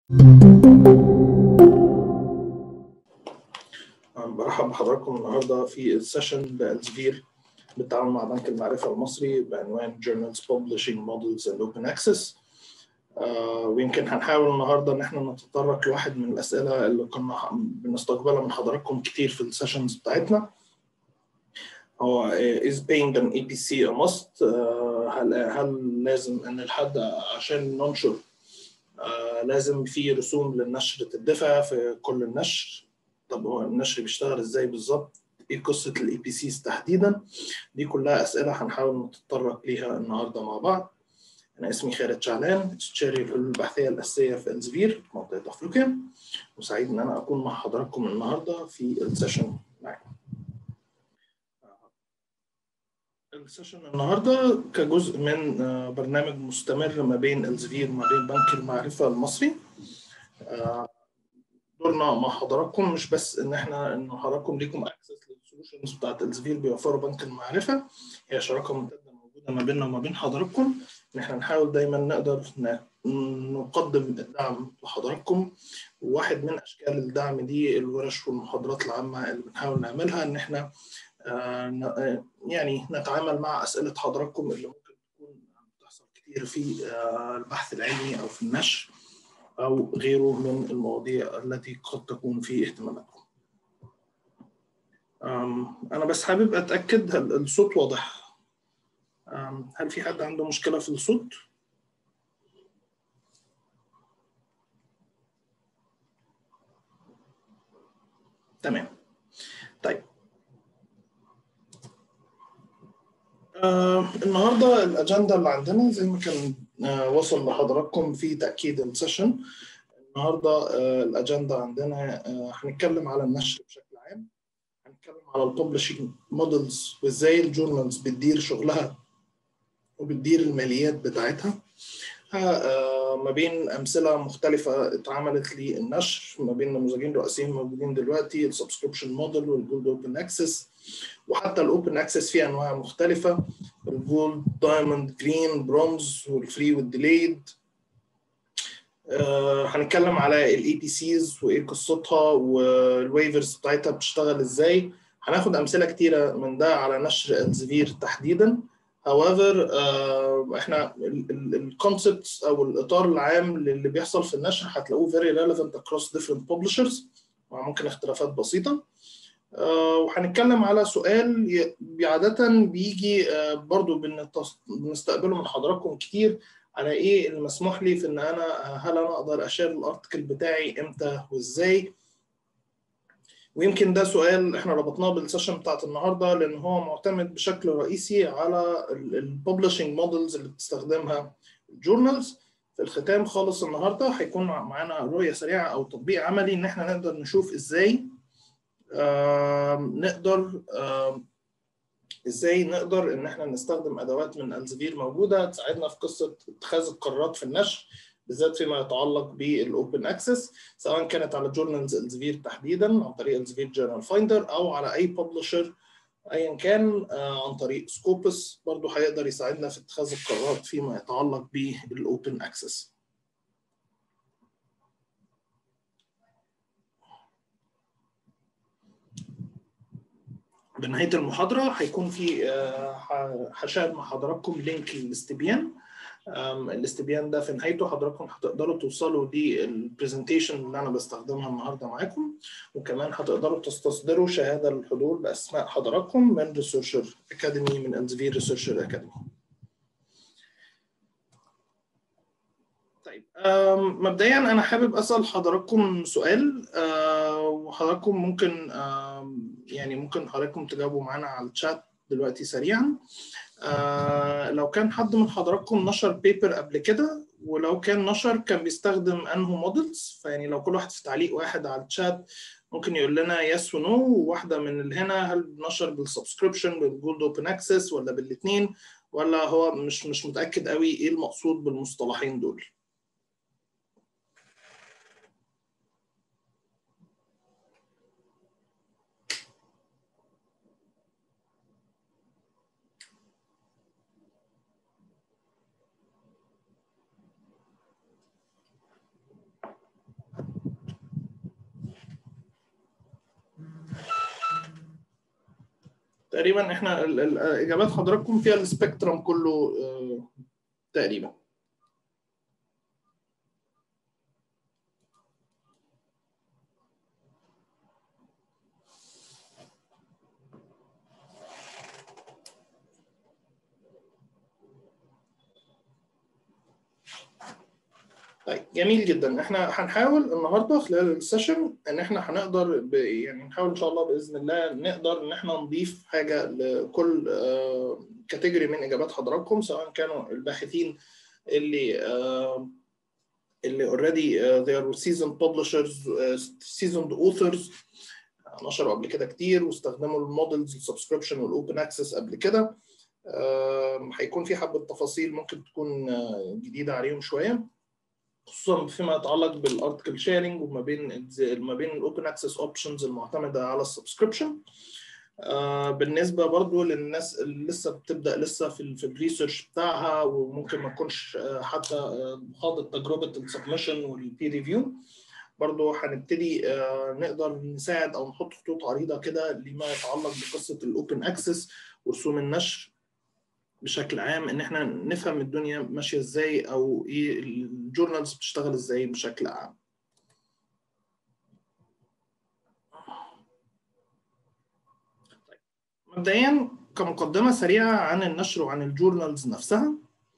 برحب بحضراتكم النهارده في السيشن لالزفير بالتعاون مع بنك المعرفه المصري بعنوان Journals Publishing Models and Open Access آه ويمكن هنحاول النهارده ان احنا نتطرق لواحد من الاسئله اللي كنا بنستقبلها من حضراتكم كتير في السيشنز بتاعتنا هو is paying an APC a must آه هل هل لازم ان الحد عشان ننشر آه لازم في رسوم للنشر تدفع في كل النشر طب هو النشر بيشتغل ازاي بالظبط ايه قصه الاي بي سيز تحديدا دي كلها اسئله هنحاول نتطرق ليها النهارده مع بعض انا اسمي خالد شعلان استشاري الحلول البحثيه الاساسيه في الزفير منطقه افريقيا وسعيد ان انا اكون مع حضراتكم النهارده في السيشن معاكم السيشن النهارده كجزء من برنامج مستمر ما بين الزفير وما بين بنك المعرفه المصري دورنا مع حضراتكم مش بس ان احنا ان حضراتكم ليكم اكسس للسولوشنز بتاعت الزفير بيوفروا بنك المعرفه هي شراكه ممتده موجوده ما بيننا وما بين حضراتكم ان احنا نحاول دايما نقدر نقدم الدعم لحضراتكم وواحد من اشكال الدعم دي الورش والمحاضرات العامه اللي بنحاول نعملها ان احنا يعني نتعامل مع اسئله حضراتكم اللي ممكن تكون بتحصل كتير في البحث العلمي او في النشر أو غيره من المواضيع التي قد تكون في اهتماماتكم. أنا بس حابب أتأكد هل الصوت واضح؟ هل في حد عنده مشكلة في الصوت؟ تمام. طيب. آه النهارده الاجنده اللي عندنا زي ما كان آه وصل لحضراتكم في تاكيد السيشن النهارده آه الاجنده عندنا هنتكلم على النشر بشكل عام هنتكلم على الببلشنج مودلز وازاي الجورنالز بتدير شغلها وبتدير الماليات بتاعتها ما بين امثله مختلفه اتعملت للنشر ما بين نموذجين رئيسيين موجودين دلوقتي السبسكريبشن موديل والجولد اوبن اكسس وحتى الاوبن اكسس فيه انواع مختلفه الجولد دايموند جرين برونز والفري والديليد آه هنتكلم على الاي بي سيز وايه قصتها والويفرز بتاعتها بتشتغل ازاي هناخد امثله كتيره من ده على نشر الزفير تحديدا however uh, احنا الكونسبتس او الاطار العام اللي بيحصل في النشر هتلاقوه very relevant across different publishers مع ممكن اختلافات بسيطه uh, وهنتكلم على سؤال عاده بيجي uh, برضو بنستقبله من حضراتكم كتير على ايه المسموح لي في ان انا هل انا اقدر اشير الارتكل بتاعي امتى وازاي ويمكن ده سؤال احنا ربطناه بالسيشن بتاعت النهارده لان هو معتمد بشكل رئيسي على الببلشنج مودلز اللي بتستخدمها الجورنالز في الختام خالص النهارده هيكون معانا رؤيه سريعه او تطبيق عملي ان احنا نقدر نشوف ازاي آه نقدر آه ازاي نقدر ان احنا نستخدم ادوات من الزفير موجوده تساعدنا في قصه اتخاذ القرارات في النشر بالذات فيما يتعلق بالاوبن اكسس سواء كانت على جورنالز الزفير تحديدا عن طريق الزفير جورنال فايندر او على اي ببلشر ايا كان عن طريق سكوبس برضه هيقدر يساعدنا في اتخاذ القرارات فيما يتعلق بالاوبن اكسس بنهايه المحاضره هيكون في هشاهد مع حضراتكم لينك الاستبيان الاستبيان ده في نهايته حضراتكم هتقدروا توصلوا للبرزنتيشن اللي انا بستخدمها النهارده معاكم وكمان هتقدروا تستصدروا شهاده للحضور باسماء حضراتكم من ريسيرشر اكاديمي من الزفير ريسيرشر اكاديمي. طيب مبدئيا انا حابب اسال حضراتكم سؤال وحضراتكم ممكن يعني ممكن حضراتكم تجاوبوا معانا على الشات دلوقتي سريعا آه لو كان حد من حضراتكم نشر بيبر قبل كده ولو كان نشر كان بيستخدم انهو مودلز فيعني لو كل واحد في تعليق واحد على الشات ممكن يقول لنا يس ونو وواحده من اللي هنا هل نشر بالسبسكريبشن بالجولد اوبن اكسس ولا بالاثنين ولا هو مش مش متاكد قوي ايه المقصود بالمصطلحين دول تقريبا احنا ال- ال- اجابات حضراتكم فيها السبيكترم كله آه، تقريبا طيب جميل جدا احنا هنحاول النهارده خلال السيشن ان احنا هنقدر ب... يعني نحاول ان شاء الله باذن الله نقدر ان احنا نضيف حاجه لكل كاتيجوري من اجابات حضراتكم سواء كانوا الباحثين اللي آه، اللي اوريدي they are seasoned publishers آه، seasoned authors نشروا قبل كده كتير واستخدموا المودلز السبسكريبشن والاوبن اكسس قبل كده آه، هيكون في حبه تفاصيل ممكن تكون آه، جديده عليهم شويه خصوصا فيما يتعلق بالارتكل شيرنج وما بين ما بين الاوبن اكسس اوبشنز المعتمده على السبسكريبشن آه بالنسبه برضو للناس اللي لسه بتبدا لسه في في الريسيرش بتاعها وممكن ما تكونش آه حتى آه خاضت تجربه السبمشن والبي ريفيو برضو هنبتدي آه نقدر نساعد او نحط خطوط عريضه كده لما يتعلق بقصه الاوبن اكسس ورسوم النشر بشكل عام ان احنا نفهم الدنيا ماشيه ازاي او ايه الجورنالز بتشتغل ازاي بشكل عام طيب. مبدئيا كمقدمه سريعه عن النشر وعن الجورنالز نفسها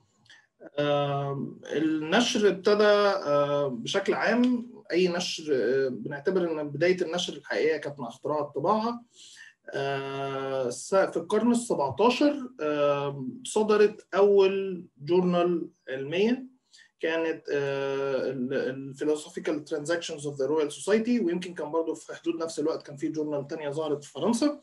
النشر ابتدى بشكل عام اي نشر بنعتبر ان بدايه النشر الحقيقيه كانت مع اختراع الطباعه في القرن ال 17 صدرت اول جورنال علميه كانت الفيلوسوفيكال ترانزاكشنز اوف ذا رويال سوسايتي ويمكن كان برضه في حدود نفس الوقت كان في جورنال ثانيه ظهرت في فرنسا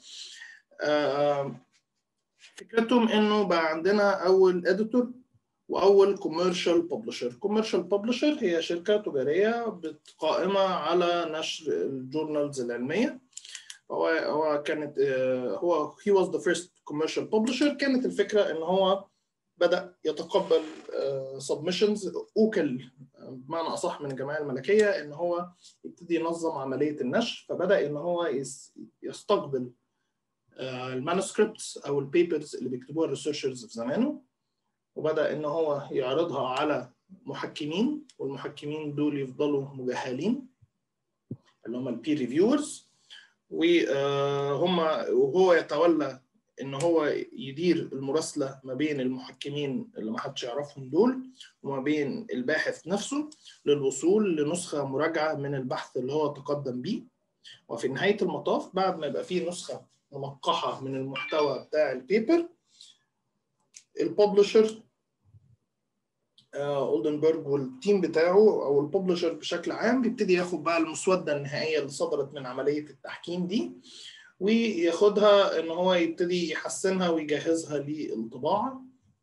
فكرتهم انه بقى عندنا اول اديتور واول كوميرشال ببلشر كوميرشال ببلشر هي شركه تجاريه قائمه على نشر الجورنالز العلميه هو هو كانت هو he was the first commercial publisher كانت الفكره ان هو بدا يتقبل submissions اوكل بمعنى اصح من الجمعيه الملكيه ان هو يبتدي ينظم عمليه النشر فبدا ان هو يستقبل المانuscripts او البيبرز اللي بيكتبوها الريسيرشرز في زمانه وبدا ان هو يعرضها على محكمين والمحكمين دول يفضلوا مجهلين اللي هم البير ريفيورز وهم وهو يتولى ان هو يدير المراسله ما بين المحكمين اللي ما حدش يعرفهم دول وما بين الباحث نفسه للوصول لنسخه مراجعه من البحث اللي هو تقدم بيه وفي نهايه المطاف بعد ما يبقى فيه نسخه منقحه من المحتوى بتاع البيبر الببلشر اولدنبرج والتيم بتاعه او الببلشر بشكل عام بيبتدي ياخد بقى المسوده النهائيه اللي صدرت من عمليه التحكيم دي وياخدها ان هو يبتدي يحسنها ويجهزها للطباعه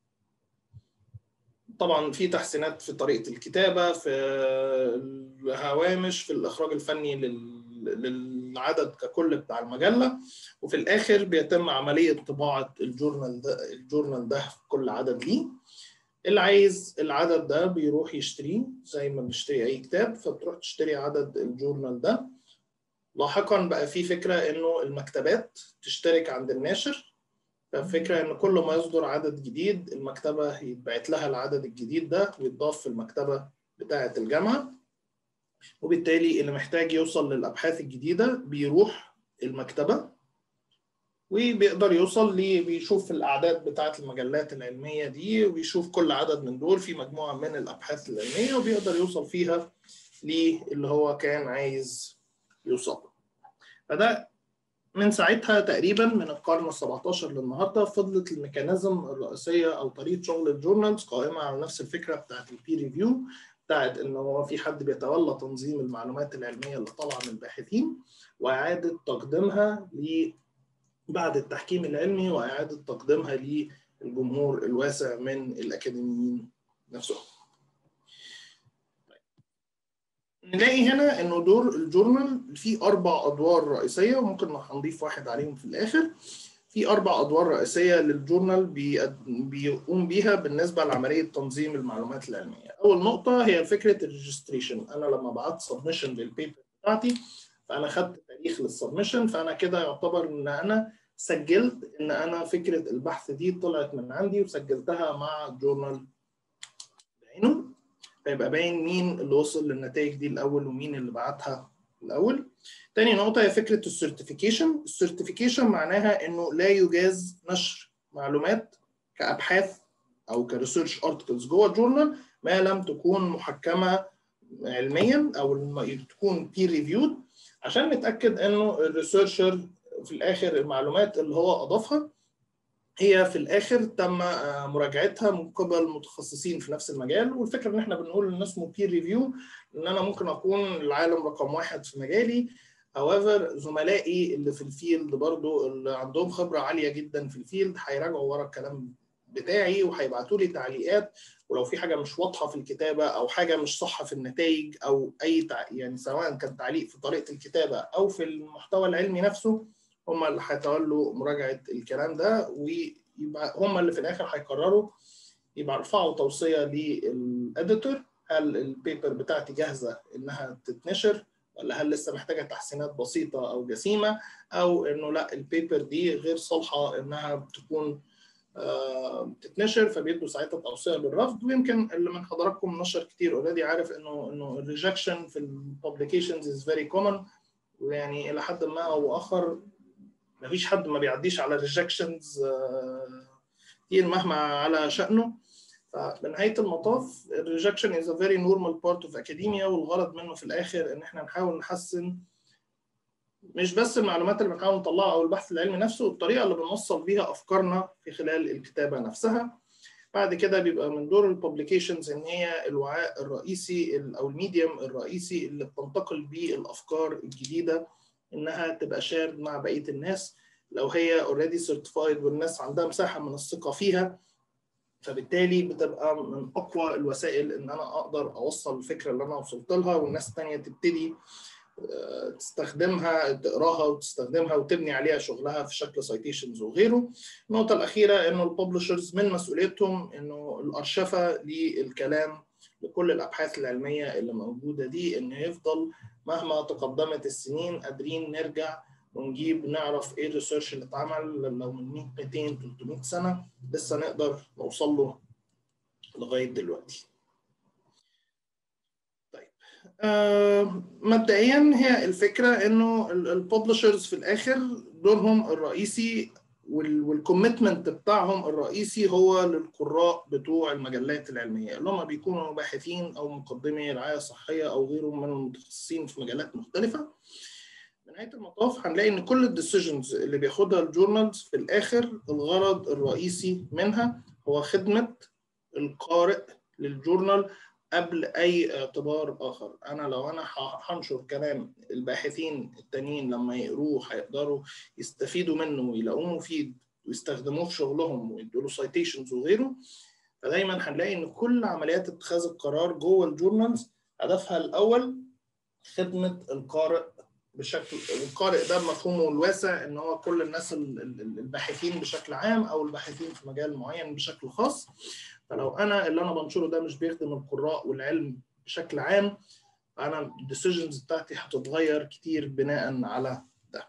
طبعا في تحسينات في طريقه الكتابه في الهوامش في الاخراج الفني للعدد ككل بتاع المجله وفي الاخر بيتم عمليه طباعه الجورنال ده الجورنال ده في كل عدد ليه اللي عايز العدد ده بيروح يشتريه زي ما بنشتري اي كتاب فبتروح تشتري عدد الجورنال ده لاحقا بقى في فكره انه المكتبات تشترك عند الناشر ففكره ان كل ما يصدر عدد جديد المكتبه يتبعت لها العدد الجديد ده ويتضاف في المكتبه بتاعه الجامعه وبالتالي اللي محتاج يوصل للابحاث الجديده بيروح المكتبه وبيقدر يوصل لي بيشوف الاعداد بتاعه المجلات العلميه دي وبيشوف كل عدد من دول في مجموعه من الابحاث العلميه وبيقدر يوصل فيها للي هو كان عايز يوصل فده من ساعتها تقريبا من القرن ال 17 للنهارده فضلت الميكانيزم الرئيسيه او طريقه شغل الجورنالز قائمه على نفس الفكره بتاعت البي ريفيو بتاعت ان هو في حد بيتولى تنظيم المعلومات العلميه اللي طالعه من الباحثين واعاده تقديمها ل بعد التحكيم العلمي واعاده تقديمها للجمهور الواسع من الاكاديميين نفسهم. نلاقي هنا انه دور الجورنال فيه اربع ادوار رئيسيه وممكن هنضيف واحد عليهم في الاخر. في اربع ادوار رئيسيه للجورنال بيقوم بيها بالنسبه لعمليه تنظيم المعلومات العلميه. اول نقطه هي فكره الريجستريشن، انا لما بعت سبمشن للبيبر بتاعتي فانا خدت تاريخ للسبمشن فانا كده يعتبر ان انا سجلت ان انا فكره البحث دي طلعت من عندي وسجلتها مع جورنال بعينه فيبقى باين مين اللي وصل للنتائج دي الاول ومين اللي بعتها الاول تاني نقطه هي فكره السيرتيفيكيشن السيرتيفيكيشن معناها انه لا يجاز نشر معلومات كابحاث او كريسيرش ارتكلز جوه الجورنال ما لم تكون محكمه علميا او تكون بير ريفيود عشان نتاكد انه الريسيرشر في الاخر المعلومات اللي هو اضافها هي في الاخر تم مراجعتها من قبل متخصصين في نفس المجال والفكره ان احنا بنقول ان اسمه بير ريفيو ان انا ممكن اكون العالم رقم واحد في مجالي however زملائي اللي في الفيلد برضو اللي عندهم خبره عاليه جدا في الفيلد هيراجعوا ورا الكلام بتاعي وهيبعتوا لي تعليقات ولو في حاجه مش واضحه في الكتابه او حاجه مش صح في النتائج او اي تع... يعني سواء كان تعليق في طريقه الكتابه او في المحتوى العلمي نفسه هم اللي هيتولوا مراجعه الكلام ده ويبقى هم اللي في الاخر هيقرروا يبقى يرفعوا توصيه للاديتور هل البيبر بتاعتي جاهزه انها تتنشر ولا هل لسه محتاجه تحسينات بسيطه او جسيمه او انه لا البيبر دي غير صالحه انها تكون تتنشر فبيدوا ساعتها توصيه بالرفض ويمكن اللي من حضراتكم نشر كتير اوريدي عارف انه انه الريجكشن في الببليكيشنز از فيري كومن ويعني الى حد ما او اخر ما فيش حد ما بيعديش على ريجكشنز كتير مهما على شأنه فبنهاية المطاف الريجكشن is a very normal part of academia والغرض منه في الآخر إن إحنا نحاول نحسن مش بس المعلومات اللي بنحاول نطلعها أو البحث العلمي نفسه الطريقة اللي بنوصل بيها أفكارنا في خلال الكتابة نفسها بعد كده بيبقى من دور الببليكيشنز ان هي الوعاء الرئيسي او الميديم الرئيسي اللي بتنتقل بيه الافكار الجديده انها تبقى شيرد مع بقيه الناس لو هي اوريدي سيرتيفايد والناس عندها مساحه من الثقه فيها فبالتالي بتبقى من اقوى الوسائل ان انا اقدر اوصل الفكره اللي انا وصلت لها والناس الثانيه تبتدي تستخدمها تقراها وتستخدمها وتبني عليها شغلها في شكل سايتيشنز وغيره. النقطة الأخيرة إنه الببلشرز من مسؤوليتهم إنه الأرشفة للكلام لكل الأبحاث العلمية اللي موجودة دي إنه يفضل مهما تقدمت السنين قادرين نرجع ونجيب نعرف إيه الريسيرش اللي اتعمل لو من 100 200 300 سنة لسه نقدر نوصل له لغاية دلوقتي. آه مبدئيا هي الفكره انه الببلشرز في الاخر دورهم الرئيسي والكوميتمنت بتاعهم الرئيسي هو للقراء بتوع المجلات العلميه اللي هم بيكونوا باحثين او مقدمي رعايه صحيه او غيرهم من المتخصصين في مجالات مختلفه نهايه المطاف هنلاقي ان كل الديسيجنز اللي بياخدها الجورنالز في الاخر الغرض الرئيسي منها هو خدمه القارئ للجورنال قبل اي اعتبار اخر انا لو انا هنشر كلام الباحثين التانيين لما يقروه هيقدروا يستفيدوا منه ويلاقوه مفيد ويستخدموه في شغلهم ويدوا له سايتيشنز وغيره فدايما هنلاقي ان كل عمليات اتخاذ القرار جوه الجورنالز هدفها الاول خدمه القارئ بشكل القارئ ده مفهومه الواسع ان هو كل الناس الباحثين بشكل عام او الباحثين في مجال معين بشكل خاص فلو انا اللي انا بنشره ده مش بيخدم القراء والعلم بشكل عام فانا الديسيجنز بتاعتي هتتغير كتير بناء على ده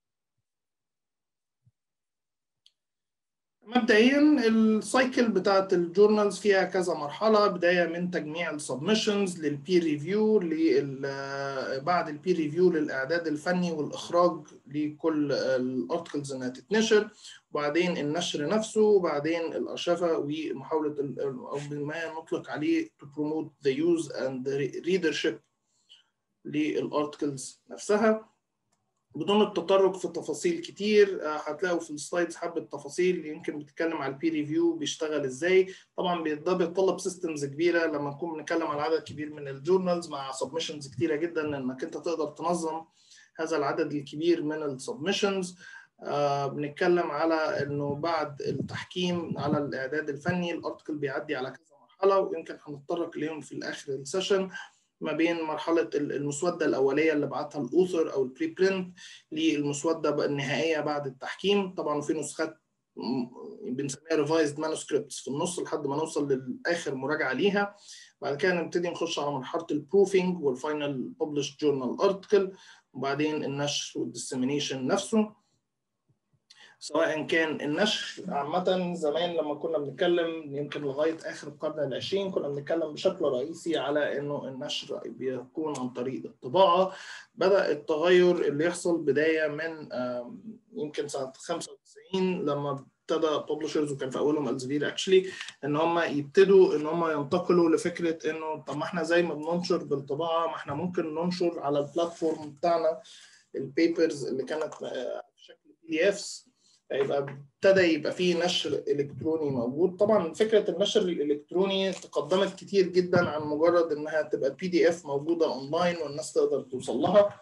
مبدئيا السايكل بتاعت الجورنالز فيها كذا مرحله بدايه من تجميع السبمشنز للبير ريفيو بعد البير ريفيو للاعداد الفني والاخراج لكل الارتكلز انها تتنشر وبعدين النشر نفسه وبعدين الارشفه ومحاوله او ما نطلق عليه to promote the use and the readership للارتكلز نفسها بدون التطرق في تفاصيل كتير هتلاقوا في السلايدز حبه تفاصيل يمكن بتتكلم على البي ريفيو بيشتغل ازاي طبعا ده بيتطلب سيستمز كبيره لما نكون بنتكلم على عدد كبير من الجورنالز مع سبمشنز كتيره جدا انك انت تقدر تنظم هذا العدد الكبير من السبمشنز آه بنتكلم على انه بعد التحكيم على الاعداد الفني الارتكل بيعدي على كذا مرحله ويمكن هنتطرق اليهم في الاخر السيشن ما بين مرحله المسوده الاوليه اللي بعتها الاوثر او البري برنت للمسوده النهائيه بعد التحكيم طبعا في نسخات بنسميها ريفايزد مانuscripts في النص لحد ما نوصل للاخر مراجعه ليها بعد كده نبتدي نخش على مرحله البروفينج والفاينل ببلش جورنال ارتكل وبعدين النشر والديسيمينيشن نفسه سواء كان النشر عامة زمان لما كنا بنتكلم يمكن لغاية آخر القرن العشرين كنا بنتكلم بشكل رئيسي على إنه النشر بيكون عن طريق الطباعة بدأ التغير اللي يحصل بداية من يمكن سنة 95 لما ابتدى ببلشرز وكان في اولهم الزفير اكشلي ان هم يبتدوا ان هم ينتقلوا لفكره انه طب ما احنا زي ما بننشر بالطباعه ما احنا ممكن ننشر على البلاتفورم بتاعنا البيبرز اللي كانت في شكل بي دي افس فيبقى ابتدى يبقى فيه نشر الكتروني موجود طبعا فكره النشر الالكتروني تقدمت كتير جدا عن مجرد انها تبقى بي دي اف موجوده اونلاين والناس تقدر توصل لها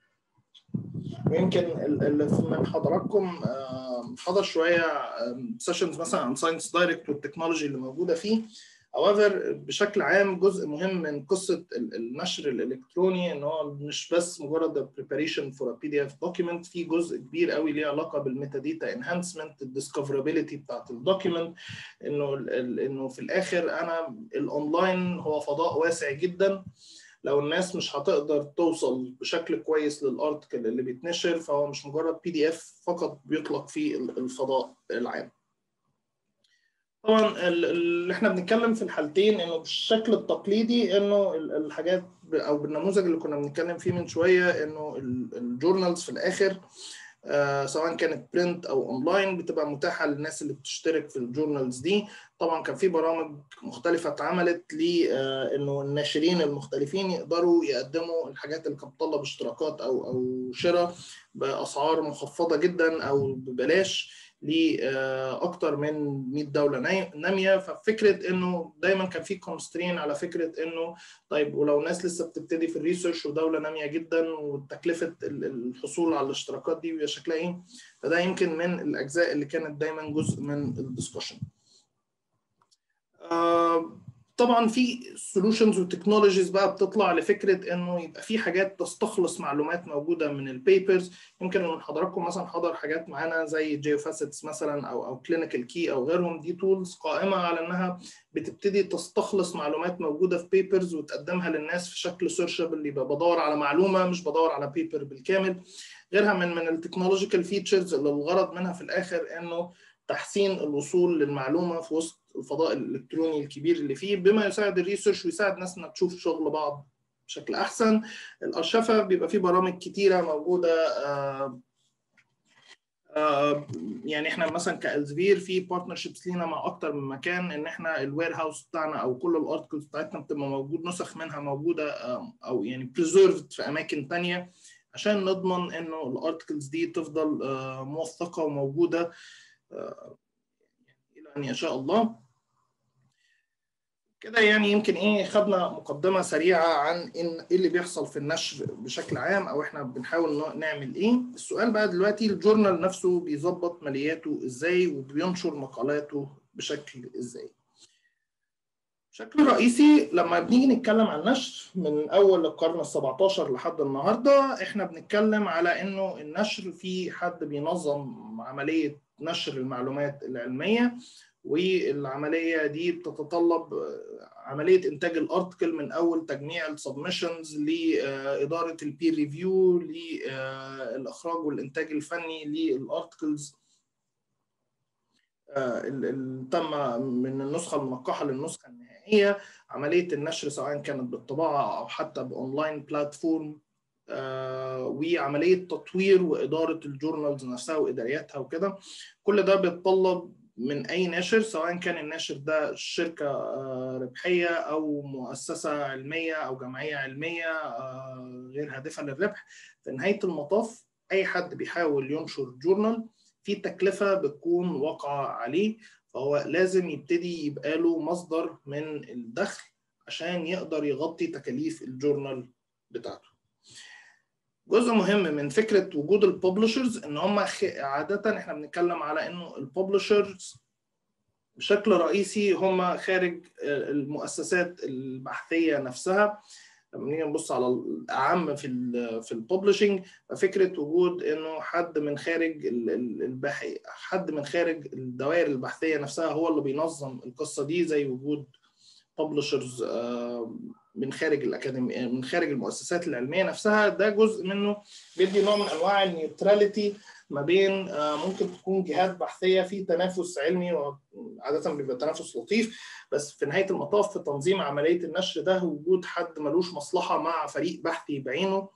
ويمكن اللي من حضراتكم حضر شويه سيشنز مثلا عن ساينس دايركت والتكنولوجي اللي موجوده فيه however بشكل عام جزء مهم من قصه النشر الالكتروني ان هو مش بس مجرد preparation for a PDF document في جزء كبير قوي ليه علاقه بالميتا داتا انهانسمنت الديسكفرابيلتي بتاعت الدوكيمنت انه انه في الاخر انا الاونلاين هو فضاء واسع جدا لو الناس مش هتقدر توصل بشكل كويس للارتكل اللي بيتنشر فهو مش مجرد بي دي اف فقط بيطلق في الفضاء العام طبعا اللي احنا بنتكلم في الحالتين انه بالشكل التقليدي انه الحاجات او بالنموذج اللي كنا بنتكلم فيه من شويه انه الجورنالز في الاخر آه سواء كانت برنت او اونلاين بتبقى متاحه للناس اللي بتشترك في الجورنالز دي طبعا كان في برامج مختلفه اتعملت ل آه انه الناشرين المختلفين يقدروا يقدموا الحاجات اللي كانت بتطلب اشتراكات او او شراء باسعار مخفضه جدا او ببلاش لاكثر من 100 دوله ناميه ففكره انه دايما كان في كونسترين على فكره انه طيب ولو ناس لسه بتبتدي في الريسيرش ودوله ناميه جدا وتكلفه الحصول على الاشتراكات دي بيبقى شكلها ايه فده يمكن من الاجزاء اللي كانت دايما جزء من الدسكشن آه طبعا في سولوشنز وتكنولوجيز بقى بتطلع لفكره انه يبقى في حاجات تستخلص معلومات موجوده من البيبرز يمكن من حضراتكم مثلا حضر حاجات معانا زي جيوفاسيتس مثلا او او كلينيكال كي او غيرهم دي تولز قائمه على انها بتبتدي تستخلص معلومات موجوده في بيبرز وتقدمها للناس في شكل سيرشبل يبقى بدور على معلومه مش بدور على بيبر بالكامل غيرها من من التكنولوجيكال فيتشرز اللي الغرض منها في الاخر انه تحسين الوصول للمعلومه في وسط الفضاء الالكتروني الكبير اللي فيه بما يساعد الريسيرش ويساعد ناس انها تشوف شغل بعض بشكل احسن الارشفه بيبقى فيه برامج كتيره موجوده آآ آآ يعني احنا مثلا كالزفير في بارتنرشيبس لينا مع اكتر من مكان ان احنا الوير هاوس بتاعنا او كل الارتكلز بتاعتنا بتبقى موجود نسخ منها موجوده او يعني بريزيرفد في اماكن ثانيه عشان نضمن انه الارتكلز دي تفضل موثقه وموجوده الى ان يشاء الله كده يعني يمكن ايه خدنا مقدمه سريعه عن ان ايه اللي بيحصل في النشر بشكل عام او احنا بنحاول نعمل ايه السؤال بقى دلوقتي الجورنال نفسه بيظبط مالياته ازاي وبينشر مقالاته بشكل ازاي بشكل رئيسي لما بنيجي نتكلم عن النشر من اول القرن ال17 لحد النهارده احنا بنتكلم على انه النشر في حد بينظم عمليه نشر المعلومات العلميه والعمليه دي بتتطلب عمليه انتاج الارتكل من اول تجميع السبمشنز لاداره البير ريفيو للاخراج والانتاج الفني للارتكلز اللي تم من النسخه المنقحه للنسخه النهائيه عمليه النشر سواء كانت بالطباعه او حتى باونلاين بلاتفورم وعمليه تطوير واداره الجورنالز نفسها وادارياتها وكده كل ده بيتطلب من اي ناشر سواء كان الناشر ده شركه ربحيه او مؤسسه علميه او جمعيه علميه غير هادفه للربح في نهايه المطاف اي حد بيحاول ينشر جورنال في تكلفه بتكون واقعه عليه فهو لازم يبتدي يبقى له مصدر من الدخل عشان يقدر يغطي تكاليف الجورنال بتاعته جزء مهم من فكره وجود الببلشرز ان هم عاده احنا بنتكلم على انه الببلشرز بشكل رئيسي هم خارج المؤسسات البحثيه نفسها لما نيجي نبص على الاعم في ال في الببلشنج ففكره وجود انه حد من خارج البحث حد من خارج الدوائر البحثيه نفسها هو اللي بينظم القصه دي زي وجود ببلشرز من خارج الاكاديميه من خارج المؤسسات العلميه نفسها ده جزء منه بيدي نوع من انواع النيوتراليتي ما بين ممكن تكون جهات بحثيه في تنافس علمي وعاده بيبقى تنافس لطيف بس في نهايه المطاف في تنظيم عمليه النشر ده وجود حد ملوش مصلحه مع فريق بحثي بعينه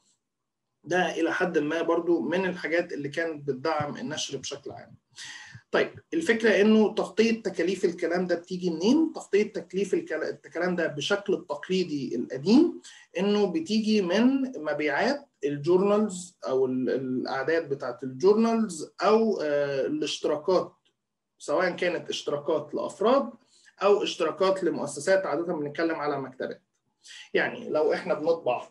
ده الى حد ما برضو من الحاجات اللي كانت بتدعم النشر بشكل عام. طيب الفكره انه تغطيه تكاليف الكلام ده بتيجي منين؟ تغطيه تكليف الكلام ده بشكل التقليدي القديم انه بتيجي من مبيعات الجورنالز او الاعداد بتاعت الجورنالز او الاشتراكات سواء كانت اشتراكات لافراد او اشتراكات لمؤسسات عاده بنتكلم على مكتبات. يعني لو احنا بنطبع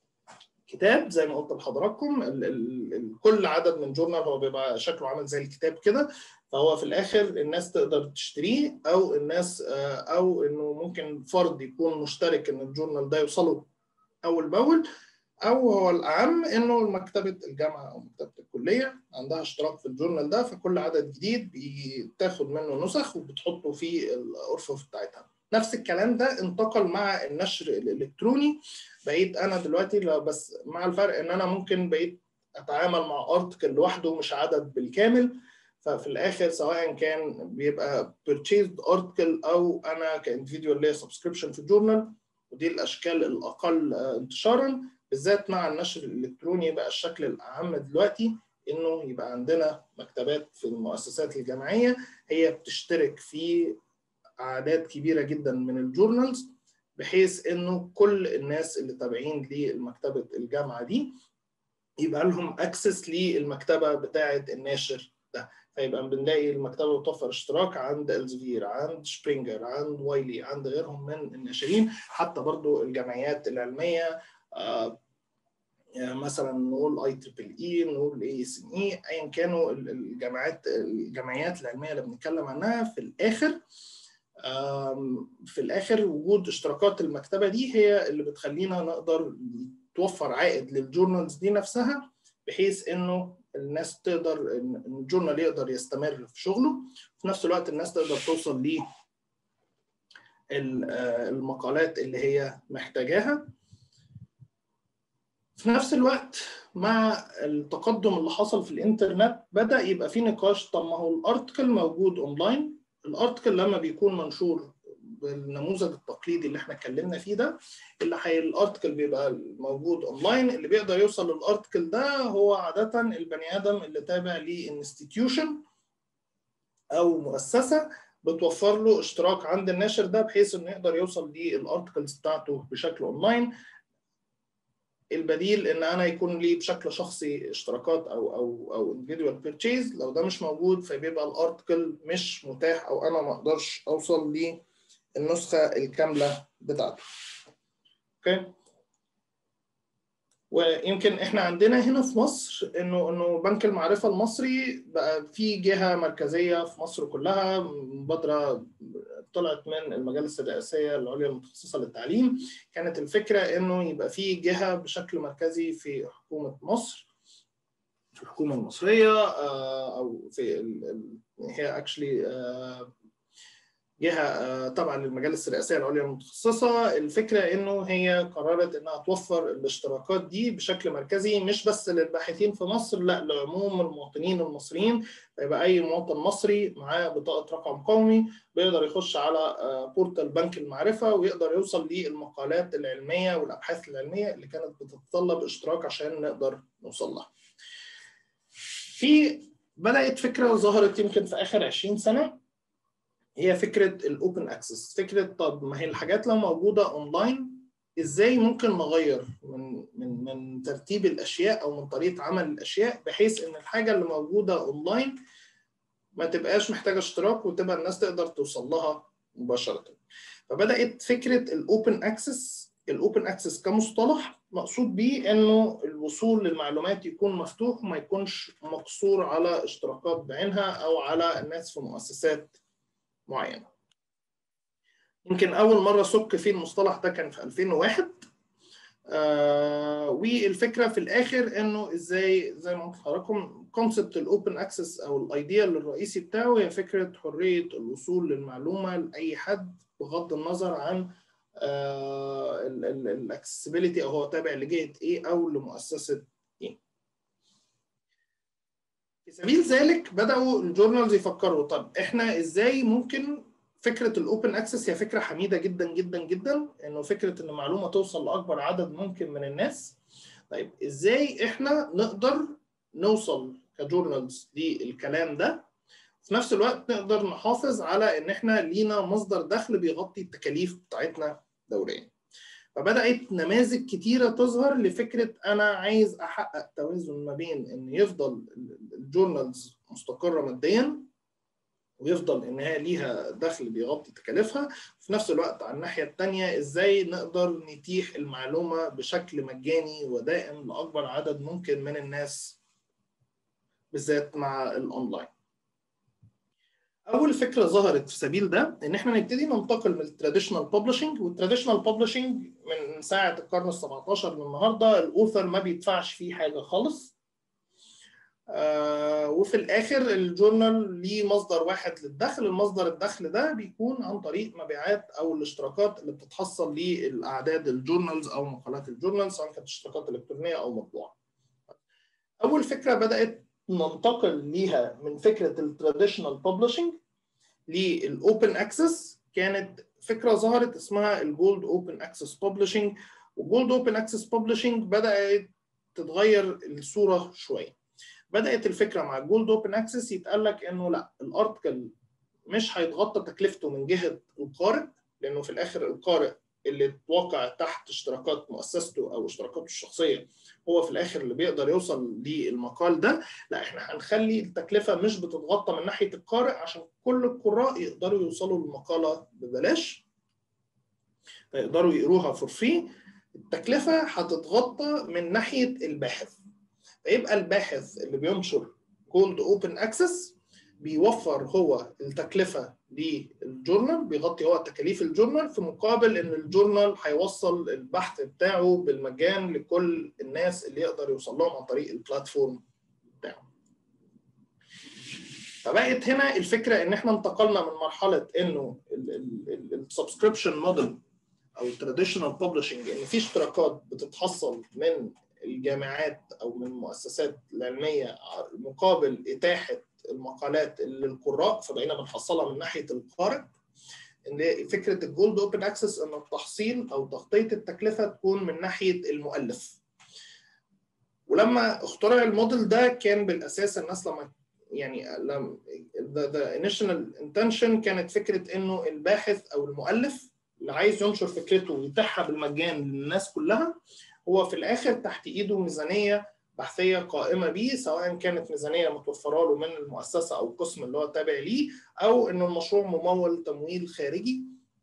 كتاب زي ما قلت لحضراتكم ال ال ال كل عدد من جورنال هو بيبقى شكله عامل زي الكتاب كده فهو في الاخر الناس تقدر تشتريه او الناس او انه ممكن فرد يكون مشترك ان الجورنال ده يوصله اول باول او هو الاهم انه مكتبه الجامعه او مكتبه الكليه عندها اشتراك في الجورنال ده فكل عدد جديد بتاخد منه نسخ وبتحطه في الارفف بتاعتها نفس الكلام ده انتقل مع النشر الالكتروني بقيت انا دلوقتي بس مع الفرق ان انا ممكن بقيت اتعامل مع ارتكل لوحده مش عدد بالكامل ففي الاخر سواء كان بيبقى purchased ارتكل او انا كاندفيديوال ليا سبسكريبشن في الجورنال ودي الاشكال الاقل انتشارا بالذات مع النشر الالكتروني بقى الشكل الاهم دلوقتي انه يبقى عندنا مكتبات في المؤسسات الجامعيه هي بتشترك في اعداد كبيره جدا من الجورنالز بحيث انه كل الناس اللي تابعين لمكتبه الجامعه دي يبقى لهم اكسس للمكتبه بتاعه الناشر ده فيبقى بنلاقي المكتبه بتوفر اشتراك عند الزفير عند شبرينجر عند وايلي عند غيرهم من الناشرين حتى برضو الجمعيات العلميه آه مثلا نقول اي تريبل اي نقول اي اس ان اي ايا كانوا الجامعات الجمعيات العلميه اللي بنتكلم عنها في الاخر في الاخر وجود اشتراكات المكتبه دي هي اللي بتخلينا نقدر توفر عائد للجورنالز دي نفسها بحيث انه الناس تقدر ان الجورنال يقدر يستمر في شغله في نفس الوقت الناس تقدر توصل ل المقالات اللي هي محتاجاها في نفس الوقت مع التقدم اللي حصل في الانترنت بدا يبقى في نقاش طب ما هو الارتكل موجود اونلاين الارتكل لما بيكون منشور بالنموذج التقليدي اللي احنا اتكلمنا فيه ده اللي حي الارتكل بيبقى موجود اونلاين اللي بيقدر يوصل للارتكل ده هو عاده البني ادم اللي تابع لانستتيوشن او مؤسسه بتوفر له اشتراك عند الناشر ده بحيث انه يقدر يوصل للارتكلز بتاعته بشكل اونلاين البديل ان انا يكون لي بشكل شخصي اشتراكات او او او individual purchase لو ده مش موجود فبيبقى الارتكل مش متاح او انا ما اقدرش اوصل للنسخه الكامله بتاعته. اوكي ويمكن احنا عندنا هنا في مصر انه انه بنك المعرفه المصري بقى في جهه مركزيه في مصر كلها مبادره طلعت من المجالس الرئاسيه العليا المتخصصه للتعليم كانت الفكره انه يبقى في جهه بشكل مركزي في حكومه مصر في الحكومه المصريه او في هي اكشلي جهه طبعا للمجالس الرئاسيه العليا المتخصصه الفكره انه هي قررت انها توفر الاشتراكات دي بشكل مركزي مش بس للباحثين في مصر لا لعموم المواطنين المصريين فيبقى اي مواطن مصري معاه بطاقه رقم قومي بيقدر يخش على بورتال بنك المعرفه ويقدر يوصل للمقالات العلميه والابحاث العلميه اللي كانت بتتطلب اشتراك عشان نقدر نوصل لها. في بدات فكره ظهرت يمكن في اخر 20 سنه هي فكره الاوبن اكسس فكره طب ما هي الحاجات لو موجوده اونلاين ازاي ممكن نغير من من من ترتيب الاشياء او من طريقه عمل الاشياء بحيث ان الحاجه اللي موجوده اونلاين ما تبقاش محتاجه اشتراك وتبقى الناس تقدر توصل لها مباشره فبدات فكره الاوبن اكسس الاوبن اكسس كمصطلح مقصود بيه انه الوصول للمعلومات يكون مفتوح وما يكونش مقصور على اشتراكات بعينها او على الناس في مؤسسات معينه. يمكن اول مره سك فيه المصطلح ده كان في 2001 آه والفكره في الاخر انه ازاي زي ما قلت لحضراتكم كونسبت الاوبن اكسس او الايديا الرئيسي بتاعه هي فكره حريه الوصول للمعلومه لاي حد بغض النظر عن الاكسسبيليتي او هو تابع لجهه ايه او لمؤسسه ايه في سبيل ذلك بداوا الجورنالز يفكروا طب احنا ازاي ممكن فكره الاوبن اكسس هي فكره حميده جدا جدا جدا انه فكره ان معلومه توصل لاكبر عدد ممكن من الناس طيب ازاي احنا نقدر نوصل كجورنالز للكلام ده في نفس الوقت نقدر نحافظ على ان احنا لينا مصدر دخل بيغطي التكاليف بتاعتنا دوريا فبدات نماذج كتيره تظهر لفكره انا عايز احقق توازن ما بين ان يفضل الجورنالز مستقره ماديا ويفضل ان هي ليها دخل بيغطي تكاليفها في نفس الوقت على الناحيه الثانيه ازاي نقدر نتيح المعلومه بشكل مجاني ودائم لاكبر عدد ممكن من الناس بالذات مع الاونلاين اول فكره ظهرت في سبيل ده ان احنا نبتدي ننتقل من التراديشنال ببلشنج والتراديشنال ببلشنج من ساعه القرن ال17 للنهارده الاوثر ما بيدفعش فيه حاجه خالص آه وفي الاخر الجورنال ليه مصدر واحد للدخل المصدر الدخل ده بيكون عن طريق مبيعات او الاشتراكات اللي بتتحصل للاعداد الجورنالز او مقالات الجورنال سواء كانت اشتراكات الكترونيه او مطبوعه اول فكره بدات ننتقل ليها من فكره التراديشنال ببلشنج للاوبن اكسس كانت فكره ظهرت اسمها الجولد اوبن اكسس ببلشنج والجولد اوبن اكسس ببلشنج بدات تتغير الصوره شويه بدات الفكره مع الجولد اوبن اكسس يتقال لك انه لا الارتكل مش هيتغطى تكلفته من جهه القارئ لانه في الاخر القارئ اللي اتوقع تحت اشتراكات مؤسسته او اشتراكاته الشخصيه هو في الاخر اللي بيقدر يوصل للمقال ده لا احنا هنخلي التكلفه مش بتتغطى من ناحيه القارئ عشان كل القراء يقدروا يوصلوا للمقاله ببلاش فيقدروا يقروها فور فري التكلفه هتتغطى من ناحيه الباحث فيبقى الباحث اللي بينشر جولد اوبن اكسس بيوفر هو التكلفه للجورنال بيغطي هو تكاليف الجورنال في مقابل ان الجورنال هيوصل البحث بتاعه بالمجان لكل الناس اللي يقدر يوصل لهم عن طريق البلاتفورم بتاعه. فبقت هنا الفكره ان احنا انتقلنا من مرحله انه السبسكريبشن موديل او التراديشنال ببلشنج ان في اشتراكات بتتحصل من الجامعات او من المؤسسات العلميه مقابل اتاحه المقالات للقراء فبقينا بنحصلها من ناحيه القارئ ان فكره الجولد اوبن اكسس ان التحصيل او تغطيه التكلفه تكون من ناحيه المؤلف ولما اخترع الموديل ده كان بالاساس الناس لما يعني لما the initial intention كانت فكره انه الباحث او المؤلف اللي عايز ينشر فكرته ويتاحها بالمجان للناس كلها هو في الاخر تحت ايده ميزانيه بحثيه قائمه بيه سواء كانت ميزانيه متوفره له من المؤسسه او القسم اللي هو تابع ليه او انه المشروع ممول تمويل خارجي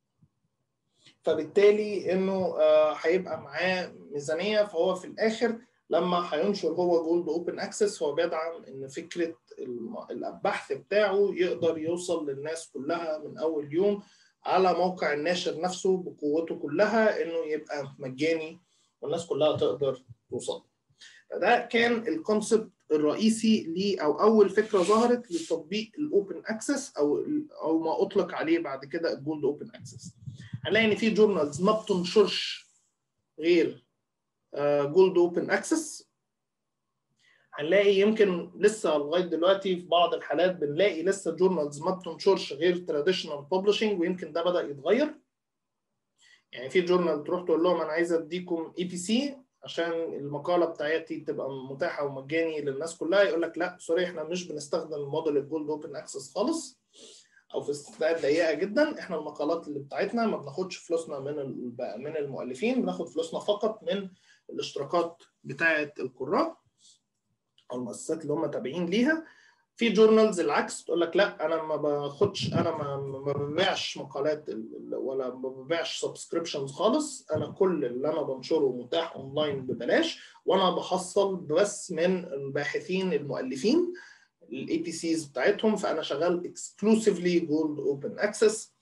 فبالتالي انه هيبقى معاه ميزانيه فهو في الاخر لما هينشر هو جولد اوبن اكسس هو بيدعم ان فكره البحث بتاعه يقدر يوصل للناس كلها من اول يوم على موقع الناشر نفسه بقوته كلها انه يبقى مجاني والناس كلها تقدر توصل فده كان الكونسبت الرئيسي ليه او اول فكره ظهرت لتطبيق الاوبن اكسس او او ما اطلق عليه بعد كده الجولد اوبن اكسس هنلاقي ان في جورنالز ما بتنشرش غير جولد اوبن اكسس هنلاقي يمكن لسه لغايه دلوقتي في بعض الحالات بنلاقي لسه جورنالز ما بتنشرش غير تراديشنال ببلشنج ويمكن ده بدا يتغير يعني في جورنال تروح تقول لهم انا عايز اديكم اي بي سي عشان المقاله بتاعتي تبقى متاحه ومجاني للناس كلها يقول لك لا سوري احنا مش بنستخدم موديل الجولد اوبن اكسس خالص او في استثناءات ضيقه جدا احنا المقالات اللي بتاعتنا ما بناخدش فلوسنا من من المؤلفين بناخد فلوسنا فقط من الاشتراكات بتاعه القراء او المؤسسات اللي هم تابعين ليها في جورنالز العكس تقول لك لا انا ما باخدش انا ما ما ببيعش مقالات ولا ما ببيعش سبسكريبشنز خالص انا كل اللي انا بنشره متاح اونلاين ببلاش وانا بحصل بس من الباحثين المؤلفين الاي بي سيز بتاعتهم فانا شغال اكسكلوسيفلي جولد اوبن اكسس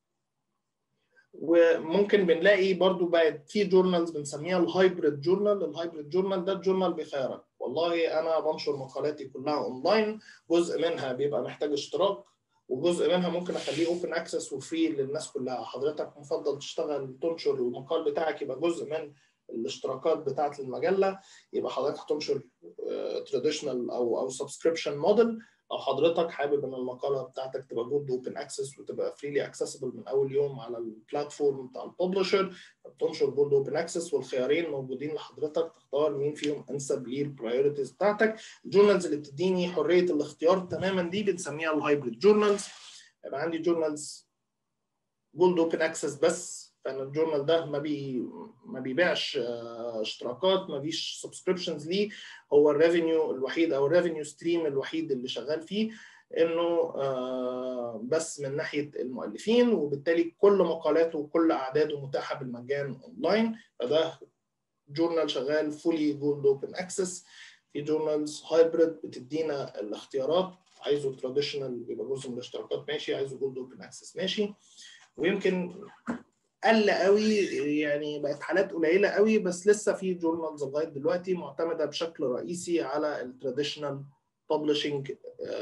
وممكن بنلاقي برضو بقت في جورنالز بنسميها الهايبريد جورنال الهايبريد جورنال ده الجورنال بيخيرك والله انا بنشر مقالاتي كلها اونلاين جزء منها بيبقى محتاج اشتراك وجزء منها ممكن اخليه اوبن اكسس وفري للناس كلها حضرتك مفضل تشتغل تنشر المقال بتاعك يبقى جزء من الاشتراكات بتاعه المجله يبقى حضرتك هتنشر تراديشنال او او سبسكريبشن موديل او حضرتك حابب ان المقاله بتاعتك تبقى جود اوبن اكسس وتبقى فريلي اكسسبل من اول يوم على البلاتفورم بتاع الببلشر بتنشر جود اوبن اكسس والخيارين موجودين لحضرتك تختار مين فيهم انسب للبرايورتيز بتاعتك الجورنالز اللي بتديني حريه الاختيار تماما دي بنسميها الهايبريد جورنالز يبقى عندي جورنالز جولد اوبن اكسس بس فان الجورنال ده ما بي ما بيبيعش اشتراكات ما فيش سبسكريبشنز ليه هو الريفينيو الوحيد او الريفينيو ستريم الوحيد اللي شغال فيه انه بس من ناحيه المؤلفين وبالتالي كل مقالاته وكل اعداده متاحه بالمجان اونلاين فده جورنال شغال فولي جولد اوبن اكسس في جورنالز هايبريد بتدينا الاختيارات عايزه تراديشنال يبقى جزء من الاشتراكات ماشي عايزه جولد اوبن اكسس ماشي ويمكن قل قوي يعني بقت حالات قليله قوي بس لسه في جورنالز لغايه دلوقتي معتمده بشكل رئيسي على التراديشنال ببلشنج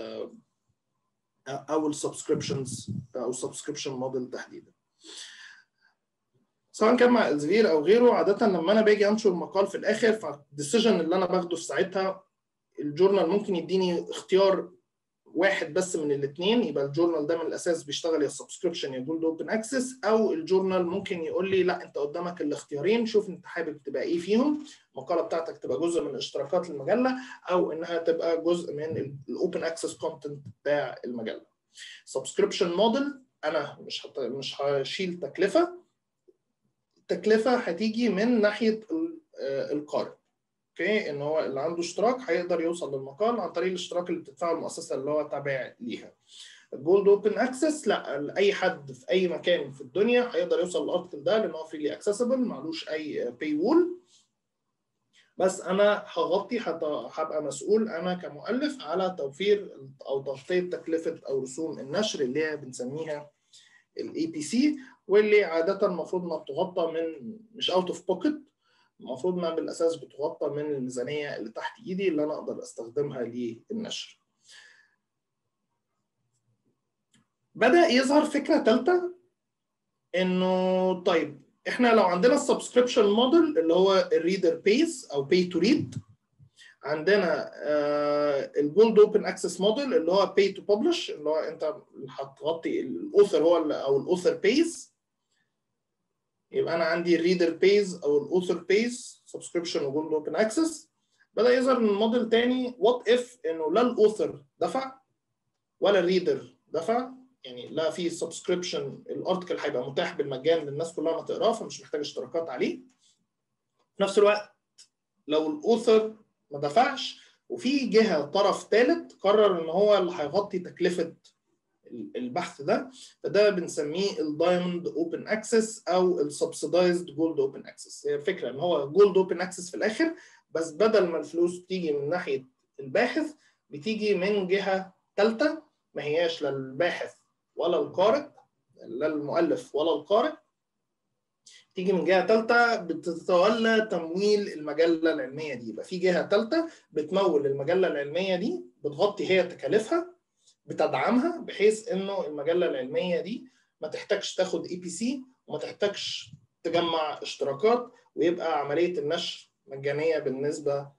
او السبسكريبشنز او السبسكريبشن موديل تحديدا سواء كان مع الزفير او غيره عاده لما انا باجي انشر مقال في الاخر فالديسيجن اللي انا باخده في ساعتها الجورنال ممكن يديني اختيار واحد بس من الاثنين يبقى الجورنال ده من الاساس بيشتغل يا سبسكريبشن يا جولد اوبن اكسس او الجورنال ممكن يقول لي لا انت قدامك الاختيارين شوف انت حابب تبقى ايه فيهم المقاله بتاعتك تبقى جزء من اشتراكات المجله او انها تبقى جزء من الاوبن اكسس كونتنت بتاع المجله سبسكريبشن موديل انا مش هت... مش هشيل تكلفه التكلفه هتيجي من ناحيه القارئ اوكي ان هو اللي عنده اشتراك هيقدر يوصل للمقال عن طريق الاشتراك اللي بتدفعه المؤسسه اللي هو تابع ليها الجولد اوبن اكسس لا اي حد في اي مكان في الدنيا هيقدر يوصل للارتكل ده لان هو فريلي اكسسبل معلوش اي باي وول بس انا هغطي هبقى مسؤول انا كمؤلف على توفير او تغطيه تكلفه او رسوم النشر اللي هي بنسميها الاي بي سي واللي عاده المفروض انها بتغطى من مش اوت اوف بوكيت المفروض انها بالاساس بتغطى من الميزانيه اللي تحت ايدي اللي انا اقدر استخدمها للنشر. بدا يظهر فكره ثالثه انه طيب احنا لو عندنا السبسكريبشن موديل اللي هو الريدر بيز او باي تو ريد عندنا الجولد اوبن اكسس موديل اللي هو باي تو ببلش اللي هو انت هتغطي الاوثر هو او الاوثر بيز يبقى انا عندي الريدر بيز او الاوثر بيز سبسكريبشن وجولد اوبن اكسس بدا يظهر من موديل تاني وات اف انه لا الاوثر دفع ولا الريدر دفع يعني لا في سبسكريبشن الارتكل هيبقى متاح بالمجان للناس كلها ما تقراه فمش محتاج اشتراكات عليه في نفس الوقت لو الاوثر ما دفعش وفي جهه طرف ثالث قرر ان هو اللي هيغطي تكلفه البحث ده فده بنسميه الدايموند اوبن اكسس او السبسيدايزد جولد اوبن اكسس هي الفكره ان هو جولد اوبن اكسس في الاخر بس بدل ما الفلوس تيجي من ناحيه الباحث بتيجي من جهه ثالثه ما هياش لا الباحث ولا القارئ لا المؤلف ولا القارئ تيجي من جهه ثالثه بتتولى تمويل المجله العلميه دي يبقى في جهه ثالثه بتمول المجله العلميه دي بتغطي هي تكاليفها بتدعمها بحيث انه المجله العلميه دي ما تحتاجش تاخد اي بي سي وما تحتاجش تجمع اشتراكات ويبقى عمليه النشر مجانيه بالنسبه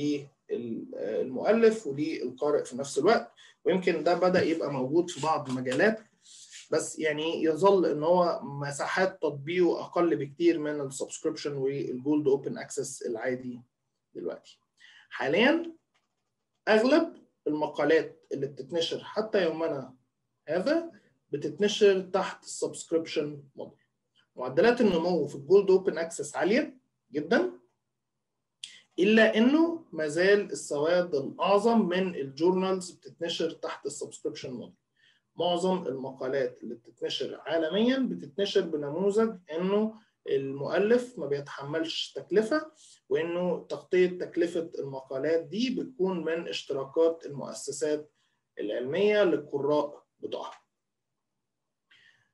للمؤلف وللقارئ في نفس الوقت ويمكن ده بدا يبقى موجود في بعض المجالات بس يعني يظل ان هو مساحات تطبيقه اقل بكتير من السبسكريبشن والجولد اوبن اكسس العادي دلوقتي حاليا اغلب المقالات اللي بتتنشر حتى يومنا هذا بتتنشر تحت السبسكريبشن موديل معدلات النمو في الجولد اوبن اكسس عاليه جدا الا انه ما زال السواد الاعظم من الجورنالز بتتنشر تحت السبسكريبشن موديل معظم المقالات اللي بتتنشر عالميا بتتنشر بنموذج انه المؤلف ما بيتحملش تكلفه وانه تغطيه تكلفه المقالات دي بتكون من اشتراكات المؤسسات العلميه للقراء بتوعها.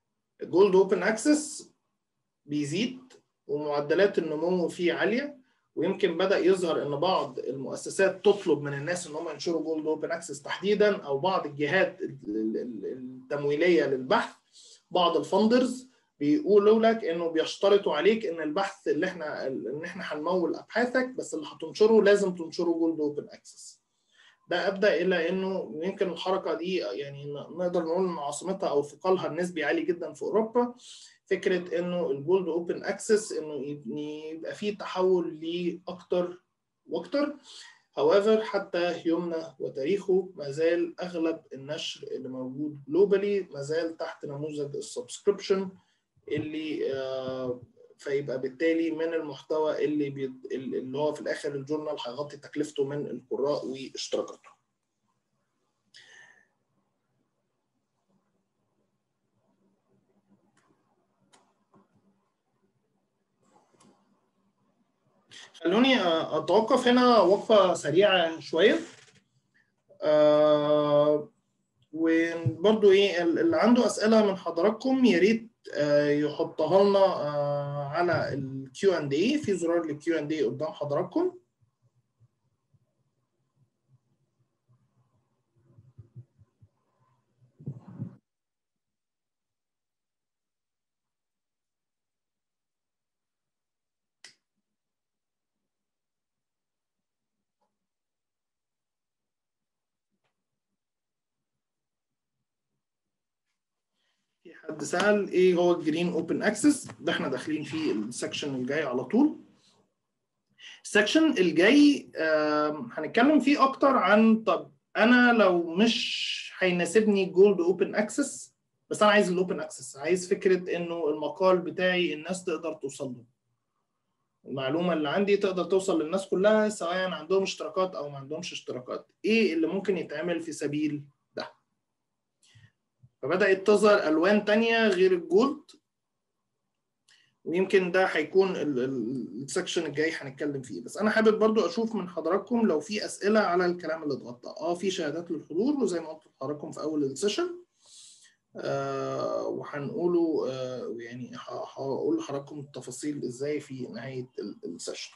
الجولد اوبن اكسس بيزيد ومعدلات النمو فيه عاليه ويمكن بدا يظهر ان بعض المؤسسات تطلب من الناس ان هم ينشروا جولد اوبن اكسس تحديدا او بعض الجهات التمويليه للبحث بعض الفندرز بيقولوا لك انه بيشترطوا عليك ان البحث اللي احنا ان احنا هنمول ابحاثك بس اللي هتنشره لازم تنشره جولد اوبن اكسس ده ادى الى انه يمكن الحركه دي يعني نقدر نقول ان عاصمتها او ثقلها النسبي عالي جدا في اوروبا فكره انه الجولد اوبن اكسس انه يبقى فيه تحول لاكتر واكتر however حتى يومنا وتاريخه ما زال اغلب النشر اللي موجود جلوبالي ما زال تحت نموذج السبسكريبشن اللي آه فيبقى بالتالي من المحتوى اللي بي... اللي هو في الاخر الجورنال هيغطي تكلفته من القراء واشتراكاته. خلوني اتوقف هنا وقفه سريعه شويه. آه وبرضو ايه اللي عنده اسئله من حضراتكم يا ريت يحطها لنا على الكيو اند اي في زرار للكيو اند اي قدام حضراتكم في حد سأل ايه هو الجرين اوبن اكسس ده احنا داخلين فيه السكشن الجاي على طول السكشن الجاي هنتكلم فيه اكتر عن طب انا لو مش هيناسبني جولد اوبن اكسس بس انا عايز الاوبن اكسس عايز فكره انه المقال بتاعي الناس تقدر توصل له المعلومه اللي عندي تقدر توصل للناس كلها سواء عندهم اشتراكات او ما عندهمش اشتراكات ايه اللي ممكن يتعمل في سبيل ده فبدات تظهر الوان تانية غير الجولد ويمكن ده هيكون السكشن الجاي هنتكلم فيه بس انا حابب برضو اشوف من حضراتكم لو في اسئله على الكلام اللي اتغطى اه في شهادات للحضور وزي ما قلت لحضراتكم في اول السيشن آه وهنقوله آه يعني هقول لحضراتكم التفاصيل ازاي في نهايه السيشن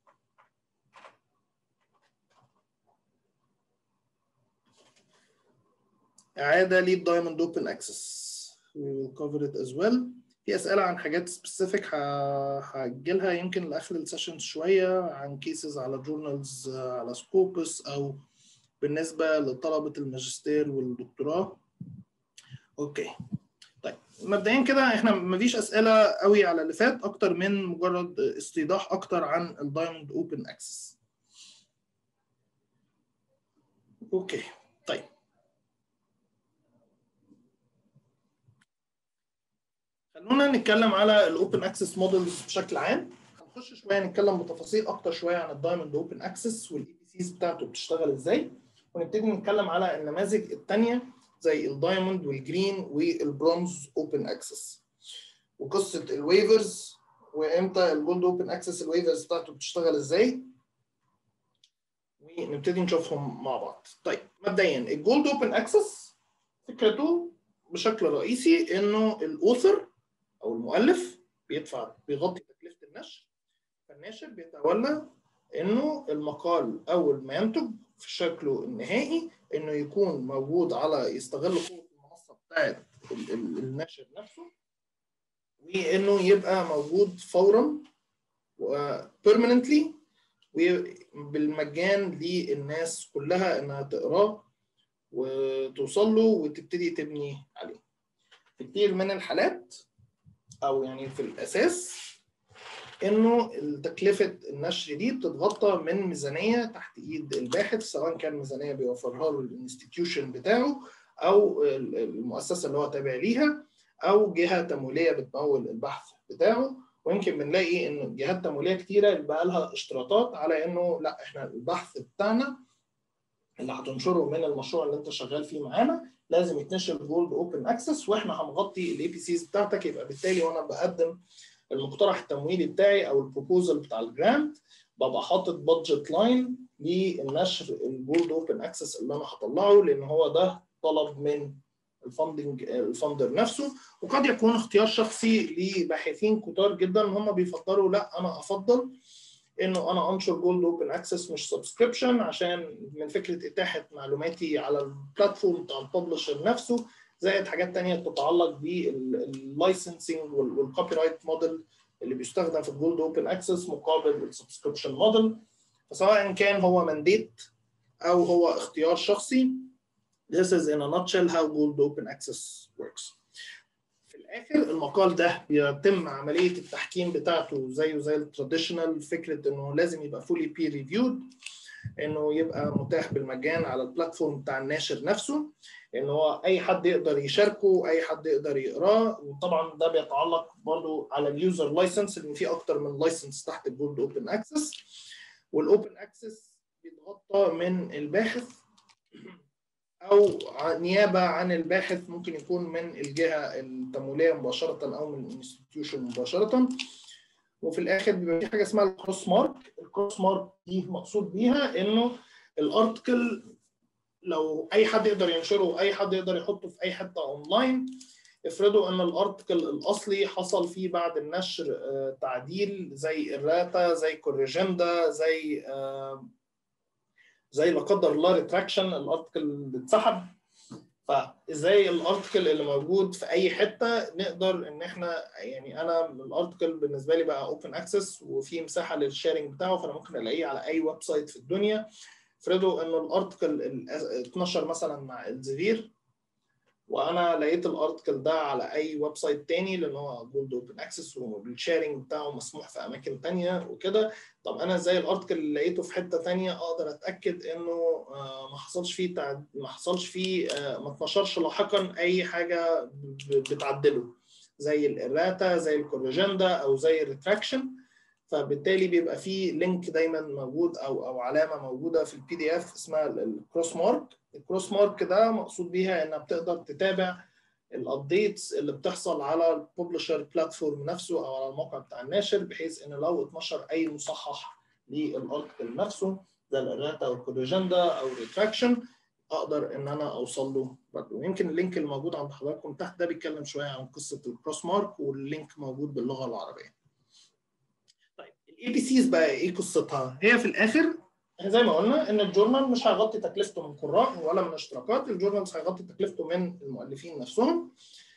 اعاده للدايموند اوبن اكسس we will cover it as well في اسئله عن حاجات سبيسيفيك هاجلها يمكن لاخر السيشن شويه عن كيسز على جورنالز على سكوبس او بالنسبه لطلبه الماجستير والدكتوراه اوكي طيب مبدئيا كده احنا مفيش اسئله قوي على اللي فات اكتر من مجرد استيضاح اكتر عن الدايموند اوبن اكسس اوكي طيب خلونا نتكلم على الاوبن اكسس مودلز بشكل عام هنخش شويه نتكلم بتفاصيل اكتر شويه عن الدايموند اوبن اكسس والاي بي سيز بتاعته بتشتغل ازاي ونبتدي نتكلم على النماذج الثانيه زي الدايموند والجرين والبرونز اوبن اكسس وقصه الويفرز وامتى الجولد اوبن اكسس الويفرز بتاعته بتشتغل ازاي ونبتدي نشوفهم مع بعض طيب مبدئيا الجولد اوبن اكسس فكرته بشكل رئيسي انه الاوثر او المؤلف بيدفع بيغطي تكلفه النشر فالناشر بيتولى انه المقال اول ما ينتج في شكله النهائي انه يكون موجود على يستغل قوه المنصه بتاعت الناشر نفسه وانه يبقى موجود فورا وبيرمننتلي وبالمجان للناس كلها انها تقراه وتوصل له وتبتدي تبني عليه في كتير من الحالات او يعني في الاساس انه تكلفه النشر دي بتتغطى من ميزانيه تحت ايد الباحث سواء كان ميزانيه بيوفرها له الانستتيوشن بتاعه او المؤسسه اللي هو تابع ليها او جهه تمويليه بتمول البحث بتاعه ويمكن بنلاقي ان جهات تمويليه كتيره بقى لها اشتراطات على انه لا احنا البحث بتاعنا اللي هتنشره من المشروع اللي انت شغال فيه معانا لازم يتنشر جولد اوبن اكسس واحنا هنغطي الاي بي سيز بتاعتك يبقى بالتالي وانا بقدم المقترح التمويلي بتاعي او البروبوزل بتاع الجرانت ببقى حاطط بادجت لاين للنشر الجولد اوبن اكسس اللي انا هطلعه لان هو ده طلب من الفندنج الفندر نفسه وقد يكون اختيار شخصي لباحثين كتار جدا هم بيفضلوا لا انا افضل انه انا انشر جولد اوبن اكسس مش سبسكريبشن عشان من فكره اتاحه معلوماتي على البلاتفورم بتاع الببلشر نفسه زائد حاجات تانية تتعلق باللايسنسنج والكوبي رايت موديل اللي بيستخدم في الجولد اوبن اكسس مقابل السبسكريبشن موديل فسواء كان هو مانديت او هو اختيار شخصي This is in a nutshell how Gold Open Access works. في الآخر المقال ده بيتم عملية التحكيم بتاعته زيه زي التراديشنال فكرة إنه لازم يبقى fully peer reviewed إنه يبقى متاح بالمجان على البلاتفورم بتاع الناشر نفسه إن هو أي حد يقدر يشاركه أي حد يقدر يقراه وطبعا ده بيتعلق برضو على اليوزر لايسنس لأن في أكتر من لايسنس تحت الجولد أوبن أكسس والأوبن أكسس بيتغطى من الباحث او نيابه عن الباحث ممكن يكون من الجهه التمويليه مباشره او من الانستتيوشن مباشره وفي الاخر بيبقى في حاجه اسمها الكروس مارك الكروس مارك دي مقصود بيها انه الارتكل لو اي حد يقدر ينشره اي حد يقدر يحطه في اي حته اونلاين افرضوا ان الارتكل الاصلي حصل فيه بعد النشر تعديل زي الراتا زي كوريجندا زي زي لا قدر الله ريتراكشن الارتكل اتسحب فازاي الارتكل اللي موجود في اي حته نقدر ان احنا يعني انا الارتكل بالنسبه لي بقى اوبن اكسس وفي مساحه للشيرنج بتاعه فانا ممكن الاقيه على اي ويب سايت في الدنيا افرضوا ان الارتكل اتنشر مثلا مع الزفير وانا لقيت الارتكل ده على اي ويب سايت تاني لان هو جولد اوبن اكسس والشيرنج بتاعه مسموح في اماكن تانية وكده طب انا ازاي الارتكل اللي لقيته في حته تانية اقدر اتاكد انه ما حصلش فيه تعد... ما حصلش فيه ما اتنشرش لاحقا اي حاجه بتعدله زي الاراتا زي الكوريجندا او زي الريتراكشن فبالتالي بيبقى فيه لينك دايما موجود او او علامه موجوده في البي دي اف اسمها الكروس مارك الكروس مارك ده مقصود بيها انها بتقدر تتابع الابديتس اللي بتحصل على الببلشر بلاتفورم نفسه او على الموقع بتاع الناشر بحيث ان لو اتنشر اي مصحح للارتكل نفسه زي الراتا او الكوريجندا او الريتراكشن اقدر ان انا اوصل له برضه ويمكن اللينك اللي موجود عند حضراتكم تحت ده بيتكلم شويه عن قصه الكروس مارك واللينك موجود باللغه العربيه. طيب الاي بي سيز بقى ايه قصتها؟ هي في الاخر زي ما قلنا ان الجورنال مش هيغطي تكلفته من قراء ولا من اشتراكات الجورنالز هيغطي تكلفته من المؤلفين نفسهم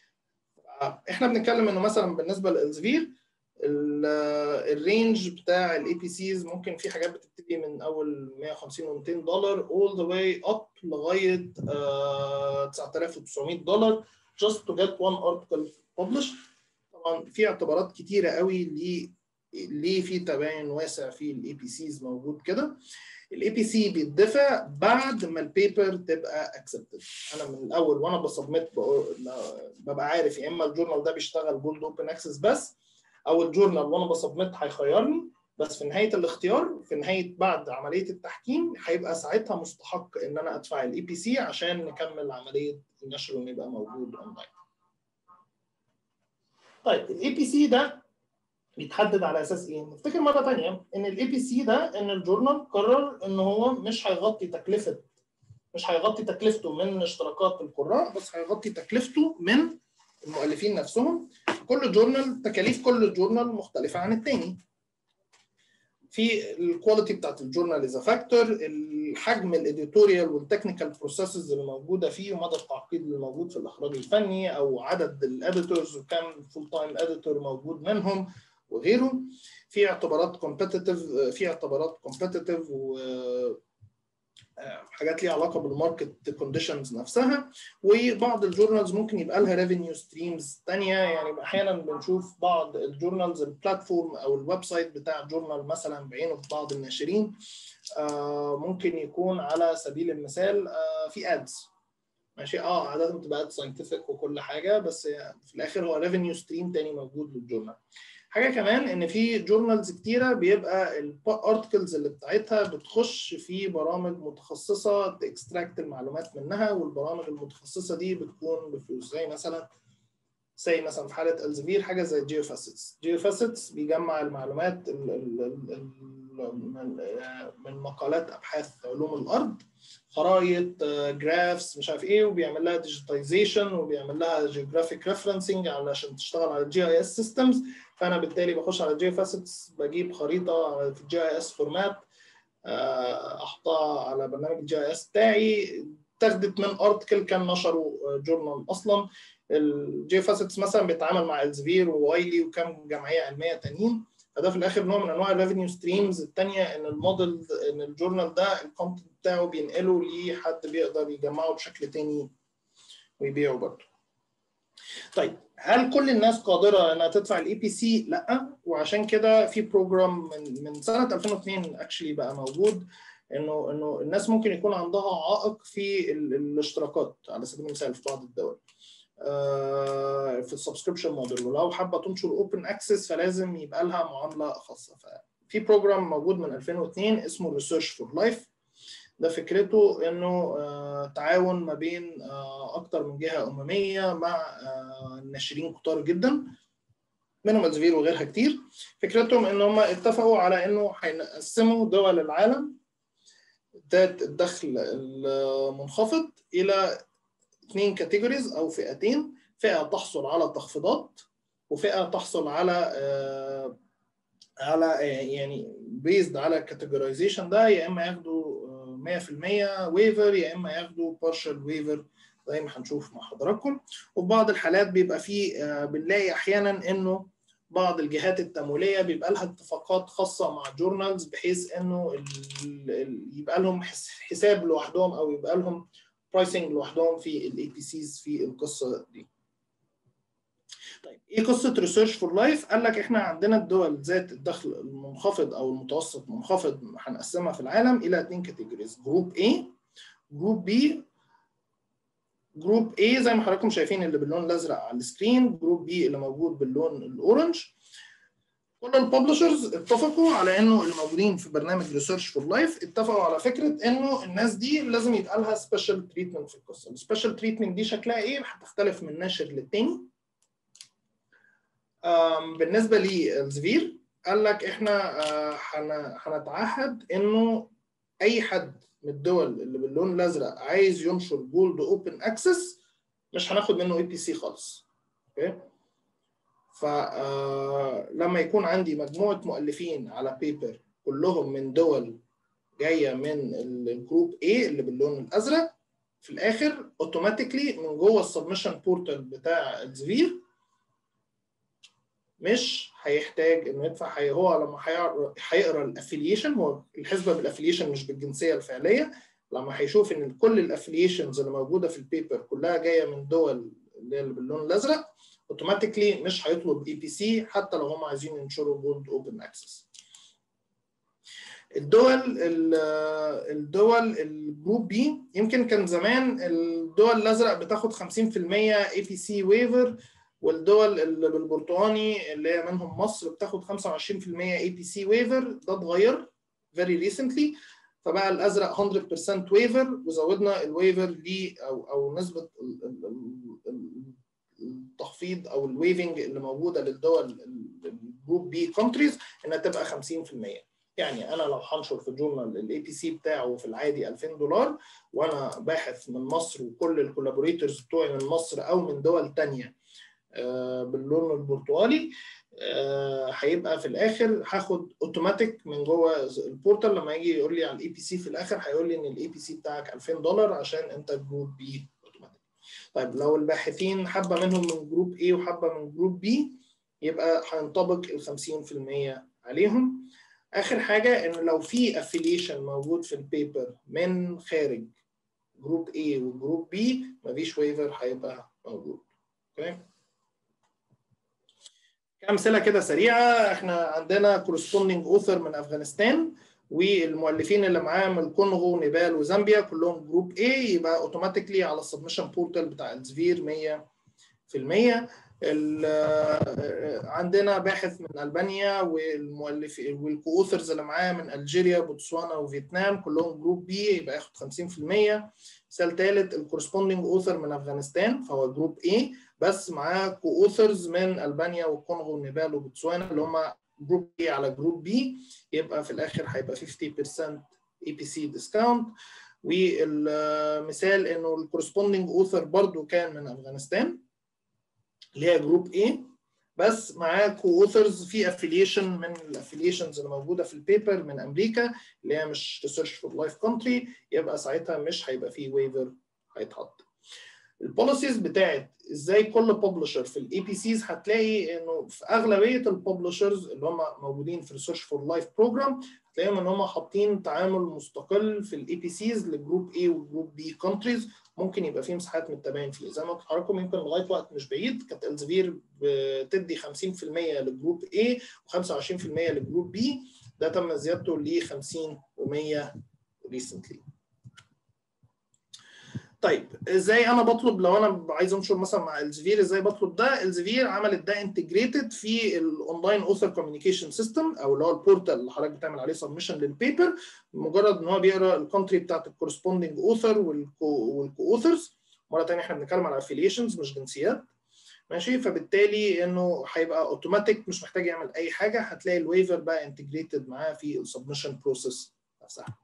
احنا بنتكلم انه مثلا بالنسبه لالزفير الرينج بتاع الاي بي سيز ممكن في حاجات بتبتدي من اول 150 و 200 دولار all the way up لغايه uh, 9900 دولار just to get one article published طبعا في اعتبارات كتيره قوي ليه في تباين واسع في الاي بي سيز موجود كده الاي بي سي بيدفع بعد ما البيبر تبقى اكسبتد انا من الاول وانا بسبمت ببقى عارف يا اما الجورنال ده بيشتغل جولد اوبن اكسس بس او الجورنال وانا بسبمت هيخيرني بس في نهايه الاختيار في نهايه بعد عمليه التحكيم هيبقى ساعتها مستحق ان انا ادفع الاي بي سي عشان نكمل عمليه النشر ويبقى موجود اونلاين. طيب الاي بي سي ده بيتحدد على اساس ايه؟ نفتكر مره ثانيه ان الاي بي سي ده ان الجورنال قرر ان هو مش هيغطي تكلفه مش هيغطي تكلفته من اشتراكات القراء بس هيغطي تكلفته من المؤلفين نفسهم كل جورنال تكاليف كل جورنال مختلفه عن الثاني في الكواليتي بتاعت الجورنال از فاكتور الحجم الاديتوريال والتكنيكال بروسيسز اللي موجوده فيه ومدى التعقيد اللي موجود في الاخراج الفني او عدد الاديتورز وكم فول تايم اديتور موجود منهم وغيره في اعتبارات كومبتيتيف في اعتبارات كومبتيتيف و حاجات ليها علاقه بالماركت كونديشنز نفسها وبعض الجورنالز ممكن يبقى لها ريفينيو ستريمز ثانيه يعني احيانا بنشوف بعض الجورنالز البلاتفورم او الويب سايت بتاع جورنال مثلا بعينه في بعض الناشرين ممكن يكون على سبيل المثال في ادز ماشي اه عاده بتبقى اد ساينتفك وكل حاجه بس في الاخر هو ريفينيو ستريم تاني موجود للجورنال حاجه كمان ان في جورنالز كتيره بيبقى الارتكلز اللي بتاعتها بتخش في برامج متخصصه تكستراكت المعلومات منها والبرامج المتخصصه دي بتكون بفلوس زي مثلا زي مثلا في حاله الزفير حاجه زي جيو فاسيتس جيو فاسيتس بيجمع المعلومات ال ال ال من مقالات ابحاث علوم الارض خرايط جرافس مش عارف ايه وبيعمل لها ديجيتايزيشن وبيعمل لها جيوغرافيك ريفرنسنج علشان تشتغل على الجي اي اس سيستمز فانا بالتالي بخش على جي فاسيتس بجيب خريطه في الجي اي اس فورمات احطها على برنامج الجي اي اس بتاعي اتاخدت من ارتكل كان نشره جورنال اصلا الجي فاسيتس مثلا بيتعامل مع الزفير ووايلي وكم جمعيه علميه تانيين فده في الاخر نوع من انواع الريفينيو ستريمز الثانيه ان الموديل ان الجورنال ده الكونتنت بتاعه بينقله لحد بيقدر يجمعه بشكل تاني ويبيعه برضه. طيب هل كل الناس قادره انها تدفع الاي بي سي؟ لا وعشان كده في بروجرام من من سنه 2002 اكشلي بقى موجود انه انه الناس ممكن يكون عندها عائق في الاشتراكات على سبيل المثال في بعض الدول. في السبسكريبشن موديل ولو حابه تنشر اوبن اكسس فلازم يبقى لها معامله خاصه ففي بروجرام موجود من 2002 اسمه ريسيرش فور لايف ده فكرته انه تعاون ما بين اكتر من جهه امميه مع ناشرين كتار جدا منهم الزفير وغيرها كتير فكرتهم ان هم اتفقوا على انه هيقسموا دول العالم ذات الدخل المنخفض الى اثنين كاتيجوريز او فئتين فئه تحصل على تخفيضات وفئه تحصل على آه على يعني بيزد على الكاتيجورايزيشن ده يا اما ياخدوا 100% ويفر يا اما ياخدوا بارشال ويفر زي ما هنشوف مع حضراتكم وفي بعض الحالات بيبقى فيه آه بنلاقي احيانا انه بعض الجهات التمويليه بيبقى لها اتفاقات خاصه مع جورنالز بحيث انه يبقى لهم حساب لوحدهم او يبقى لهم برايسنج لوحدهم في الاي بي سيز في القصه دي. طيب ايه قصه ريسيرش فور لايف؟ قال لك احنا عندنا الدول ذات الدخل المنخفض او المتوسط منخفض هنقسمها في العالم الى اثنين كاتيجوريز جروب A جروب B جروب A زي ما حضراتكم شايفين اللي باللون الازرق على السكرين جروب B اللي موجود باللون الاورنج كل الببلشرز اتفقوا على انه الموجودين في برنامج ريسيرش فور لايف اتفقوا على فكره انه الناس دي لازم يبقى لها سبيشال تريتمنت في القصه، السبيشال تريتمنت دي شكلها ايه؟ هتختلف من ناشر للتاني. بالنسبه للزفير قال لك احنا هنتعهد انه اي حد من الدول اللي باللون الازرق عايز ينشر جولد اوبن اكسس مش هناخد منه اي بي سي خالص. اوكي؟ فلما يكون عندي مجموعه مؤلفين على بيبر كلهم من دول جايه من الجروب A اللي باللون الازرق في الاخر اوتوماتيكلي من جوه السبمشن بورتال بتاع الزفير مش هيحتاج انه يدفع هي هو لما هيقرا الافليشن هو الحسبه بالافليشن مش بالجنسيه الفعليه لما هيشوف ان كل الافليشنز اللي موجوده في البيبر كلها جايه من دول اللي باللون الازرق اوتوماتيكلي مش هيطلب اي بي سي حتى لو هم عايزين ينشروا جولد اوبن اكسس الدول الدول الجروب بي يمكن كان زمان الدول الازرق بتاخد 50% اي بي سي ويفر والدول اللي بالبرتقاني اللي هي منهم مصر بتاخد 25% اي بي سي ويفر ده اتغير فيري ريسنتلي فبقى الازرق 100% ويفر وزودنا الويفر ل او او نسبه التخفيض او الويفنج اللي موجوده للدول الجروب بي كونتريز انها تبقى 50% يعني انا لو هنشر في جورنال الاي بي سي بتاعه في العادي 2000 دولار وانا باحث من مصر وكل الكولابوريتورز بتوعي من مصر او من دول ثانيه باللون البرتقالي هيبقى في الاخر هاخد اوتوماتيك من جوه البورتال لما يجي يقول لي على الاي بي سي في الاخر هيقول لي ان الاي بي سي بتاعك 2000 دولار عشان انت جروب بي اوتوماتيك طيب لو الباحثين حبه منهم من جروب A وحبه من جروب B يبقى هينطبق ال 50% عليهم اخر حاجه ان لو في افيليشن موجود في البيبر من خارج جروب A وجروب B مفيش ويفر هيبقى موجود اوكي كامثله كده سريعه احنا عندنا كورسبوندينج اوثر من افغانستان والمؤلفين اللي معاه من الكونغو ونيبال وزامبيا كلهم جروب A يبقى اوتوماتيكلي على السبمشن بورتال بتاع الزفير 100% عندنا باحث من البانيا والمؤلف والكوثرز اللي معاه من الجيريا بوتسوانا وفيتنام كلهم جروب بي يبقى ياخد 50% مثال ثالث الكورسبوندينج اوثر من افغانستان فهو جروب A بس معاه كوثرز من البانيا والكونغو والنيبال وبوتسوانا اللي هم جروب A على جروب B يبقى في الاخر هيبقى 50% اي بي سي ديسكاونت والمثال انه الكورسبوندينج اوثر برضو كان من افغانستان اللي هي جروب A بس معاه كو اوثرز في افيليشن من الافيليشنز اللي موجوده في البيبر من امريكا اللي هي مش ريسيرش فور لايف كونتري يبقى ساعتها مش هيبقى فيه ويفر هيتحط البوليسيز بتاعت ازاي كل ببلشر في الاي بي سيز هتلاقي انه في اغلبيه الببلشرز اللي هم موجودين في ريسيرش فور لايف بروجرام هتلاقيهم ان هم حاطين تعامل مستقل في الاي بي سيز لجروب A وجروب B كونتريز ممكن يبقى فيه مساحات من التباين فيه زي ما قلت لحضراتكم يمكن لغايه وقت مش بعيد كانت الزفير بتدي 50% لجروب A و25% لجروب B ده تم زيادته ل 50 و100 ريسنتلي طيب ازاي انا بطلب لو انا عايز انشر مثلا مع الزفير ازاي بطلب ده الزفير عملت ده انتجريتد في الاونلاين اوثر كوميونيكيشن سيستم او اللي هو البورتال اللي حضرتك بتعمل عليه سبمشن للبيبر مجرد ان هو بيقرا الكونتري بتاعت الكورسبوندنج اوثر والكو اوثرز مره ثانيه احنا بنتكلم على افيليشنز مش جنسيات ماشي فبالتالي انه هيبقى اوتوماتيك مش محتاج يعمل اي حاجه هتلاقي الويفر بقى انتجريتد معاه في السبمشن بروسيس نفسها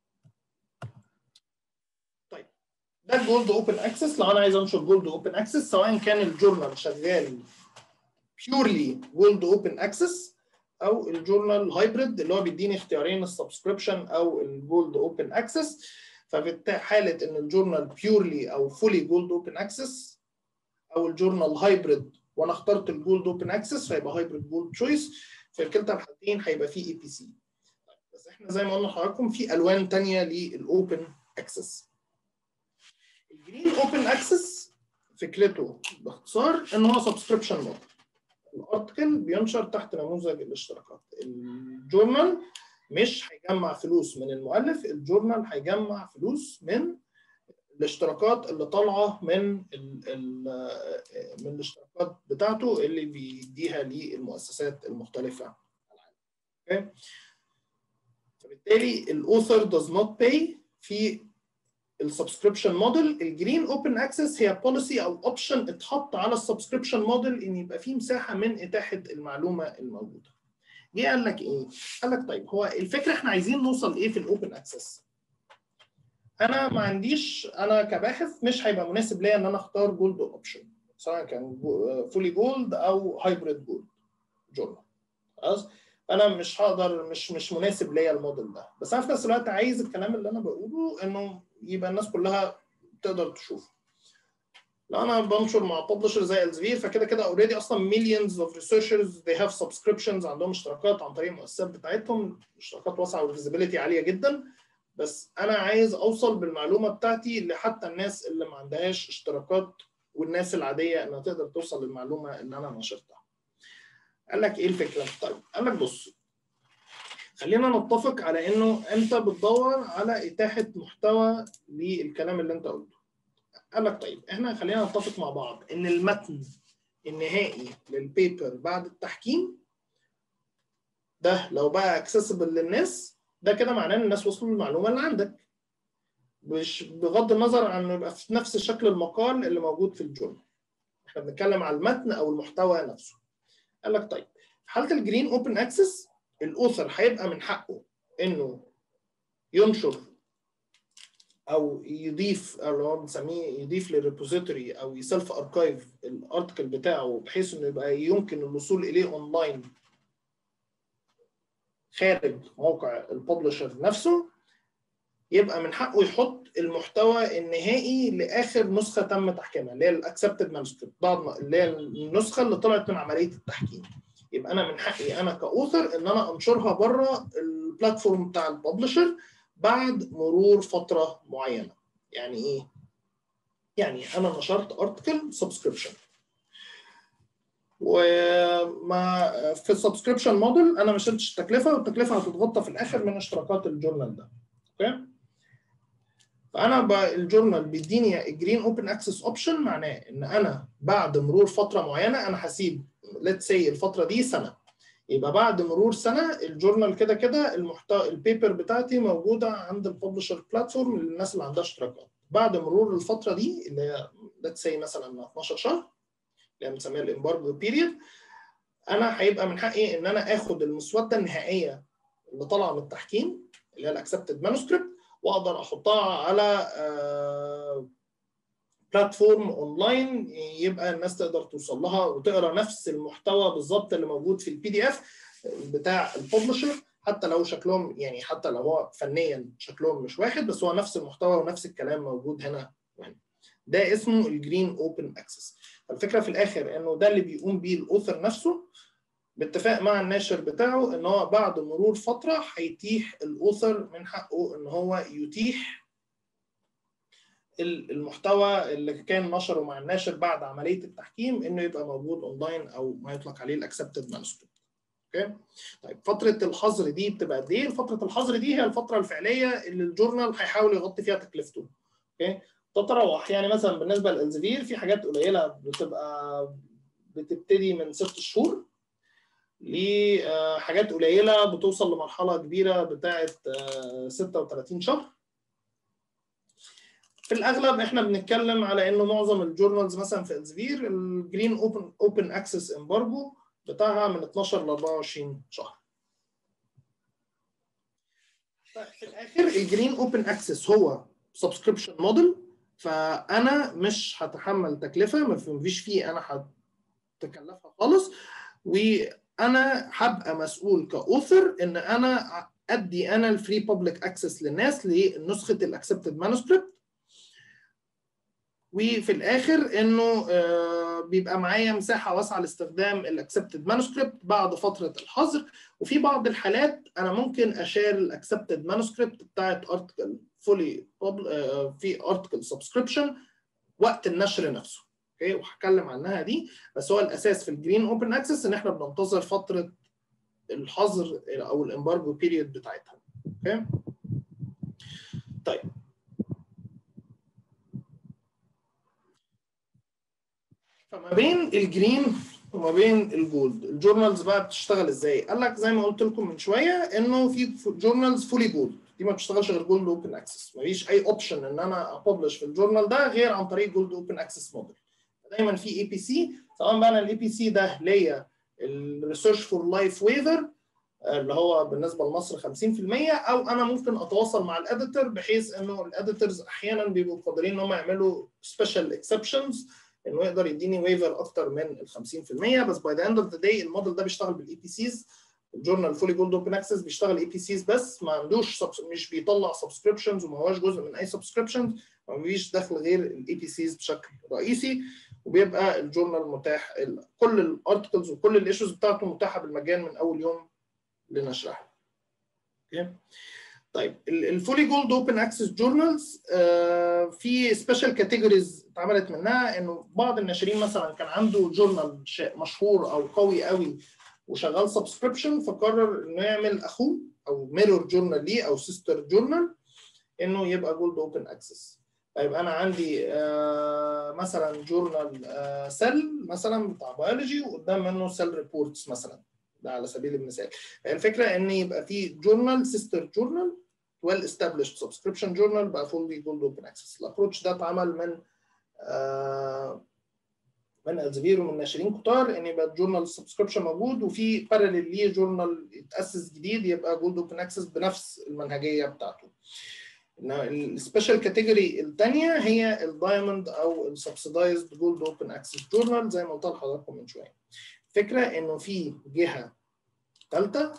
ده الجولد اوبن اكسس لو انا عايز انشر جولد اوبن اكسس سواء كان الجورنال شغال بيورلي جولد اوبن اكسس او الجورنال هايبريد اللي هو بيديني اختيارين السبسكريبشن او الجولد اوبن اكسس ففي حاله ان الجورنال بيورلي او فولي جولد اوبن اكسس او الجورنال هايبريد وانا اخترت الجولد اوبن اكسس فيبقى هايبريد جولد تشويس في كلتا الحالتين هيبقى في اي بي سي بس احنا زي ما قلنا لحضراتكم في الوان ثانيه للاوبن اكسس الجرين اوبن اكسس فكرته باختصار ان هو سبسكريبشن موديل الارتكل بينشر تحت نموذج الاشتراكات الجورنال مش هيجمع فلوس من المؤلف الجورنال هيجمع فلوس من الاشتراكات اللي طالعه من ال ال من الاشتراكات بتاعته اللي بيديها للمؤسسات المختلفه اوكي فبالتالي الاوثر does not pay في السبسكريبشن موديل الجرين اوبن اكسس هي بوليسي او اوبشن اتحط على السبسكريبشن موديل ان يبقى فيه مساحه من اتاحه المعلومه الموجوده جه قال لك ايه قال لك طيب هو الفكره احنا عايزين نوصل ايه في الاوبن اكسس انا ما عنديش انا كباحث مش هيبقى مناسب ليا ان انا اختار جولد اوبشن سواء كان فولي جولد او هايبريد جولد جورنال خلاص انا مش هقدر مش مش مناسب ليا الموديل ده بس انا في نفس الوقت عايز الكلام اللي انا بقوله انه يبقى الناس كلها تقدر تشوفه لو انا بنشر مع ببلشر زي الزفير فكده كده اوريدي اصلا millions of researchers they have subscriptions عندهم اشتراكات عن طريق المؤسسات بتاعتهم اشتراكات واسعه والفيزيبيليتي عاليه جدا بس انا عايز اوصل بالمعلومه بتاعتي لحتى الناس اللي ما عندهاش اشتراكات والناس العاديه انها تقدر توصل للمعلومه اللي انا نشرتها. قال لك ايه الفكره؟ طيب قال لك بص خلينا نتفق على انه انت بتدور على اتاحه محتوى للكلام اللي انت قلته. قال لك طيب احنا خلينا نتفق مع بعض ان المتن النهائي للبيبر بعد التحكيم ده لو بقى اكسسبل للناس ده كده معناه ان الناس وصلوا للمعلومه اللي عندك مش بغض النظر عن انه يبقى في نفس شكل المقال اللي موجود في الجورنال احنا بنتكلم على المتن او المحتوى نفسه قال لك طيب في حاله الجرين اوبن اكسس الاوثر هيبقى من حقه انه ينشر او يضيف او اللي هو بنسميه يضيف للريبوزيتوري او يسلف اركايف الارتكل بتاعه بحيث انه يبقى يمكن الوصول اليه اونلاين خارج موقع الببلشر نفسه يبقى من حقه يحط المحتوى النهائي لاخر نسخه تم تحكيمها اللي هي الاكسبتد مانuscript بعض اللي هي النسخه اللي طلعت من عمليه التحكيم يبقى انا من حقي انا كاوثر ان انا انشرها بره البلاتفورم بتاع الببلشر بعد مرور فتره معينه يعني ايه يعني انا نشرت ارتكل سبسكريبشن وما في السبسكريبشن موديل انا ما شلتش التكلفه والتكلفه هتتغطى في الاخر من اشتراكات الجورنال ده اوكي فانا ب... الجورنال بيديني الجرين اوبن اكسس اوبشن معناه ان انا بعد مرور فتره معينه انا هسيب ليتس سي الفتره دي سنه يبقى بعد مرور سنه الجورنال كده كده المحتوى البيبر بتاعتي موجوده عند الببلشر بلاتفورم للناس اللي عندها اشتراكات بعد مرور الفتره دي اللي هي ليتس سي مثلا 12 شهر اللي هي بنسميها الامبارجو بيريد انا هيبقى من حقي ان انا اخد المسوده النهائيه اللي طالعه من التحكيم اللي هي الاكسبتد مانuscript واقدر احطها على بلاتفورم اونلاين يبقى الناس تقدر توصل لها وتقرا نفس المحتوى بالظبط اللي موجود في البي دي اف بتاع الببلشر حتى لو شكلهم يعني حتى لو هو فنيا شكلهم مش واحد بس هو نفس المحتوى ونفس الكلام موجود هنا وهنا ده اسمه الجرين اوبن اكسس الفكره في الاخر انه ده اللي بيقوم بيه الاوثر نفسه باتفاق مع الناشر بتاعه ان هو بعد مرور فتره هيتيح الاوثر من حقه ان هو يتيح المحتوى اللي كان نشره مع الناشر بعد عمليه التحكيم انه يبقى موجود اونلاين او ما يطلق عليه الاكسبتد مانuscript اوكي طيب فتره الحظر دي بتبقى قد ايه فتره الحظر دي هي الفتره الفعليه اللي الجورنال هيحاول يغطي فيها تكلفته اوكي تتراوح يعني مثلا بالنسبه للالزفير في حاجات قليله بتبقى بتبتدي من ست شهور لحاجات قليله بتوصل لمرحله كبيره بتاعه 36 شهر في الاغلب احنا بنتكلم على انه معظم الجورنالز مثلا في الزفير الجرين اوبن اوبن اكسس امبارجو بتاعها من 12 ل 24 شهر. في الاخر الجرين اوبن اكسس هو سبسكريبشن موديل فانا مش هتحمل تكلفه ما فيش فيه انا هتكلفها خالص وانا هبقى مسؤول كاوثر ان انا ادي انا الفري بابليك اكسس للناس لنسخه الاكسبتد مانuscript وفي الاخر انه بيبقى معايا مساحه واسعه لاستخدام الاكسبتد مانuscript بعد فتره الحظر وفي بعض الحالات انا ممكن اشير الاكسبتد مانuscript بتاعت ارتكل فولي في ارتكل سبسكريبشن وقت النشر نفسه اوكي وهتكلم عنها دي بس هو الاساس في الجرين اوبن اكسس ان احنا بننتظر فتره الحظر او الامبارجو بيريود بتاعتها اوكي طيب فما بين الجرين وما بين الجولد الجورنالز بقى بتشتغل ازاي قال لك زي ما قلت لكم من شويه انه في جورنالز فولي جولد دي ما بتشتغلش غير جولد اوبن اكسس مفيش اي اوبشن ان انا ابلش في الجورنال ده غير عن طريق جولد اوبن اكسس موديل دايما في اي بي سي سواء بقى انا الاي بي سي ده ليا الريسيرش فور لايف ويفر اللي هو بالنسبه لمصر 50% او انا ممكن اتواصل مع الاديتور بحيث انه الاديتورز احيانا بيبقوا قادرين ان هم يعملوا سبيشال اكسبشنز انه يقدر يديني ويفر اكتر من ال 50% بس باي ذا اند اوف ذا داي الموديل ده بيشتغل بالاي بي سيز الجورنال فولي جولد اوبن اكسس بيشتغل اي بي سيز بس ما عندوش مش بيطلع سبسكريبشنز وما هوش جزء من اي سبسكريبشن ما فيش دخل غير الاي بي سيز بشكل رئيسي وبيبقى الجورنال متاح كل الارتكلز وكل الايشوز بتاعته متاحه بالمجان من اول يوم لنشرها. اوكي طيب الفولي جولد اوبن اكسس جورنالز في سبيشال كاتيجوريز اتعملت منها انه بعض الناشرين مثلا كان عنده جورنال مشهور او قوي قوي وشغال سبسكريبشن فقرر انه يعمل اخوه او ميرور جورنال ليه او سيستر جورنال انه يبقى جولد اوبن اكسس طيب انا عندي آه مثلا جورنال آه سيل مثلا بتاع بيولوجي وقدام منه سيل ريبورتس مثلا ده على سبيل المثال الفكره ان يبقى في جورنال سيستر جورنال ويل established سبسكريبشن جورنال بقى فولي جولد اوبن اكسس الابروتش ده اتعمل من آه من الزفير ومن ناشرين كتار ان يبقى الجورنال سبسكريبشن موجود وفي بارلل ليه جورنال يتاسس جديد يبقى جولد اوبن اكسس بنفس المنهجيه بتاعته السبيشال كاتيجوري الثانيه هي الدايموند او السبسيدايزد جولد اوبن اكسس جورنال زي ما قلت لحضراتكم من شويه الفكره انه في جهه ثالثه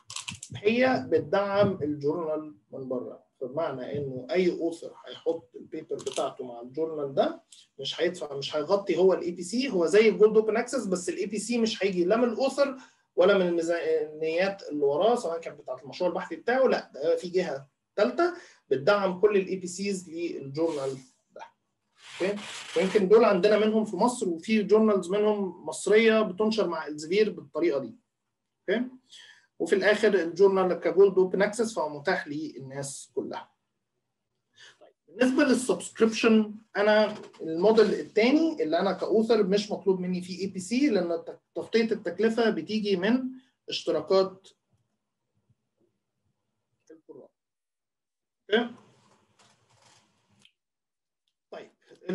هي بتدعم الجورنال من بره بمعنى انه اي اوثر هيحط البيبر بتاعته مع الجورنال ده مش هيدفع مش هيغطي هو الاي بي سي هو زي الجولد اوبن اكسس بس الاي بي سي مش هيجي لا من الاوثر ولا من الميزانيات اللي وراه سواء كانت بتاعت المشروع البحثي بتاعه لا ده في جهه ثالثه بتدعم كل الاي بي سيز للجورنال ده اوكي ويمكن دول عندنا منهم في مصر وفي جورنالز منهم مصريه بتنشر مع الزفير بالطريقه دي اوكي وفي الاخر الجورنال كجولد اوبن اكسس فهو متاح للناس كلها طيب بالنسبه للسبسكريبشن انا الموديل الثاني اللي انا كاوثر مش مطلوب مني فيه اي بي سي لان تغطيه التكلفه بتيجي من اشتراكات القراء اوكي طيب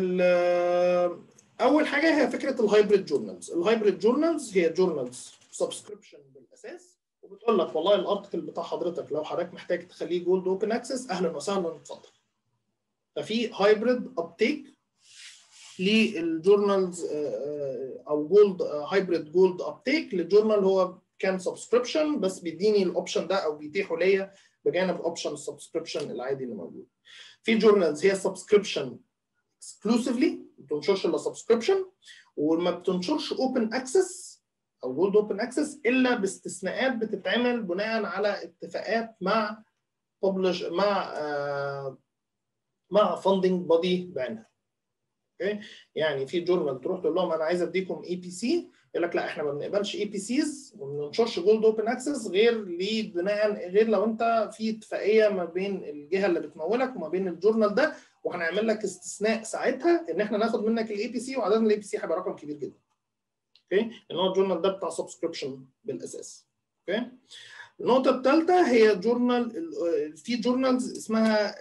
اول حاجه هي فكره الهايبريد جورنالز الهايبريد جورنالز هي جورنالز سبسكريبشن بالاساس وبتقول لك والله الارتكل بتاع حضرتك لو حضرتك محتاج تخليه جولد اوبن اكسس اهلا وسهلا اتفضل ففي هايبريد ابتيك للجورنالز او جولد هايبريد جولد ابتيك للجورنال هو كان سبسكريبشن بس بيديني الاوبشن ده او بيتيحه ليا بجانب اوبشن السبسكريبشن العادي اللي موجود في جورنالز هي سبسكريبشن اكسكلوسيفلي ما بتنشرش الا سبسكريبشن وما بتنشرش اوبن اكسس او جولد اوبن اكسس الا باستثناءات بتتعمل بناء على اتفاقات مع ببلش مع آه مع فاندنج بودي بعينها اوكي يعني في جورنال تروح تقول لهم انا عايز اديكم اي بي سي يقول لك لا احنا ما بنقبلش اي بي سيز وما بننشرش جولد اوبن اكسس غير ليه بناء غير لو انت في اتفاقيه ما بين الجهه اللي بتمولك وما بين الجورنال ده وهنعمل لك استثناء ساعتها ان احنا ناخد منك الاي بي سي وعدد الاي بي سي هيبقى رقم كبير جدا. اوكي؟ لان هو الجورنال ده بتاع سبسكريبشن بالاساس. اوكي؟ النقطه الثالثه هي جورنال في جورنالز اسمها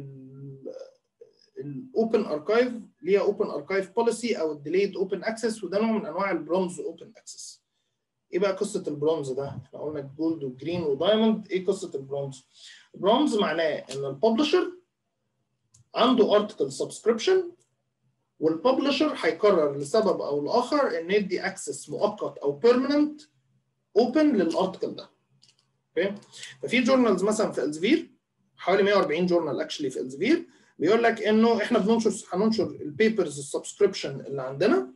الاوبن اركايف ليها اوبن اركايف بوليسي او الديليد اوبن اكسس وده نوع من انواع البرونز اوبن اكسس. ايه بقى قصه البرونز ده؟ احنا قلنا جولد وجرين ودايموند ايه قصه البرونز؟ البرونز معناه ان الببلشر عنده ارتكل سبسكريبشن والببلشر هيقرر لسبب او لاخر ان يدي اكسس مؤقت او بيرمننت اوبن للارتكل ده. اوكي؟ ففي جورنالز مثلا في الزفير حوالي 140 جورنال اكشلي في الزفير بيقول لك انه احنا بننشر هننشر البيبرز السبسكريبشن اللي عندنا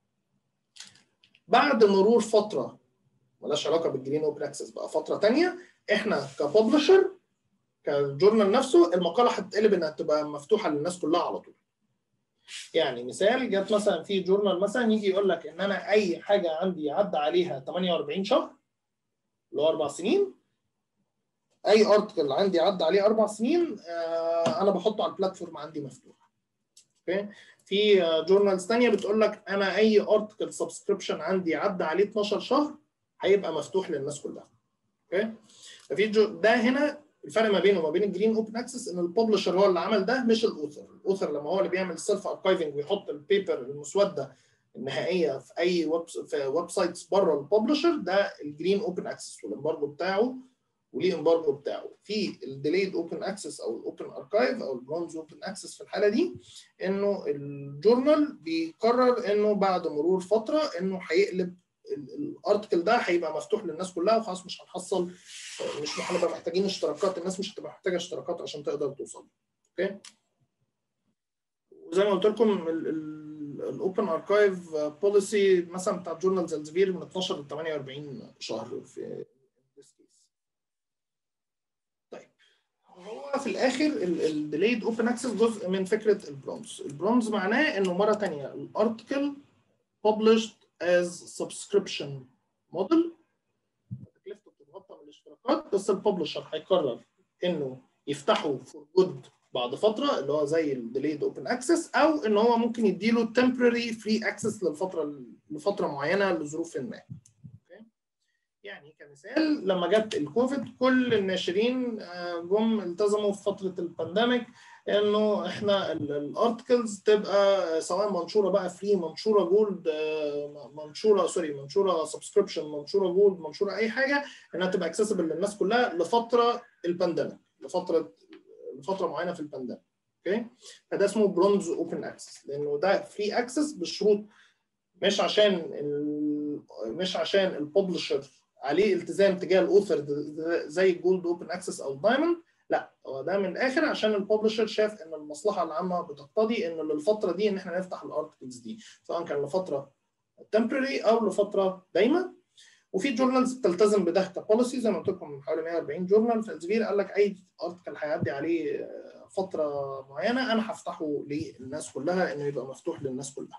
بعد مرور فتره ملهاش علاقه بالجرين اوبن اكسس بقى فتره ثانيه احنا كببلشر كجورنال نفسه المقاله هتتقلب انها تبقى مفتوحه للناس كلها على طول. يعني مثال جت مثلا في جورنال مثلا يجي يقول لك ان انا اي حاجه عندي عدى عليها 48 شهر اللي هو اربع سنين اي ارتكل عندي عدى عليه اربع سنين آه انا بحطه على البلاتفورم عندي مفتوح. اوكي في جورنالز ثانيه بتقول لك انا اي ارتكل سبسكريبشن عندي عدى عليه 12 شهر هيبقى مفتوح للناس كلها. اوكي ففي ده هنا الفرق ما بينه وما بين الجرين اوبن اكسس ان الببلشر هو اللي عمل ده مش الاوثر، الاوثر لما هو اللي بيعمل سيلف اركايفنج ويحط البيبر المسوده النهائيه في اي ويب في ويب سايتس بره الببلشر ده الجرين اوبن اكسس والامبارجو بتاعه وليه امبارجو بتاعه في الديليد اوبن اكسس او الاوبن اركايف او البرونز اوبن اكسس في الحاله دي انه الجورنال بيقرر انه بعد مرور فتره انه هيقلب الارتكل ده هيبقى مفتوح للناس كلها وخلاص مش هنحصل مش هنبقى محتاجين اشتراكات الناس مش هتبقى محتاجه اشتراكات عشان تقدر توصل اوكي وزي ما قلت لكم الاوبن اركايف بوليسي مثلا بتاع جورنالز الزفير من 12 ل 48 شهر في طيب هو في الاخر الديليد اوبن اكسس جزء من فكره البرونز البرونز معناه انه مره ثانيه الارتكل published as subscription model تكلفته بتتغطى من الاشتراكات بس الببلشر هيقرر انه يفتحه فور جود بعد فتره اللي هو زي الديليد اوبن اكسس او ان هو ممكن يديله temporary فري اكسس للفتره لفتره معينه لظروف ما. يعني كمثال لما جت الكوفيد كل الناشرين جم التزموا في فتره البانديميك انه احنا الارتكلز تبقى سواء منشوره بقى فري منشوره جولد منشوره سوري منشوره سبسكريبشن منشوره جولد منشوره اي حاجه انها تبقى اكسسبل للناس كلها لفتره البانديميك لفتره لفتره معينه في البانديميك اوكي فده اسمه برونز اوبن اكسس لانه ده فري اكسس بشروط مش عشان ال... مش عشان الببلشر عليه التزام تجاه الاوثر زي الجولد اوبن اكسس او الدايموند لا هو ده من الاخر عشان الببلشر شاف ان المصلحه العامه بتقتضي ان للفتره دي ان احنا نفتح الارتكلز دي سواء كان لفتره temporary او لفتره دايمه وفي جورنالز بتلتزم بده كبوليسي زي ما قلت لكم حوالي 140 جورنال في الزفير قال لك اي ارتكل هيعدي عليه فتره معينه انا هفتحه للناس كلها انه يبقى مفتوح للناس كلها.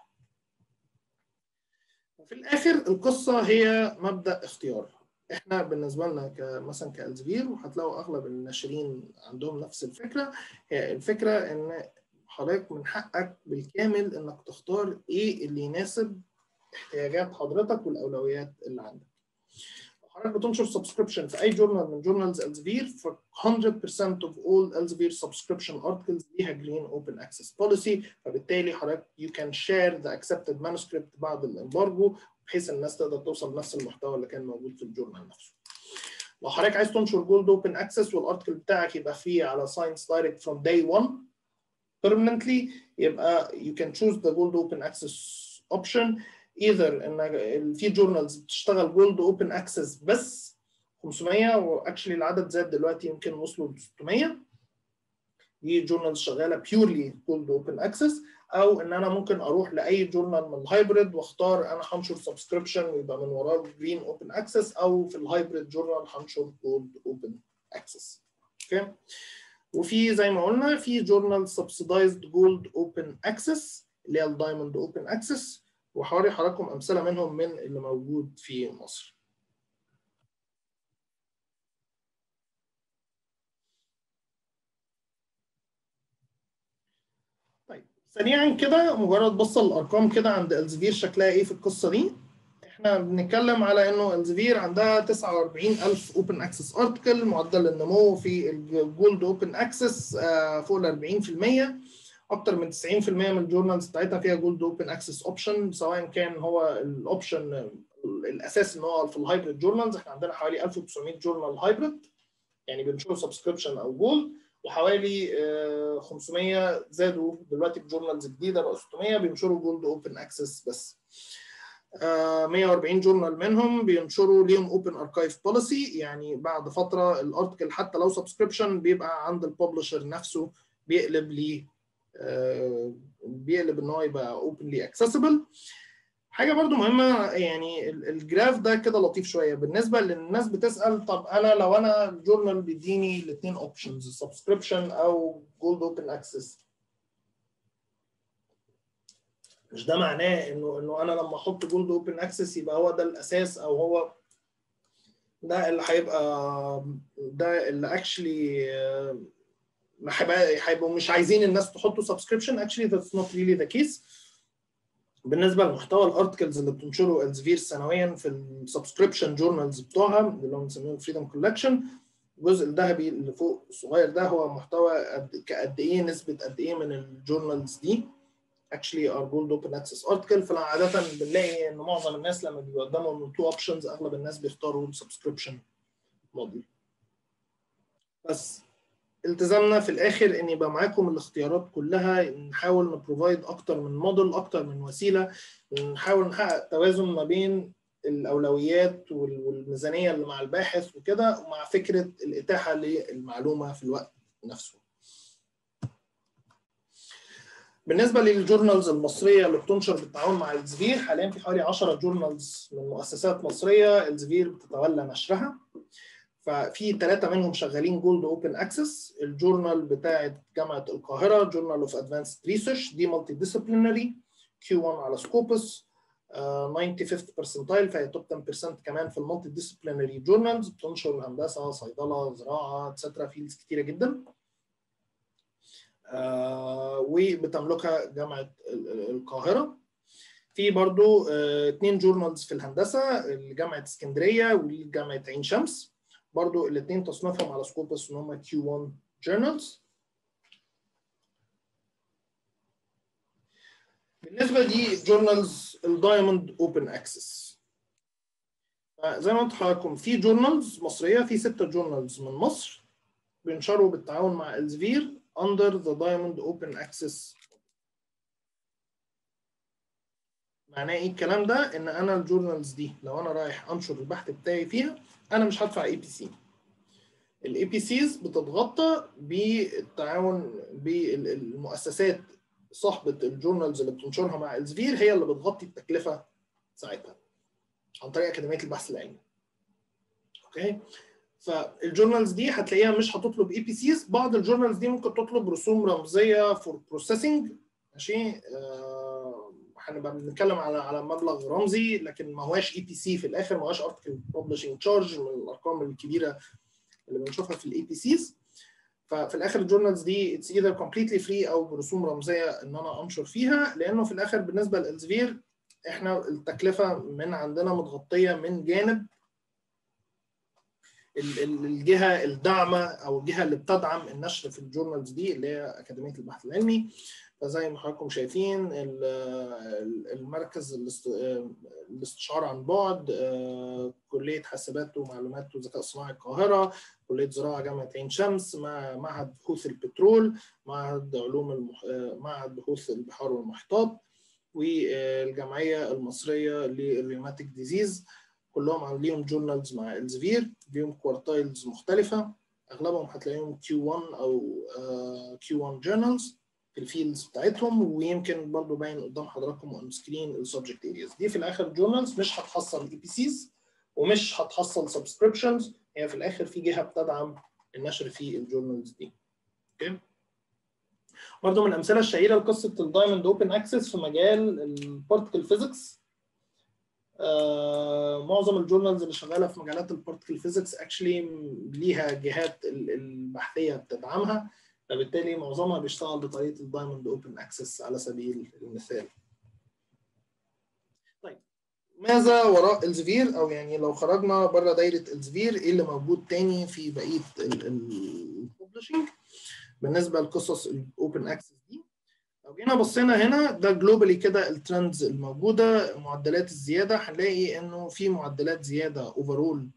وفي الاخر القصه هي مبدا اختيار احنا بالنسبه لنا مثلا كالزفير وهتلاقوا اغلب الناشرين عندهم نفس الفكره هي الفكره ان حضرتك من حقك بالكامل انك تختار ايه اللي يناسب احتياجات حضرتك والاولويات اللي عندك. لو حضرتك بتنشر سبسكريبشن في اي جورنال من جورنالز الزفير ف 100% of all الزفير subscription articles ليها جرين اوبن اكسس بوليسي فبالتالي حضرتك you can share the accepted manuscript بعد الامبارجو بحيث الناس تقدر توصل لنفس المحتوى اللي كان موجود في الجورنال نفسه. لو حضرتك عايز تنشر جولد اوبن اكسس والارتكل بتاعك يبقى فري على ساينس دايركت فروم داي 1 permanently يبقى you can choose the gold open access option either ان في جورنالز بتشتغل جولد اوبن اكسس بس 500 واكشلي العدد زاد دلوقتي يمكن وصلوا ل 600 دي جورنالز شغاله بيورلي جولد اوبن اكسس او ان انا ممكن اروح لاي جورنال من الهايبريد واختار انا هنشر سبسكريبشن ويبقى من وراه جرين اوبن اكسس او في الهايبريد جورنال هنشر جولد اوبن اكسس اوكي وفي زي ما قلنا في جورنال سبسيدايزد جولد اوبن اكسس اللي هي الدايموند اوبن اكسس وهوري حضراتكم امثله منهم من اللي موجود في مصر سريعا كده مجرد بصه الارقام كده عند الزفير شكلها ايه في القصه دي احنا بنتكلم على انه الزفير عندها 49000 اوبن اكسس ارتكل معدل النمو في الجولد اوبن اكسس فوق ال 40% اكتر من 90% من الجورنالز بتاعتها فيها جولد اوبن اكسس اوبشن سواء كان هو الاوبشن الاساس ان هو في الهايبريد جورنالز احنا عندنا حوالي 1900 جورنال هايبريد يعني بنشوف سبسكريبشن او جولد وحوالي 500 زادوا دلوقتي بجورنالز جديده بقوا 600 بينشروا جولد اوبن اكسس بس 140 جورنال منهم بينشروا ليهم اوبن اركايف بوليسي يعني بعد فتره الارتكل حتى لو سبسكريبشن بيبقى عند الببلشر نفسه بيقلب ليه بيقلب ان هو يبقى اوبنلي اكسسبل حاجه برضو مهمه يعني الجراف ده كده لطيف شويه بالنسبه للناس بتسال طب انا لو انا الجورنال بيديني الاثنين اوبشنز سبسكريبشن او جولد اوبن اكسس مش ده معناه انه انه انا لما احط جولد اوبن اكسس يبقى هو ده الاساس او هو ده اللي هيبقى ده اللي اكشلي هيبقوا مش عايزين الناس تحطوا سبسكريبشن اكشلي ذاتس نوت ريلي ذا كيس بالنسبه لمحتوى الارتكلز اللي بتنشره الزفير سنويا في السبسكريبشن جورنالز بتوعها اللي هم بنسميهم فريدم كولكشن الجزء الذهبي اللي فوق الصغير ده هو محتوى قد قد ايه نسبه قد ايه من الجورنالز دي actually are gold open access article فانا عاده بنلاقي ان معظم الناس لما بيبقى قدامهم تو اوبشنز اغلب الناس بيختاروا السبسكريبشن موديل بس التزامنا في الاخر ان يبقى معاكم الاختيارات كلها نحاول نبروفايد اكتر من موديل اكتر من وسيله نحاول نحقق توازن ما بين الاولويات والميزانيه اللي مع الباحث وكده ومع فكره الاتاحه للمعلومه في الوقت نفسه. بالنسبه للجورنالز المصريه اللي بتنشر بالتعاون مع الزفير حاليا في حوالي 10 جورنالز من مؤسسات مصريه الزفير بتتولى نشرها ففي ثلاثه منهم شغالين جولد اوبن اكسس الجورنال بتاعه جامعه القاهره جورنال اوف ادفانسد ريسيرش دي مالتي ديسيبلينري كيو 1 على سكوبس 95 برسنتايل فهي توب 10% كمان في المالتي ديسيبلينري جورنالز بتنشر هندسه صيدله زراعه اتسترا فيلدز كتيره جدا آه وبتملكها جامعه القاهره في برضو اثنين آه جورنالز في الهندسه جامعه اسكندريه وجامعه عين شمس برضو الاثنين تصنيفهم على سكوبس ان هم كيو 1 جورنالز بالنسبه دي جورنالز الدايموند اوبن اكسس زي ما قلت لحضراتكم في جورنالز مصريه في ستة جورنالز من مصر بينشروا بالتعاون مع الزفير under the diamond open access معناه ايه الكلام ده ان انا الجورنالز دي لو انا رايح انشر البحث بتاعي فيها انا مش هدفع اي بي سي الاي بي سيز بتتغطى بالتعاون بالمؤسسات صاحبه الجورنالز اللي بتنشرها مع الزفير هي اللي بتغطي التكلفه ساعتها عن طريق اكاديميه البحث العلمي اوكي فالجورنالز دي هتلاقيها مش هتطلب اي بي سيز بعض الجورنالز دي ممكن تطلب رسوم رمزيه فور بروسيسنج ماشي آه هنبقى بنتكلم على على مبلغ رمزي لكن ما هواش اي بي سي في الاخر ما هواش ارتكل ببلشنج تشارج من الارقام الكبيره اللي بنشوفها في الاي بي سيز ففي الاخر الجورنالز دي اتس ايذر كومبليتلي فري او برسوم رمزيه ان انا انشر فيها لانه في الاخر بالنسبه للزفير احنا التكلفه من عندنا متغطيه من جانب الجهه الداعمه او الجهه اللي بتدعم النشر في الجورنالز دي اللي هي اكاديميه البحث العلمي فزي ما حضراتكم شايفين المركز الاستشعار عن بعد كليه حاسبات ومعلومات وذكاء صناعي القاهره كليه زراعه جامعه عين شمس مع معهد بحوث البترول معهد علوم المح... معهد بحوث البحار والمحيطات والجمعيه المصريه للريوماتيك ديزيز كلهم عاملين جورنالز مع الزفير ليهم كوارتايلز مختلفه اغلبهم هتلاقيهم Q1 او Q1 جورنالز في الفيلدز بتاعتهم ويمكن برضو باين قدام حضراتكم اون سكرين السبجكت ارياز دي في الاخر جورنالز مش هتحصل اي بي سيز ومش هتحصل سبسكريبشنز هي في الاخر في جهه بتدعم النشر في الجورنالز دي اوكي برضه من الامثله الشهيره لقصه الدايموند اوبن اكسس في مجال البارتكل فيزيكس آه معظم الجورنالز اللي شغاله في مجالات البارتكل فيزيكس اكشلي ليها جهات البحثيه بتدعمها فبالتالي معظمها بيشتغل بطريقه الدايموند اوبن اكسس على سبيل المثال. طيب ماذا وراء الزفير او يعني لو خرجنا بره دايره الزفير ايه اللي موجود تاني في بقيه الببلشنج بالنسبه لقصص الاوبن اكسس دي لو جينا بصينا هنا ده جلوبالي كده الترندز الموجوده معدلات الزياده هنلاقي انه في معدلات زياده اوفرول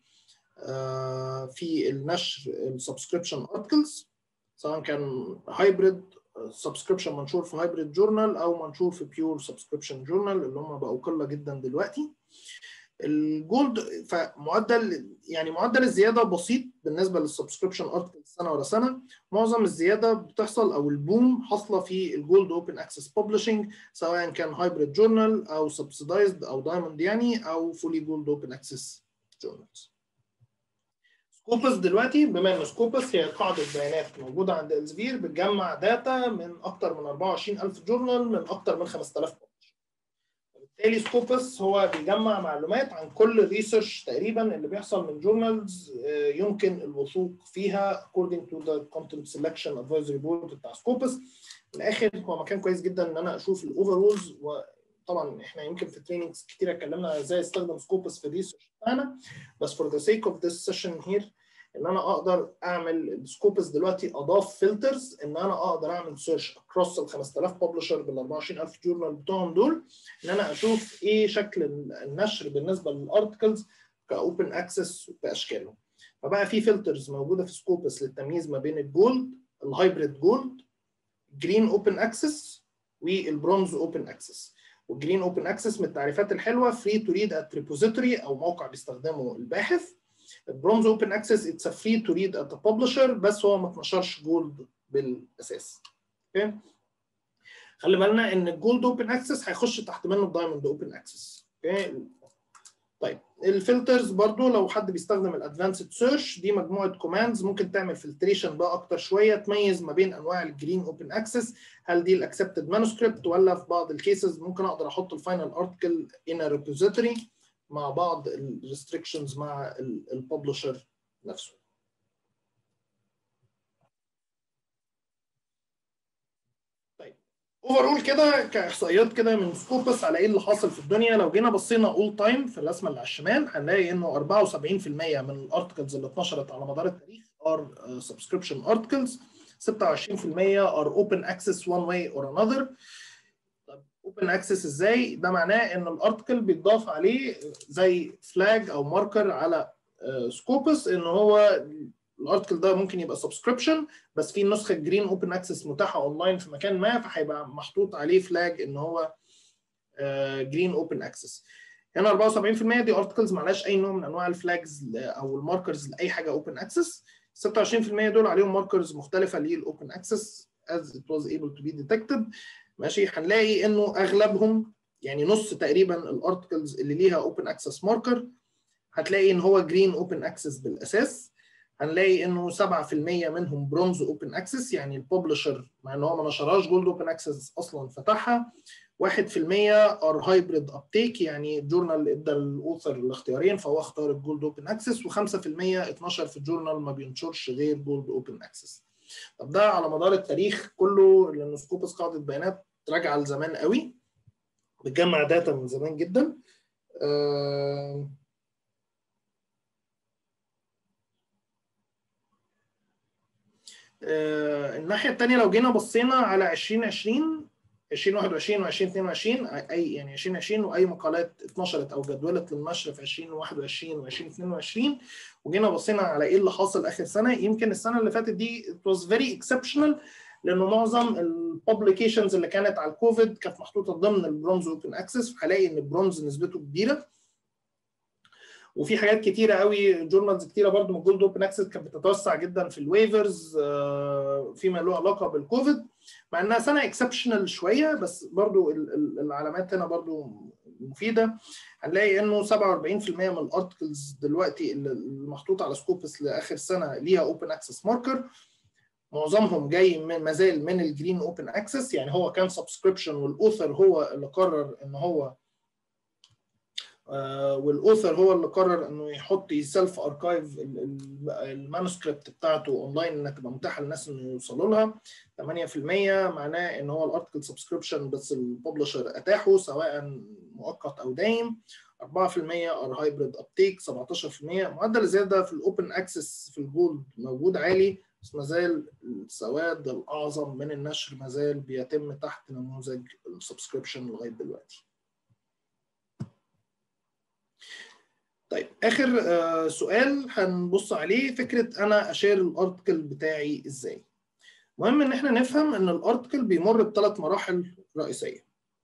في النشر السبسكريبشن ارتكلز سواء كان هايبريد سبسكريبشن منشور في هايبريد جورنال او منشور في بيور سبسكريبشن جورنال اللي هم بقوا قله جدا دلوقتي الجولد فمعدل يعني معدل الزياده بسيط بالنسبه للسبسكريبشن ارتكل سنه ورا سنه معظم الزياده بتحصل او البوم حاصله في الجولد اوبن اكسس ببلشنج سواء كان هايبريد جورنال او سبسيدايزد او دايموند يعني او فولي جولد اوبن اكسس جورنالز سكوبس دلوقتي بما ان سكوبس هي قاعده بيانات موجوده عند الزفير بتجمع داتا من اكتر من 24000 جورنال من اكتر من 5000 بالتالي سكوبس هو بيجمع معلومات عن كل الريسيرش تقريبا اللي بيحصل من جورنالز يمكن الوثوق فيها according to the content selection advisory board بتاع سكوبس في الاخر هو مكان كويس جدا ان انا اشوف الاوفرولز وطبعا احنا يمكن في تريننجز كتير اتكلمنا ازاي استخدم سكوبس في الريسيرش بتاعنا بس for the sake of this session here ان انا اقدر اعمل السكوبس دلوقتي اضاف فلترز ان انا اقدر اعمل سيرش اكروس ال 5000 ببلشر بال 24000 جورنال بتوعهم دول ان انا اشوف ايه شكل النشر بالنسبه للارتكلز كاوبن اكسس باشكاله فبقى في فلترز موجوده في سكوبس للتمييز ما بين الجولد الهايبريد جولد جرين اوبن اكسس والبرونز اوبن اكسس والجرين اوبن اكسس من التعريفات الحلوه فري تو ريد ات ريبوزيتوري او موقع بيستخدمه الباحث البرونز اوبن اكسس اتس فري تو ريد ات ببلشر بس هو ما اتنشرش جولد بالاساس اوكي خلي بالنا ان الجولد اوبن اكسس هيخش تحت منه الدايموند اوبن اكسس اوكي طيب الفلترز برضو لو حد بيستخدم الادفانسد سيرش دي مجموعه كوماندز ممكن تعمل فلتريشن بقى اكتر شويه تميز ما بين انواع الجرين اوبن اكسس هل دي الاكسبتد مانuscript ولا في بعض الكيسز ممكن اقدر احط الفاينل ارتكل ان ريبوزيتوري مع بعض الريستريكشنز مع الببلشر نفسه طيب اوفرول كده كاحصائيات كده من سكوبس على ايه اللي حاصل في الدنيا لو جينا بصينا اول تايم في الرسمه اللي على الشمال هنلاقي انه 74% من الارتكلز اللي اتنشرت على مدار التاريخ ار سبسكريبشن ارتكلز 26% ار اوبن اكسس وان واي اور انذر اوبن اكسس ازاي ده معناه ان الارتكل بيتضاف عليه زي فلاج او ماركر على سكوبس ان هو الارتكل ده ممكن يبقى سبسكريبشن بس في نسخه جرين اوبن اكسس متاحه اونلاين في مكان ما فهيبقى محطوط عليه فلاج ان هو جرين اوبن اكسس هنا 74% دي ارتكلز معلهاش اي نوع من انواع الفلاجز او الماركرز لاي حاجه اوبن اكسس 26% دول عليهم ماركرز مختلفه للاوبن اكسس as it was able to be detected ماشي هنلاقي انه اغلبهم يعني نص تقريبا الارتكلز اللي ليها اوبن اكسس ماركر هتلاقي ان هو جرين اوبن اكسس بالاساس هنلاقي انه 7% منهم برونز اوبن اكسس يعني الببلشر مع ان هو ما نشرهاش جولد اوبن اكسس اصلا فتحها 1% ار هايبريد ابتيك يعني الجورنال ادى الاوثر الاختيارين فهو اختار الجولد اوبن اكسس و5% اتنشر في الجورنال ما بينشرش غير جولد اوبن اكسس طب ده على مدار التاريخ كله لان سكوبس قاعده بيانات راجعه لزمان قوي بتجمع داتا من زمان جدا أه آه، الناحيه الثانيه لو جينا بصينا على 2020 2021 و2022 اي يعني 2020 واي مقالات اتنشرت او جدولت للنشر في 2021 و2022 وجينا بصينا على ايه اللي حاصل اخر سنه يمكن السنه اللي فاتت دي it was very exceptional لانه معظم الببليكيشنز اللي كانت على الكوفيد كانت محطوطه ضمن البرونز اوبن اكسس فهلاقي ان البرونز نسبته كبيره وفي حاجات كتيره قوي جورنالز كتيره برضو من جولد اوبن اكسس كانت بتتوسع جدا في الويفرز فيما له علاقه بالكوفيد مع انها سنه اكسبشنال شويه بس برضو العلامات هنا برضو مفيده هنلاقي انه 47% من الارتكلز دلوقتي المحطوطه على سكوبس لاخر سنه ليها اوبن اكسس ماركر معظمهم جاي من مازال من الجرين اوبن اكسس يعني هو كان سبسكريبشن والاوثر هو اللي قرر ان هو والاوثر هو اللي قرر انه يحط يسلف اركايف المانuscript بتاعته اونلاين انها تبقى متاحه للناس انه يوصلوا لها 8% معناه ان هو الارتكل سبسكريبشن بس الببلشر اتاحه سواء مؤقت او دايم 4% ار هايبريد ابتيك 17% معدل الزياده في الاوبن اكسس في الجولد موجود عالي بس ما زال السواد الاعظم من النشر ما زال بيتم تحت نموذج السبسكريبشن لغايه دلوقتي طيب اخر آه سؤال هنبص عليه فكره انا اشير الارتكل بتاعي ازاي مهم ان احنا نفهم ان الارتكل بيمر بثلاث مراحل رئيسيه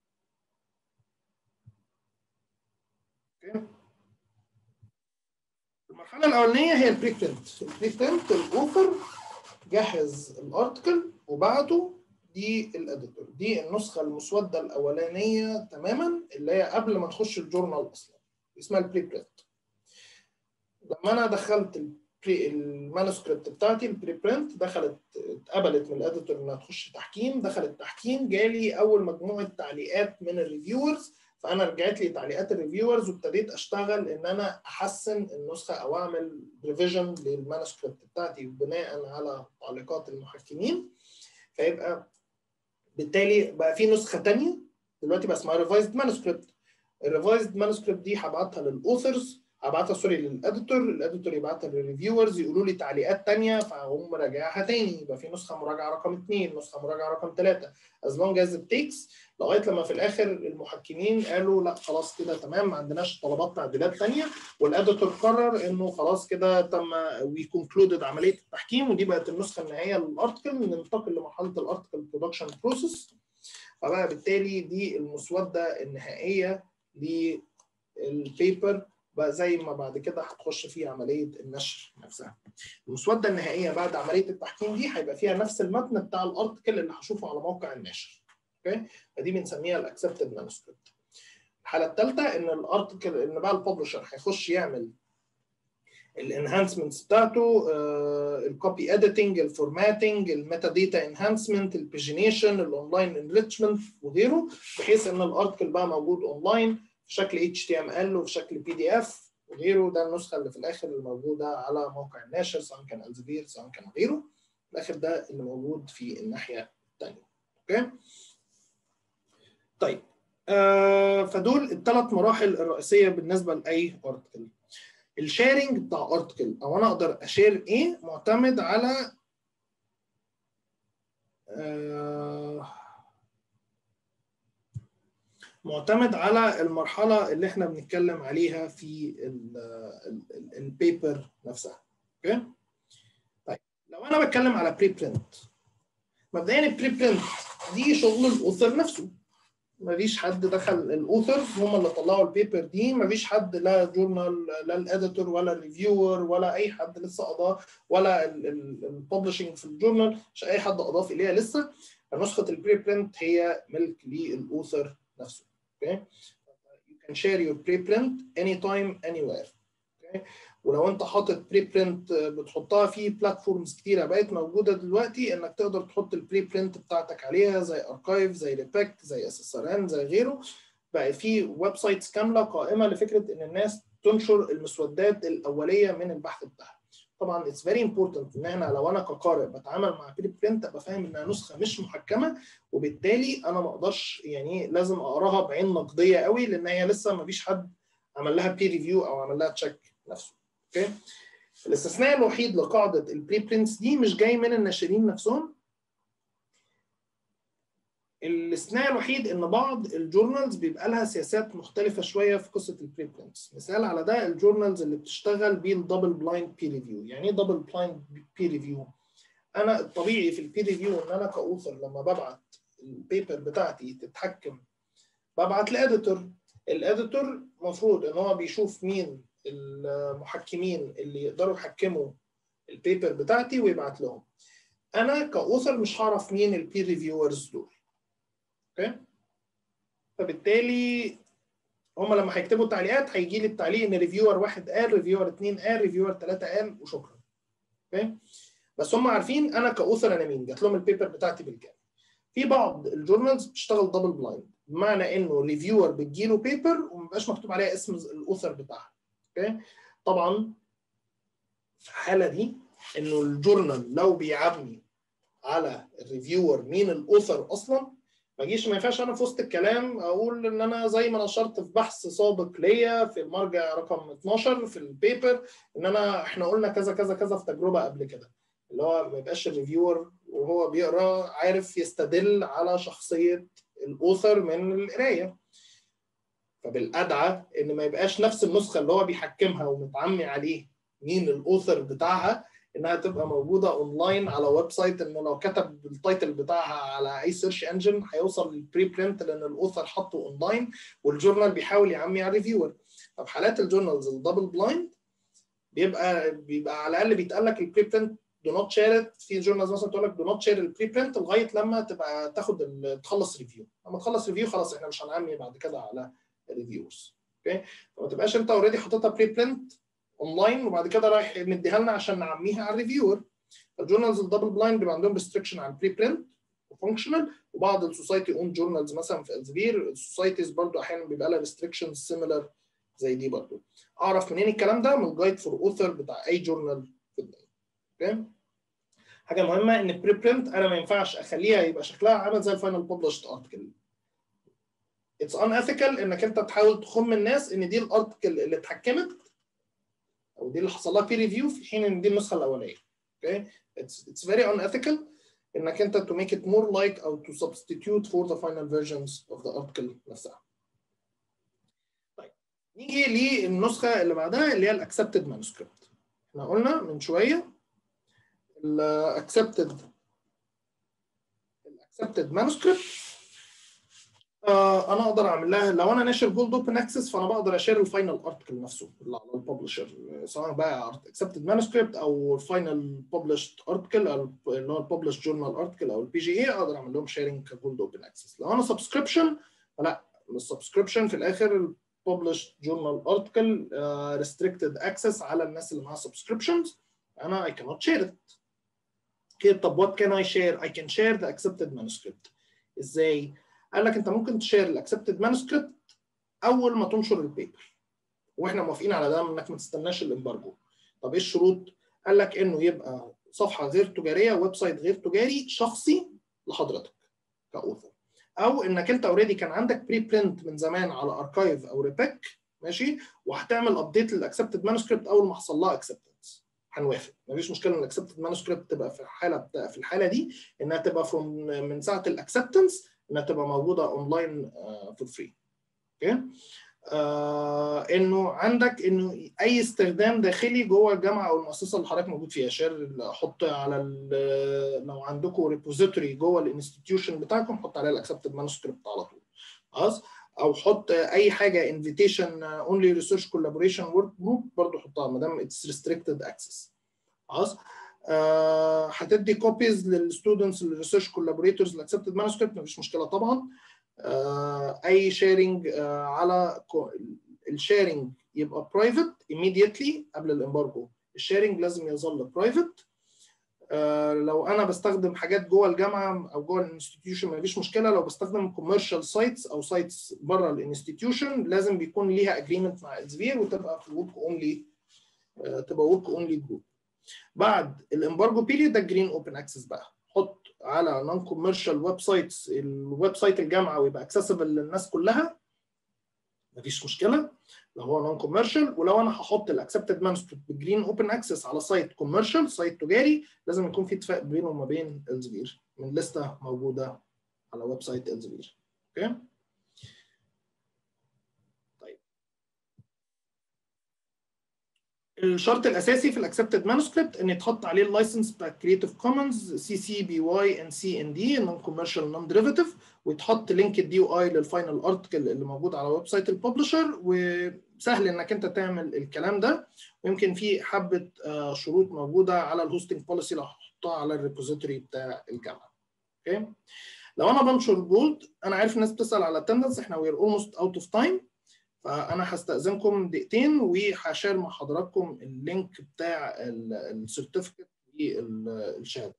المرحله الاولانيه هي البري برنت البري برنت الاوثر جهز الارتكل وبعته دي الاديتور دي النسخه المسوده الاولانيه تماما اللي هي قبل ما تخش الجورنال اصلا اسمها البري برنت لما انا دخلت المانuscript بتاعتي البري برنت دخلت اتقبلت من الاديتور انها تخش تحكيم دخلت تحكيم جالي اول مجموعه تعليقات من الريفيورز فانا رجعت لي تعليقات الريفيورز وابتديت اشتغل ان انا احسن النسخه او اعمل ريفيجن للمانuscript بتاعتي بناء على تعليقات المحكمين فيبقى بالتالي بقى في نسخه ثانيه دلوقتي بقى اسمها ريفايزد مانuscript الريفايزد مانuscript دي هبعتها للاوثرز هبعتها سوري للاديتور الاديتور يبعتها للريفيورز يقولوا لي تعليقات ثانيه فهقوم مراجعها تاني يبقى في نسخه مراجعه رقم اثنين نسخه مراجعه رقم ثلاثه as long as it takes لغايه لما في الاخر المحكمين قالوا لا خلاص كده تمام ما عندناش طلبات تعديلات ثانيه والاديتور قرر انه خلاص كده تم وي كونكلودد عمليه التحكيم ودي بقت النسخه النهائيه للارتكل ننتقل لمرحله الارتكل برودكشن بروسيس فبقى بالتالي دي المسوده النهائيه للبيبر بقى زي ما بعد كده هتخش فيه عمليه النشر نفسها. المسوده النهائيه بعد عمليه التحكيم دي هيبقى فيها نفس المتن بتاع الارتكل اللي هشوفه على موقع الناشر. اوكي؟ فدي بنسميها الاكسبتد مانuscript. الحاله الثالثه ان الارتكل ان بقى الببلشر هيخش يعمل الانهانسمنتس بتاعته الكوبي اديتنج الفورماتنج الميتا داتا انهانسمنت البيجينيشن الاونلاين انريتشمنت وغيره بحيث ان الارتكل بقى موجود اونلاين في شكل HTML وفي شكل PDF وغيره ده النسخة اللي في الآخر اللي موجودة على موقع الناشر سواء كان الزفير سواء كان غيره في الآخر ده اللي موجود في الناحية الثانية أوكي طيب آه فدول الثلاث مراحل الرئيسية بالنسبة لأي ارتكل الشيرنج بتاع ارتكل أو أنا أقدر أشير إيه معتمد على آه معتمد على المرحله اللي احنا بنتكلم عليها في البيبر نفسها اوكي طيب لو انا بتكلم على بري برنت مبدئيا البري برنت دي شغل الاوثر نفسه مفيش حد دخل الاوثرز هم اللي طلعوا البيبر دي مفيش حد لا جورنال لا الاديتور ولا الريفيور ولا اي حد لسه اضاف ولا الببلشنج في الجورنال مش اي حد اضاف اليها لسه نسخه البري برنت هي ملك للاوثر نفسه okay you can share your preprint anytime anywhere okay ولو انت حاطط بري برنت بتحطها في بلاتفورمز كتيره بقت موجوده دلوقتي انك تقدر تحط البري برنت بتاعتك عليها زي اركايف زي ريباك زي اس اس ار ان زي غيره بقى في ويب سايتس كامله قائمه لفكره ان الناس تنشر المسودات الاوليه من البحث بتاعها طبعا اتس فيري امبورتنت ان احنا لو انا كقارئ بتعامل مع بري برنت ابقى فاهم انها نسخه مش محكمه وبالتالي انا ما اقدرش يعني لازم اقراها بعين نقديه قوي لان هي لسه ما فيش حد عمل لها بي ريفيو او عمل لها تشيك نفسه اوكي الاستثناء الوحيد لقاعده البري برينتس دي مش جاي من الناشرين نفسهم الاستثناء الوحيد ان بعض الجورنالز بيبقى لها سياسات مختلفه شويه في قصه البري برينتس مثال على ده الجورنالز اللي بتشتغل بالدبل بلايند بي ريفيو يعني ايه دبل بلايند بي ريفيو انا الطبيعي في البي ريفيو ان انا كاوثر لما ببعت البيبر بتاعتي تتحكم ببعت لاديتور الاديتور المفروض ان هو بيشوف مين المحكمين اللي يقدروا يحكموا البيبر بتاعتي ويبعت لهم انا كاوثر مش هعرف مين البي ريفيورز دول اوكي فبالتالي هم لما هيكتبوا التعليقات هيجي لي التعليق ان ريفيور واحد قال ريفيور اثنين قال ريفيور ثلاثه قال وشكرا اوكي بس هم عارفين انا كاوثر انا مين جات لهم البيبر بتاعتي بالكامل في بعض الجورنالز بتشتغل دبل بلايند بمعنى انه ريفيور بتجيله بيبر وما بيبقاش مكتوب عليها اسم الاوثر بتاعها اوكي طبعا في الحاله دي انه الجورنال لو بيعمي على الريفيور مين الاوثر اصلا ما اجيش ما ينفعش انا في وسط الكلام اقول ان انا زي ما نشرت في بحث سابق ليا في المرجع رقم 12 في البيبر ان انا احنا قلنا كذا كذا كذا في تجربه قبل كده اللي هو ما يبقاش الريفيور وهو بيقرا عارف يستدل على شخصيه الاوثر من القرايه فبالادعى ان ما يبقاش نفس النسخه اللي هو بيحكمها ومتعمي عليه مين الاوثر بتاعها انها تبقى موجوده اونلاين على ويب سايت انه لو كتب التايتل بتاعها على اي سيرش انجن هيوصل للبري برنت لان الاوثر حطه اونلاين والجورنال بيحاول يعمي على الريفيور ففي حالات الجورنالز الدبل بلايند بيبقى بيبقى على الاقل بيتقال لك البري برنت دو نوت شير في جورنالز مثلا تقول لك دو نوت شير البري برنت لغايه لما تبقى تاخد تخلص ريفيو لما تخلص ريفيو خلاص احنا مش هنعمي بعد كده على الريفيورز اوكي فما تبقاش انت اوريدي حاططها بري برنت اونلاين وبعد كده رايح مديها لنا عشان نعميها على الريفيور الجورنالز الدبل بلايند بيبقى عندهم ريستريكشن على البري برنت وفانكشنال وبعض السوسايتي اون جورنالز مثلا في الزبير السوسايتيز برضو احيانا بيبقى لها ريستريكشنز سيميلر زي دي برضو اعرف منين الكلام ده من الجايد فور اوثر بتاع اي جورنال في الدنيا اوكي حاجه مهمه ان البري برنت انا ما ينفعش اخليها يبقى شكلها عامل زي الفاينل ببلشد ارتكل اتس ان اثيكال انك انت تحاول تخم الناس ان دي الارتكل اللي اتحكمت او دي اللي حصل لها بي ريفيو في حين ان دي النسخه الاولانيه اوكي اتس اتس فيري ان اثيكال انك انت to make it more like او to substitute for the final versions of the article نفسها. طيب نيجي للنسخه اللي بعدها اللي هي الاكسبتد مانuscript. احنا قلنا من شويه الاكسبتد الاكسبتد مانuscript آه انا اقدر اعمل لها لو انا ناشر جولد اوبن اكسس فانا بقدر اشير الفاينل ارتكل نفسه اللي على الببلشر سواء بقى اكسبتد مانuscript او الفاينل ببلشد ارتكل او اللي هو الببلش جورنال ارتكل او البي جي اي اقدر اعمل لهم شيرنج كجولد اوبن اكسس لو انا سبسكريبشن فلا السبسكريبشن في الاخر الببلش جورنال ارتكل ريستريكتد اكسس على الناس اللي معاها سبسكريبشنز انا I cannot share it اوكي طب what can I share I can share the accepted manuscript ازاي قال لك انت ممكن تشير الاكسبتد مانuscript اول ما تنشر البيبر واحنا موافقين على ده انك ما تستناش الامبارجو طب ايه الشروط قال لك انه يبقى صفحه غير تجاريه ويب سايت غير تجاري شخصي لحضرتك كاوثر او انك انت اوريدي كان عندك بري برنت من زمان على اركايف او ريبيك ماشي وهتعمل ابديت للاكسبتد مانuscript اول ما حصل لها اكسبتنس هنوافق مفيش مشكله ان الاكسبتد مانuscript تبقى في الحاله بتاع في الحاله دي انها تبقى from من ساعه الاكسبتنس انها تبقى موجوده اونلاين فور فري اوكي آه انه عندك انه اي استخدام داخلي جوه الجامعه او المؤسسه اللي حضرتك موجود فيها شير حط على لو عندكم ريبوزيتوري جوه الانستتيوشن بتاعكم حط عليها الاكسبتد مانuscript على طول خلاص او حط اي حاجه انفيتيشن اونلي ريسيرش كولابوريشن ورك جروب برضه حطها ما دام اتس ريستريكتد اكسس خلاص آه هتدي كوبيز للستودنتس الريسيرش كولابوريتورز الاكسبتد مانuscript مفيش مشكله طبعا آه اي شيرنج آه على الشيرنج يبقى برايفت immediately قبل الامبارجو الشيرنج لازم يظل برايفت آه لو انا بستخدم حاجات جوه الجامعه او جوه الانستتيوشن مفيش مشكله لو بستخدم كوميرشال سايتس او سايتس بره الانستتيوشن لازم بيكون ليها اجريمنت مع الزفير وتبقى في ورك اونلي تبقى ورك اونلي جروب بعد الامبارجو بيريد ده جرين اوبن اكسس بقى حط على نون كوميرشال ويب سايتس الويب سايت الجامعه ويبقى اكسسبل للناس كلها مفيش مشكله لو هو نون كوميرشال ولو انا هحط الاكسبتد مانuscript بالجرين اوبن اكسس على سايت كوميرشال سايت تجاري لازم يكون في اتفاق بينه وما بين الزفير من لسته موجوده على ويب سايت الزفير اوكي طيب الشرط الاساسي في الاكسبتد مانuscript ان يتحط عليه اللايسنس بتاع كريتيف كومنز سي سي بي واي ان سي ان دي نون كوميرشال نون ديريفيتيف ويتحط لينك الدي او اي للفاينل ارتكل اللي موجود على ويب سايت الببلشر وسهل انك انت تعمل الكلام ده ويمكن في حبه شروط موجوده على الهوستنج بوليسي لو هحطها على الريبوزيتوري بتاع الجامعه اوكي لو انا بنشر جولد انا عارف الناس بتسال على التندنس احنا وير اولموست اوت اوف تايم فانا هستاذنكم دقيقتين وهشير مع حضراتكم اللينك بتاع السيرتيفيكت والشهاده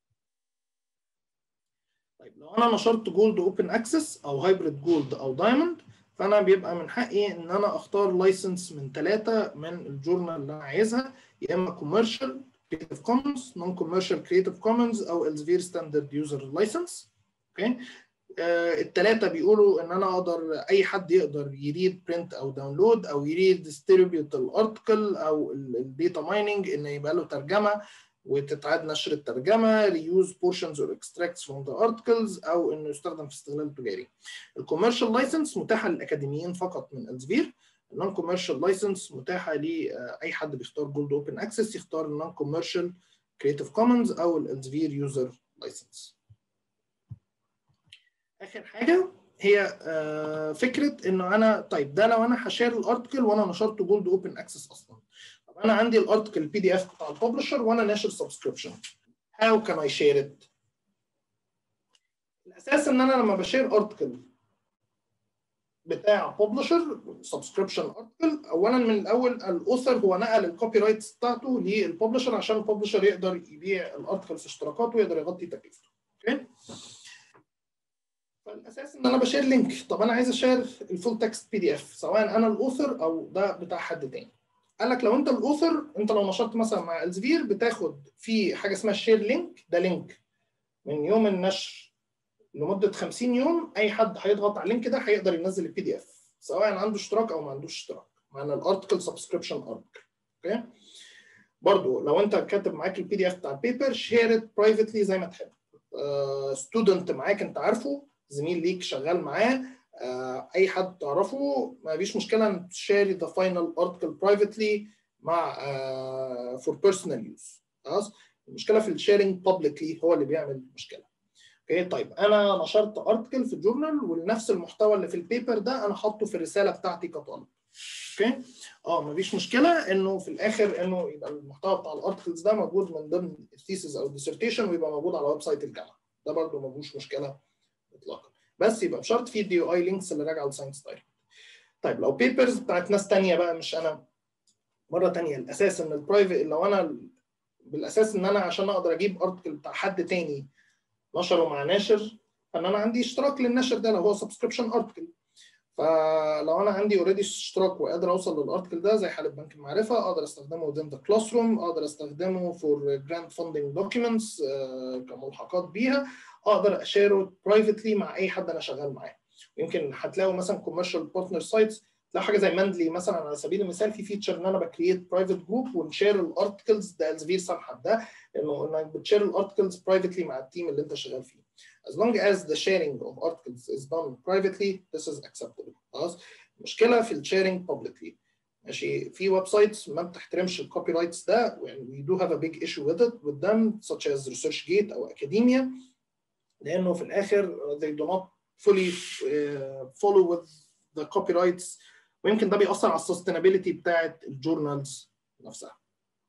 طيب لو انا نشرت جولد اوبن اكسس او هايبريد جولد او دايموند فانا بيبقى من حقي ان انا اختار لايسنس من ثلاثه من الجورنال اللي انا عايزها يا اما كوميرشال كريتيف كومنز نون كوميرشال كريتيف كومنز او الزفير ستاندرد يوزر لايسنس اوكي الثلاثه بيقولوا ان انا اقدر اي حد يقدر يريد برنت او داونلود او يريد ديستريبيوت الارتكل او الداتا مايننج ان يبقى له ترجمه وتتعاد نشر الترجمه reuse portions or extracts from the articles او انه يستخدم في استغلال تجاري. الكوميرشال لايسنس متاحه للاكاديميين فقط من الزفير النون كوميرشال لايسنس متاحه لاي حد بيختار جولد اوبن اكسس يختار النون كوميرشال كريتيف كومنز او الزفير يوزر لايسنس. اخر حاجه هي فكره انه انا طيب ده لو انا هشير الارتكل وانا نشرته جولد اوبن اكسس اصلا. طب انا عندي الارتكل البي دي اف بتاع الببلشر وانا ناشر سبسكريبشن هاو كان اي شير ات الاساس ان انا لما بشير ارتكل بتاع ببلشر سبسكريبشن ارتكل اولا من الاول الاوثر هو نقل الكوبي رايتس بتاعته للببلشر عشان الببلشر يقدر يبيع الارتكل في اشتراكاته ويقدر يغطي تكلفته اوكي فالاساس ان انا بشير لينك طب انا عايز اشير الفول تكست بي دي اف سواء انا الاوثر او ده بتاع حد تاني قال لك لو انت الاوثر انت لو نشرت مثلا مع الزفير بتاخد في حاجه اسمها شير لينك ده لينك من يوم النشر لمده 50 يوم اي حد هيضغط على اللينك ده هيقدر ينزل البي دي اف سواء عنده اشتراك او ما عندوش اشتراك معنا الارتكل سبسكريبشن ارتكل اوكي برضو لو انت كاتب معاك البي دي اف بتاع البيبر شير ات برايفتلي زي ما تحب ستودنت uh, معاك انت عارفه زميل ليك شغال معاه uh, اي حد تعرفه ما فيش مشكله ان تشاري ذا فاينل ارتكل برايفتلي مع فور بيرسونال يوز خلاص المشكله في الشيرنج بابليكلي هو اللي بيعمل مشكله اوكي طيب انا نشرت ارتكل في الجورنال ونفس المحتوى اللي في البيبر ده انا حاطه في الرساله بتاعتي كطالب اوكي اه مفيش مشكله انه في الاخر انه يبقى المحتوى بتاع الارتكلز ده موجود من ضمن الثيسز او الديسرتيشن ويبقى موجود على ويب سايت الجامعه ده برده ما فيهوش مشكله اطلاقا بس يبقى بشرط في الدي او اي لينكس اللي راجعه لساينس دايركت طيب لو بيبرز بتاعت ناس ثانيه بقى مش انا مره ثانيه الاساس ان البرايفت لو انا بالاساس ان انا عشان اقدر اجيب ارتكل بتاع حد تاني نشره مع ناشر فان انا عندي اشتراك للنشر ده لو هو سبسكريبشن ارتكل فلو انا عندي اوريدي اشتراك وقادر اوصل للارتكل ده زي حاله بنك المعرفه اقدر استخدمه within the classroom اقدر استخدمه for grant funding documents كملحقات بيها اقدر اشيره برايفتلي مع اي حد انا شغال معاه يمكن هتلاقوا مثلا كوميرشال بارتنر سايتس لو حاجه زي ماندلي مثلا على سبيل المثال في فيتشر ان انا بكريت برايفت جروب ونشير الارتكلز ده الزفير سامحه ده انه انك بتشير الارتكلز برايفتلي مع التيم اللي انت شغال فيه as long as the sharing of articles is done privately this is acceptable خلاص المشكله في الشيرنج publicly ماشي في ويب سايتس ما بتحترمش الكوبي رايتس ده and we do have a big issue with it with them such as ResearchGate او Academia لانه في الاخر they do not fully uh, follow with the copyrights ويمكن ده بيأثر على السستينابيلتي بتاعت الجورنالز نفسها.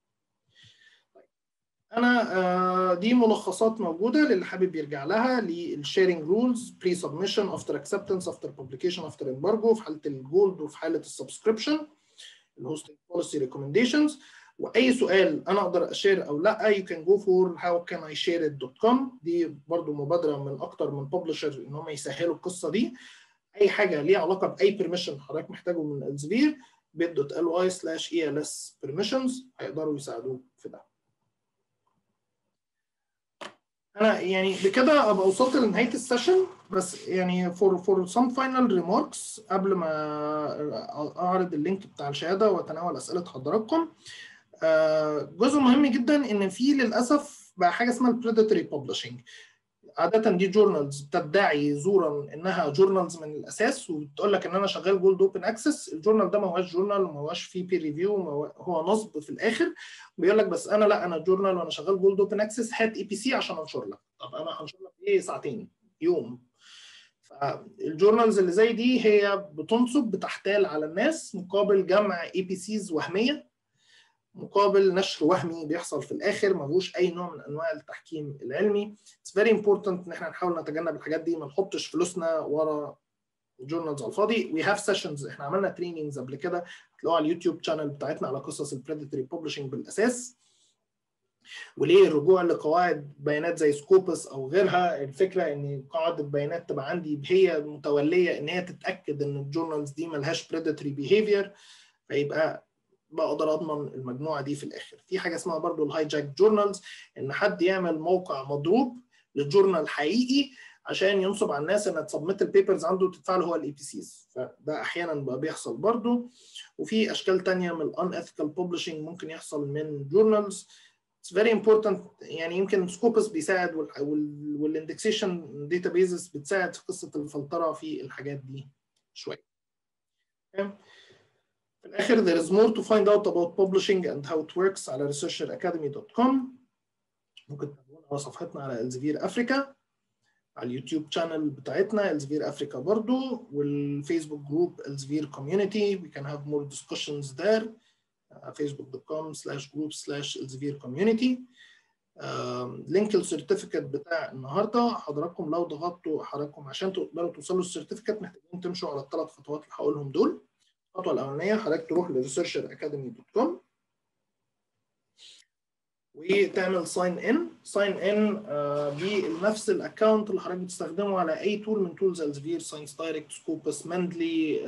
انا دي ملخصات موجوده للي حابب يرجع لها للشيرنج رولز بري سبمشن افتر اكسبتنس افتر ببليكيشن افتر امبارجو في حاله الجولد وفي حاله السبسكريبشن الهوستنج بوليسي ريكومنديشنز واي سؤال انا اقدر اشير او لا you can go for how can I share it.com دي برضو مبادره من اكتر من ببلشر ان هم يسهلوا القصه دي اي حاجه ليها علاقه باي بيرميشن حضرتك محتاجه من الزفير bit.ly slash els permissions هيقدروا يساعدوك في ده انا يعني بكده ابقى وصلت لنهايه السيشن بس يعني فور فور سم فاينل ريماركس قبل ما اعرض اللينك بتاع الشهاده واتناول اسئله حضراتكم جزء مهم جدا ان في للاسف بقى حاجه اسمها البريداتوري ببلشنج عادة دي جورنالز بتدعي زورا انها جورنالز من الاساس وبتقول لك ان انا شغال جولد اوبن اكسس الجورنال ده ما هوش جورنال وما هوش فيه بير ريفيو هو نصب في الاخر بيقول لك بس انا لا انا جورنال وانا شغال جولد اوبن اكسس هات اي بي سي عشان انشر لك طب انا هنشر لك ايه ساعتين يوم فالجورنالز اللي زي دي هي بتنصب بتحتال على الناس مقابل جمع اي بي سيز وهميه مقابل نشر وهمي بيحصل في الاخر ما فيهوش اي نوع من انواع التحكيم العلمي اتس فيري امبورتنت ان احنا نحاول نتجنب الحاجات دي ما نحطش فلوسنا ورا جورنالز على الفاضي وي هاف سيشنز احنا عملنا تريننجز قبل كده هتلاقوها على اليوتيوب شانل بتاعتنا على قصص البريدتوري ببلشنج بالاساس وليه الرجوع لقواعد بيانات زي سكوبس او غيرها الفكره ان قاعده بيانات تبقى عندي هي متوليه ان هي تتاكد ان الجورنالز دي ملهاش بريدتوري بيهيفير فيبقى بقدر اضمن المجموعه دي في الاخر في حاجه اسمها برضو الهاي جاك جورنالز ان حد يعمل موقع مضروب للجورنال حقيقي عشان ينصب على الناس ان تسبمت البيبرز عنده وتدفع له هو الاي بي سيز فده احيانا بقى بيحصل برضو وفي اشكال تانية من الان اثيكال ببلشنج ممكن يحصل من جورنالز اتس فيري امبورتنت يعني يمكن سكوبس بيساعد والاندكسيشن داتابيزز بتساعد في قصه الفلتره في الحاجات دي شويه في الاخر there is more to find out about publishing and how it works على researcheracademy.com ممكن تتابعونا على صفحتنا على الزفير افريكا على اليوتيوب شانل بتاعتنا الزفير افريكا برضو والفيسبوك جروب الزفير كوميونتي we can have more discussions there uh, facebook.com slash group slash الزفير community لينك السيرتيفيكت بتاع النهارده حضراتكم لو ضغطتوا حضراتكم عشان تقدروا توصلوا السيرتيفيكت محتاجين تمشوا على الثلاث خطوات اللي هقولهم دول الخطوه الاولانيه حضرتك تروح لresearcheracademy.com وتعمل ساين ان ساين ان بنفس الاكونت اللي حضرتك بتستخدمه على اي تول من تولز الزفير ساينس دايركت سكوبس مندلي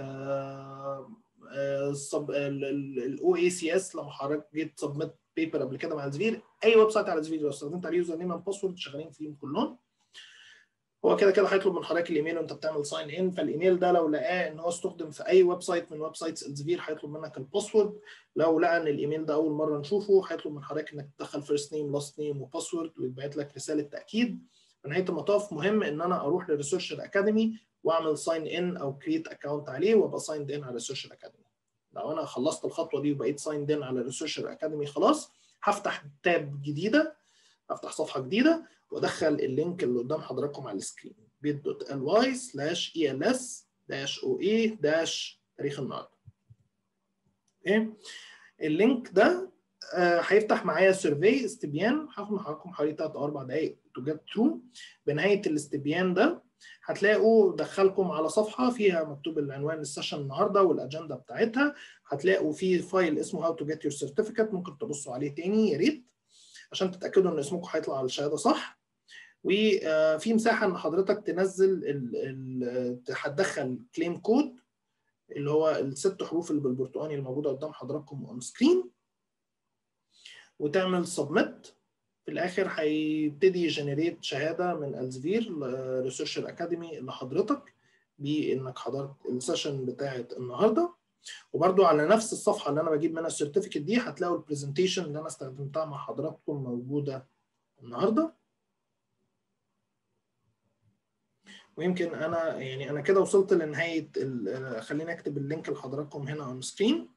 الاو اي سي اس لما حضرتك جيت سبميت بيبر قبل كده مع الزفير اي ويب سايت على الزفير لو استخدمت عليه يوزر نيم اند باسورد شغالين فيهم كلهم هو كده كده هيطلب من حضرتك الايميل وانت بتعمل ساين ان فالايميل ده لو لقاه ان هو استخدم في اي ويب سايت من ويب سايتس الزفير هيطلب منك الباسورد لو لقى ان الايميل ده اول مره نشوفه هيطلب من حضرتك انك تدخل فيرست نيم لاست نيم وباسورد ويبعت لك رساله تاكيد في نهايه المطاف مهم ان انا اروح للريسيرشر اكاديمي واعمل ساين ان او كريت اكونت عليه وابقى سايند ان على الريسيرشر اكاديمي لو انا خلصت الخطوه دي وبقيت سايند ان على الريسيرشر اكاديمي خلاص هفتح تاب جديده هفتح صفحه جديده وادخل اللينك اللي قدام حضراتكم على السكرين bit.ly slash els dash oe dash تاريخ النهارده. اوكي اللينك ده آه هيفتح معايا سيرفي استبيان هاخد من حضراتكم حوالي 3 او 4 دقائق تو جيت ثرو بنهايه الاستبيان ده هتلاقوا دخلكم على صفحه فيها مكتوب العنوان السيشن النهارده والاجنده بتاعتها هتلاقوا في فايل اسمه هاو تو جيت يور سيرتيفيكت ممكن تبصوا عليه تاني يا ريت عشان تتاكدوا ان اسمكم هيطلع على الشهاده صح وفي مساحه ان حضرتك تنزل هتدخل كليم كود اللي هو الست حروف اللي بالبرتقاني اللي موجوده قدام حضراتكم اون سكرين وتعمل سبميت في الاخر هيبتدي يجنريت شهاده من الزفير ريسيرشر اكاديمي لحضرتك بانك حضرت السيشن بتاعت النهارده وبرده على نفس الصفحه اللي انا بجيب منها السيرتيفيكت دي هتلاقوا البرزنتيشن اللي انا استخدمتها مع حضراتكم موجوده النهارده ويمكن انا يعني انا كده وصلت لنهايه خليني اكتب اللينك لحضراتكم هنا اون سكرين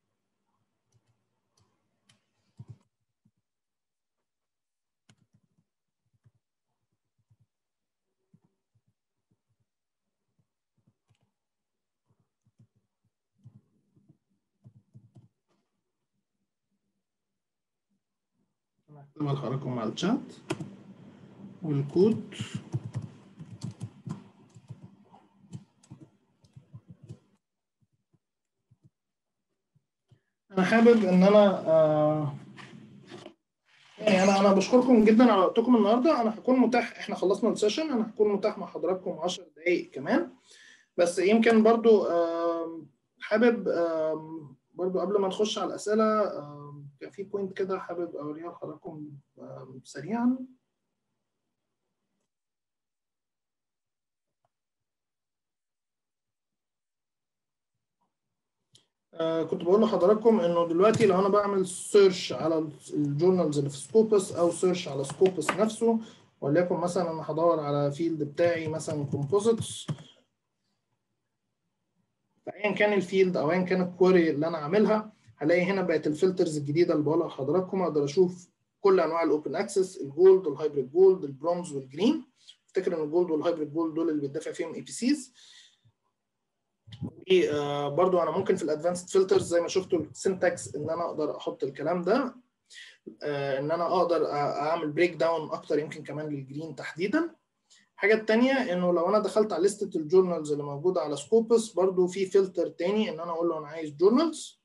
هكتبها لحضراتكم على الشات والكود انا حابب ان انا آه يعني انا انا بشكركم جدا على وقتكم النهارده انا هكون متاح احنا خلصنا السيشن انا هكون متاح مع حضراتكم 10 دقائق كمان بس يمكن برضو آه حابب آه برضو قبل ما نخش على الاسئله كان في بوينت كده حابب اوريها لحضراتكم سريعا آه كنت بقول لحضراتكم انه دلوقتي لو انا بعمل سيرش على الجورنالز اللي في سكوبس او سيرش على سكوبس نفسه وليكن مثلا انا هدور على فيلد بتاعي مثلا كومبوزيتس فايا كان الفيلد او ايا كان الكويري اللي انا عاملها هلاقي هنا بقت الفلترز الجديده اللي بقولها لحضراتكم اقدر اشوف كل انواع الاوبن اكسس الجولد والهايبريد جولد البرونز والجرين افتكر ان الجولد والهايبريد جولد دول اللي بيدفع فيهم اي بي سيز وبرضو انا ممكن في الادفانسد فلترز زي ما شفتوا السنتكس ان انا اقدر احط الكلام ده ان انا اقدر اعمل بريك داون اكتر يمكن كمان للجرين تحديدا الحاجه الثانيه انه لو انا دخلت على لسته الجورنالز اللي موجوده على سكوبس برضو في فلتر تاني ان انا اقول له انا عايز جورنالز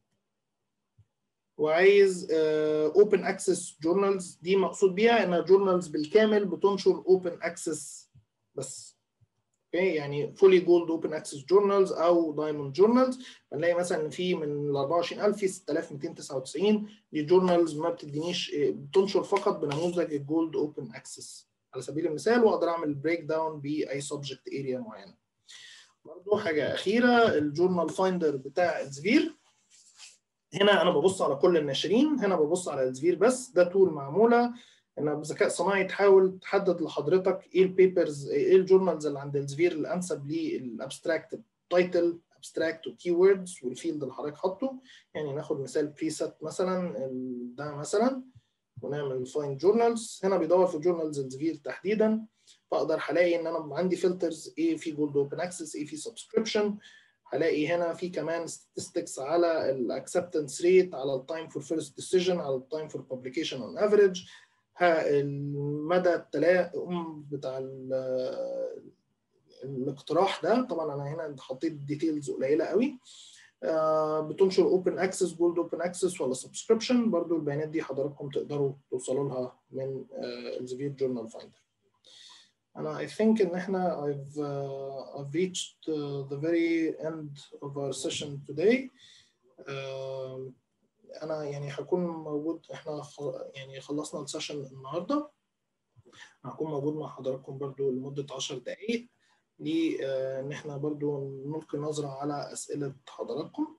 وعايز اوبن اكسس جورنالز دي مقصود بيها انها جورنالز بالكامل بتنشر اوبن اكسس بس اوكي يعني فولي جولد اوبن اكسس جورنالز او دايموند جورنالز بنلاقي مثلا في من ال 24000 في 6299 دي جورنالز ما بتدينيش بتنشر فقط بنموذج الجولد اوبن اكسس على سبيل المثال واقدر اعمل بريك داون باي سبجكت اريا معينه برضه حاجه اخيره الجورنال فايندر بتاع الزفير هنا انا ببص على كل الناشرين هنا ببص على الزفير بس ده تول معموله انها بذكاء صناعي تحاول تحدد لحضرتك ايه البيبرز ايه الجورنالز اللي عند الزفير الانسب للابستراكت تايتل ابستراكت وكي ووردز والفيلد اللي حضرتك حاطه يعني ناخد مثال بريسيت مثلا ده مثلا ونعمل فايند جورنالز هنا بيدور في جورنالز الزفير تحديدا فاقدر هلاقي ان انا عندي فلترز ايه في جولد اوبن اكسس ايه في سبسكريبشن هلاقي هنا في كمان statistics على الاكسبتنس ريت على التايم فور فيرست ديسيجن على التايم فور بابليكيشن اون افريج المدى التلاؤم بتاع الاقتراح ده طبعا انا هنا حطيت ديتيلز قليله قوي بتنشر اوبن اكسس جولد اوبن اكسس ولا سبسكريبشن برضو البيانات دي حضراتكم تقدروا توصلوا لها من الزفير جورنال فايندر انا I think ان احنا I've uh, I've reached uh, the very end of our session today uh, انا يعني هكون موجود احنا يعني خلصنا السيشن النهارده هكون موجود مع حضراتكم برضو لمده 10 دقائق لان احنا برضو نلقي نظره على اسئله حضراتكم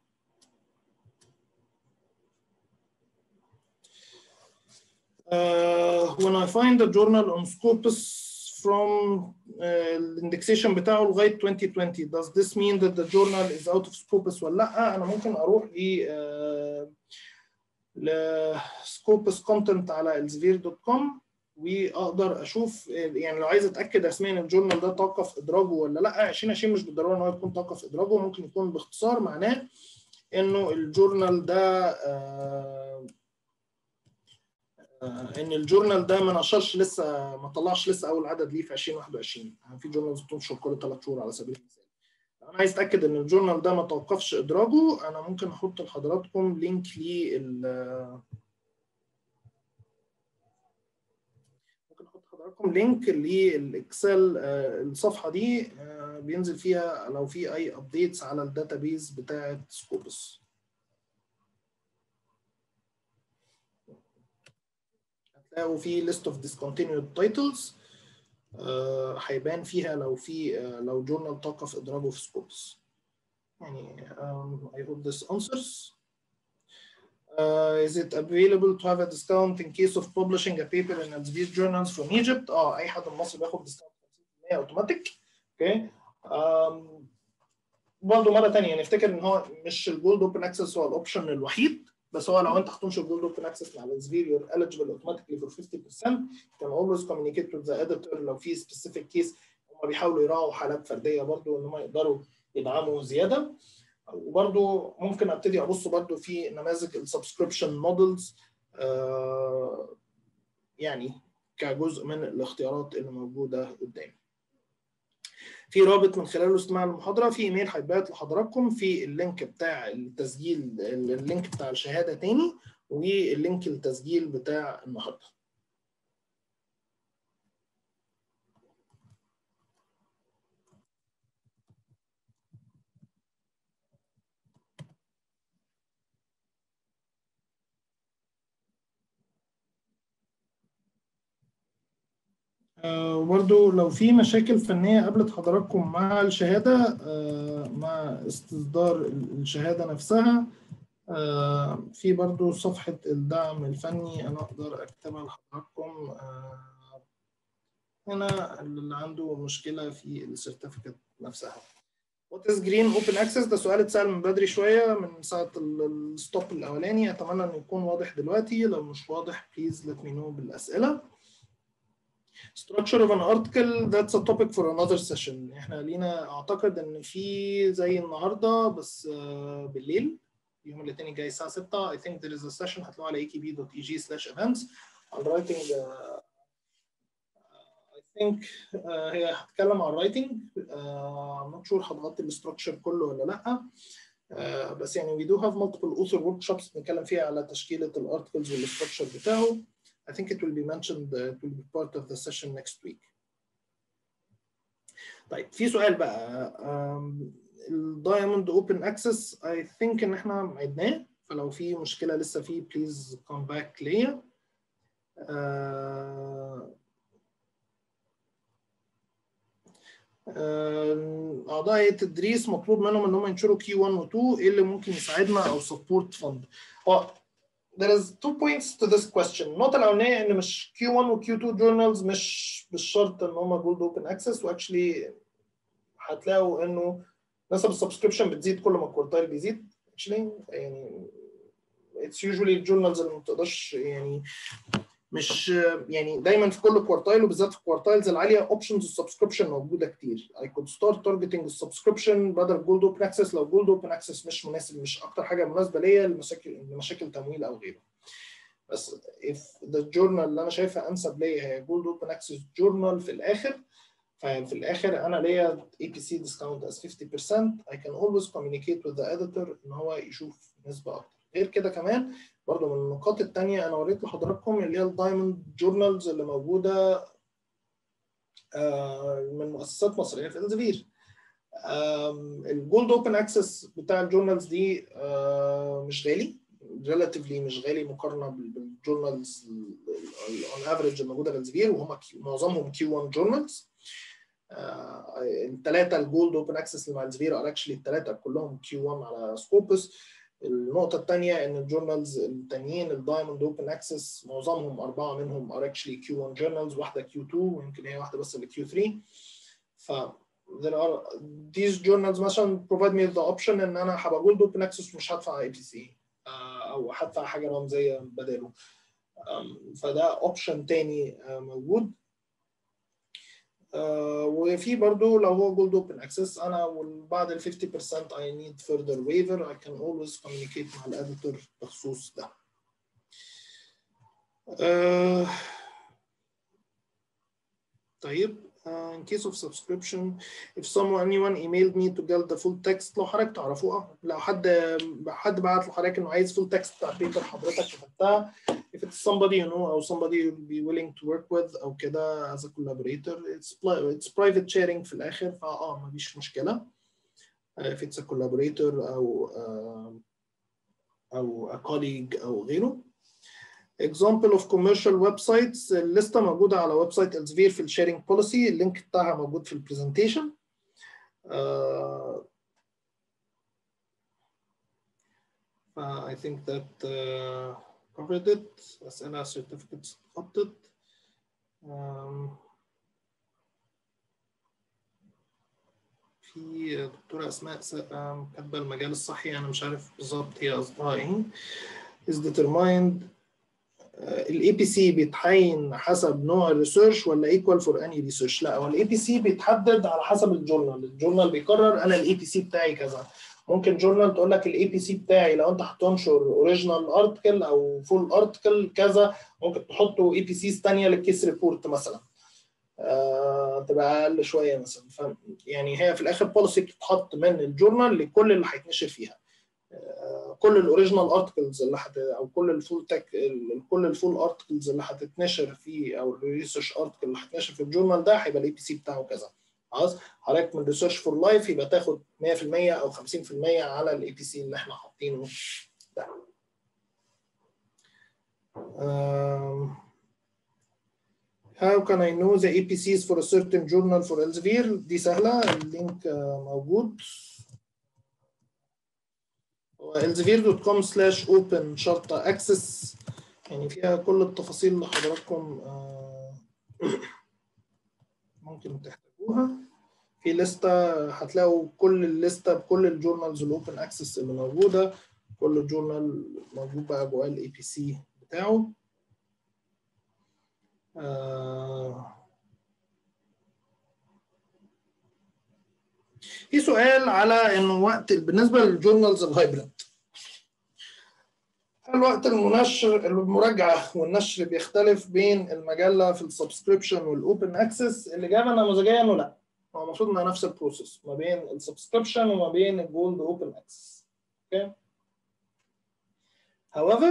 Uh, when I find a journal on Scopus from الاندكسيشن بتاعه لغايه 2020 does this mean that the journal is out of Scopus ولا لا انا ممكن اروح ل ل Scopus content على elsevier.com واقدر اشوف يعني لو عايز اتاكد رسميا الجورنال ده توقف ادراجه ولا لا 2020 مش بالضروره ان هو يكون توقف ادراجه ممكن يكون باختصار معناه انه الجورنال ده آه ان الجورنال ده ما نشرش لسه ما طلعش لسه اول عدد ليه في 2021 يعني في جورنالز بتنشر كل ثلاث شهور على سبيل المثال لو انا عايز اتاكد ان الجورنال ده ما توقفش ادراجه انا ممكن احط لحضراتكم لينك لل ممكن احط لحضراتكم لينك للاكسل الصفحه دي بينزل فيها لو في اي ابديتس على الداتابيز بتاعه سكوبس هتلاقوا في list of discontinued titles هيبان uh, فيها لو في uh, لو جورنال توقف ادراجه في سكوبس يعني um, I hope this answers uh, is it available to have a discount in case of publishing a paper in Elsevier journals from Egypt اه اي حد مصري بياخد ديسكاونت 50% اوتوماتيك اوكي um, برضه مره ثانيه نفتكر ان هو مش الجولد اوبن اكسس هو الاوبشن الوحيد بس هو لو انت هتنشر جولد اوبن اكسس مع الزفير you're eligible automatically for 50% you can always communicate with the editor لو في specific case هم بيحاولوا يراعوا حالات فرديه برضو ان هم يقدروا يدعموا زياده وبرضو ممكن ابتدي ابص برضو في نماذج السبسكريبشن مودلز يعني كجزء من الاختيارات اللي موجوده قدامي في رابط من خلاله استماع المحاضره في ايميل هيتبعت لحضراتكم في اللينك بتاع التسجيل اللينك بتاع الشهاده تاني واللينك التسجيل بتاع النهارده وبرضو لو في مشاكل فنية قابلت حضراتكم مع الشهادة مع استصدار الشهادة نفسها في برضو صفحة الدعم الفني أنا أقدر أكتبها لحضراتكم هنا اللي عنده مشكلة في السيرتيفيكت نفسها. What is green open access؟ ده سؤال اتسأل من بدري شوية من ساعة الستوب الأولاني أتمنى إنه يكون واضح دلوقتي لو مش واضح please let me know بالأسئلة. structure of an article that's a topic for another session احنا لينا اعتقد ان في زي النهارده بس بالليل يوم الاثنين الجاي الساعه 6 I think there is a session هتلاقوها على akb.eg slash events on writing uh, I think uh, هي هتتكلم عن writing uh, I'm not sure هتغطي الاستراكشر كله ولا لا uh, بس يعني we do have multiple author workshops بنتكلم فيها على تشكيله الارتكلز والاستراكشر بتاعه I think it will be mentioned, uh, it will be part of the session next week. طيب في سؤال بقى الدايموند اوبن اكسس I think ان احنا عدناه فلو في مشكله لسه فيه please come back ليا. اعضاء هيئه التدريس مطلوب منهم ان هم ينشروا كي 1 و 2 ايه اللي ممكن يساعدنا او سبورت فند هو there is two points to this question النقطة الأولانية إن مش Q1 و Q2 journals مش بالشرط إن هم جولد اوبن اكسس واكشلي هتلاقوا إنه نسب السبسكريبشن بتزيد كل ما الكورتايل بيزيد actually يعني it's usually journals اللي ما بتقدرش يعني مش يعني دايما في كل كوارتايل وبالذات في الكوارتايلز العاليه اوبشنز السبسكريبشن موجوده كتير I could start targeting السبسكريبشن بدل جولد اوبن اكسس لو جولد اوبن اكسس مش مناسب مش اكتر حاجه مناسبه ليا لمشاكل لمشاكل تمويل او غيره بس if the journal اللي انا شايفها انسب ليا هي جولد اوبن اكسس جورنال في الاخر ففي الاخر انا ليا APC discount as 50% I can always communicate with the editor ان هو يشوف نسبه اكتر غير كده كمان برضه من النقاط التانية أنا وريت لحضراتكم اللي هي الدايموند جورنالز اللي موجودة من مؤسسات مصرية في الزفير. الجولد اوبن اكسس بتاع الجورنالز دي مش غالي ريلاتيفلي مش غالي مقارنه بالجورنالز اون افريج الموجوده في الزفير وهم معظمهم كيو 1 جورنالز الثلاثه الجولد اوبن اكسس اللي مع الزفير ار اكشلي الثلاثه كلهم كيو 1 على سكوبس النقطة الثانية إن الجورنالز التانيين الدايموند اوبن اكسس معظمهم أربعة منهم are actually Q1 journals واحدة Q2 ويمكن هي واحدة بس اللي Q3 ف there are these journals مثلا provide me the option إن أنا هبقى جولد اوبن اكسس ومش هدفع APC أو هدفع حاجة رمزية بداله فده اوبشن تاني موجود Uh, وفي برضو لو هو جولد اوبن اكسس انا وبعد ال 50% I need further waiver I can always communicate مع الاديتور بخصوص ده. Uh, طيب uh, in case of subscription if someone anyone emailed me to get the full text لو حضرتك تعرفوها لو حد حد بعت لحضرتك انه عايز full text بتاع بيبر حضرتك كتبتها if it's somebody you know or somebody you'll be willing to work with او كده as a collaborator it's it's private sharing في الاخر فاه ما فيش مشكله if it's a collaborator او او a colleague او غيره example of commercial websites الليسته موجوده على ويب سايت الزفير في الشيرنج بوليسي اللينك بتاعها موجود في البرزنتيشن uh, I think that uh, covered it أسئلة certificates اتحطت um, في دكتورة أسماء كاتبة المجال الصحي أنا مش عارف بالظبط هي قصدها إيه is determined الاي بي سي بيتعين حسب نوع الريسيرش ولا ايكوال فور اني ريسيرش لا هو الاي بي سي بيتحدد على حسب الجورنال الجورنال بيقرر انا الاي بي سي بتاعي كذا ممكن جورنال تقول لك الاي بي سي بتاعي لو انت هتنشر اوريجينال ارتكل او فول ارتكل كذا ممكن تحطوا اي بي سيز ثانيه للكيس ريبورت مثلا آه تبقى اقل شويه مثلا ف يعني هي في الاخر بوليسي بتتحط من الجورنال لكل اللي هيتنشر فيها آه كل الاوريجينال ارتكلز اللي حت او كل الفول تك كل الفول ارتكلز اللي هتتنشر فيه او الريسيرش ارتكل اللي هتنشر في الجورنال ده هيبقى الاي بي سي بتاعه كذا خلاص حضرتك من ريسيرش فور لايف يبقى تاخد 100% او 50% على الاي بي سي اللي احنا حاطينه ده How can I know the APCs for a certain journal for Elsevier؟ دي سهلة اللينك موجود elsevier.com slash open شرطة access يعني فيها كل التفاصيل اللي حضراتكم ممكن تحتاجوها في لستة هتلاقوا كل الليستة بكل الجورنالز الاوبن اكسس اللي موجودة كل جورنال موجود بقى جواه الاي بي سي بتاعه آه في سؤال على انه وقت بالنسبه للجورنالز الهايبريد هل وقت المنشر المراجعه والنشر بيختلف بين المجله في السبسكريبشن والاوبن اكسس الاجابه نموذجيا انه لا هو المفروض انها نفس البروسيس ما بين السبسكريبشن وما بين الجولد اوبن اكسس اوكي however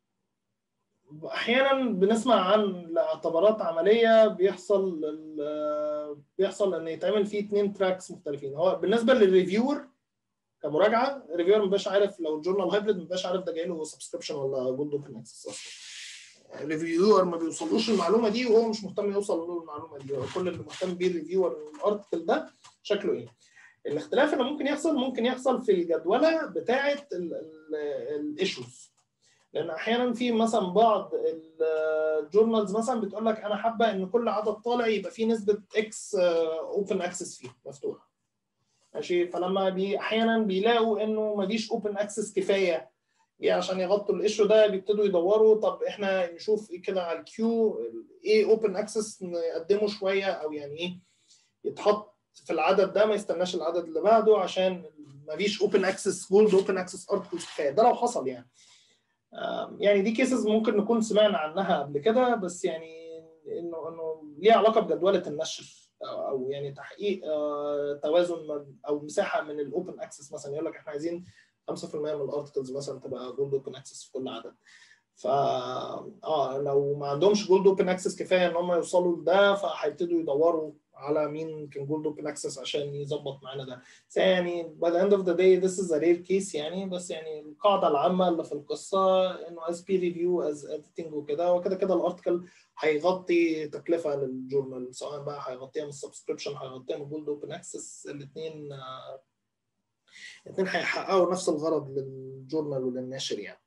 احيانا بنسمع عن اعتبارات عمليه بيحصل بيحصل ان يتعمل فيه اثنين تراكس مختلفين هو بالنسبه للريفيور كمراجعه الريفيور ما بيبقاش عارف لو الجورنال هايبريد ما بيبقاش عارف ده جاي له سبسكريبشن ولا جولد اوبن اكسس اصلا الريفيور ما بيوصلوش المعلومه دي وهو مش مهتم يوصل له المعلومه دي هو كل اللي مهتم بيه الريفيور الارتكل ده شكله ايه الاختلاف اللي ممكن يحصل ممكن يحصل في الجدوله بتاعه الايشوز لان احيانا في مثلا بعض الجورنالز مثلا بتقول لك انا حابه ان كل عدد طالع يبقى فيه نسبه اكس اوبن اكسس فيه مفتوحه ماشي فلما بي احيانا بيلاقوا انه ما فيش اوبن اكسس كفايه عشان يغطوا الايشو ده بيبتدوا يدوروا طب احنا نشوف ايه كده على الكيو ايه اوبن اكسس نقدمه شويه او يعني ايه يتحط في العدد ده ما يستناش العدد اللي بعده عشان ما فيش اوبن اكسس جولد اوبن اكسس ارتكلز كفايه ده لو حصل يعني يعني دي كيسز ممكن نكون سمعنا عنها قبل كده بس يعني انه انه ليها علاقه بجدوله النشر او يعني تحقيق توازن او مساحه من الاوبن اكسس مثلا يقول لك احنا عايزين 5% من الارتكلز مثلا تبقى جولد اوبن اكسس في كل عدد فا اه لو ما عندهمش جولد اوبن اكسس كفايه ان هم يوصلوا لده فهيبتدوا يدوروا على مين كان جولد اوبن اكسس عشان يظبط معانا ده يعني by the end of the day this is a rare case يعني بس يعني القاعده العامه اللي في القصه انه as peer review as editing وكده وكده كده الارتكل هيغطي تكلفه للجورنال سواء بقى هيغطيها من السبسكريبشن هيغطيها من جولد اوبن اكسس الاثنين الاثنين هيحققوا نفس الغرض للجورنال وللناشر يعني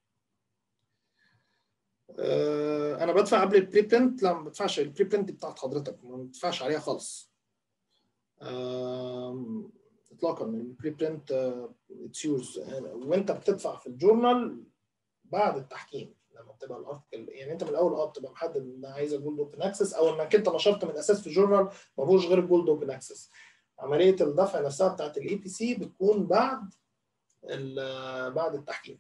انا بدفع قبل البري برنت لا ما بدفعش البري برنت بتاعت حضرتك ما بدفعش عليها خالص اطلاقا البري برنت اتس يورز وانت بتدفع في الجورنال بعد التحكيم لما بتبقى الارتكل يعني انت من الاول اه بتبقى محدد ان عايز الجولد اوبن اكسس او انك انت نشرت من الاساس في الجورنال ما فيهوش غير الجولد اوبن اكسس عمليه الدفع نفسها بتاعت الاي بي سي بتكون بعد بعد التحكيم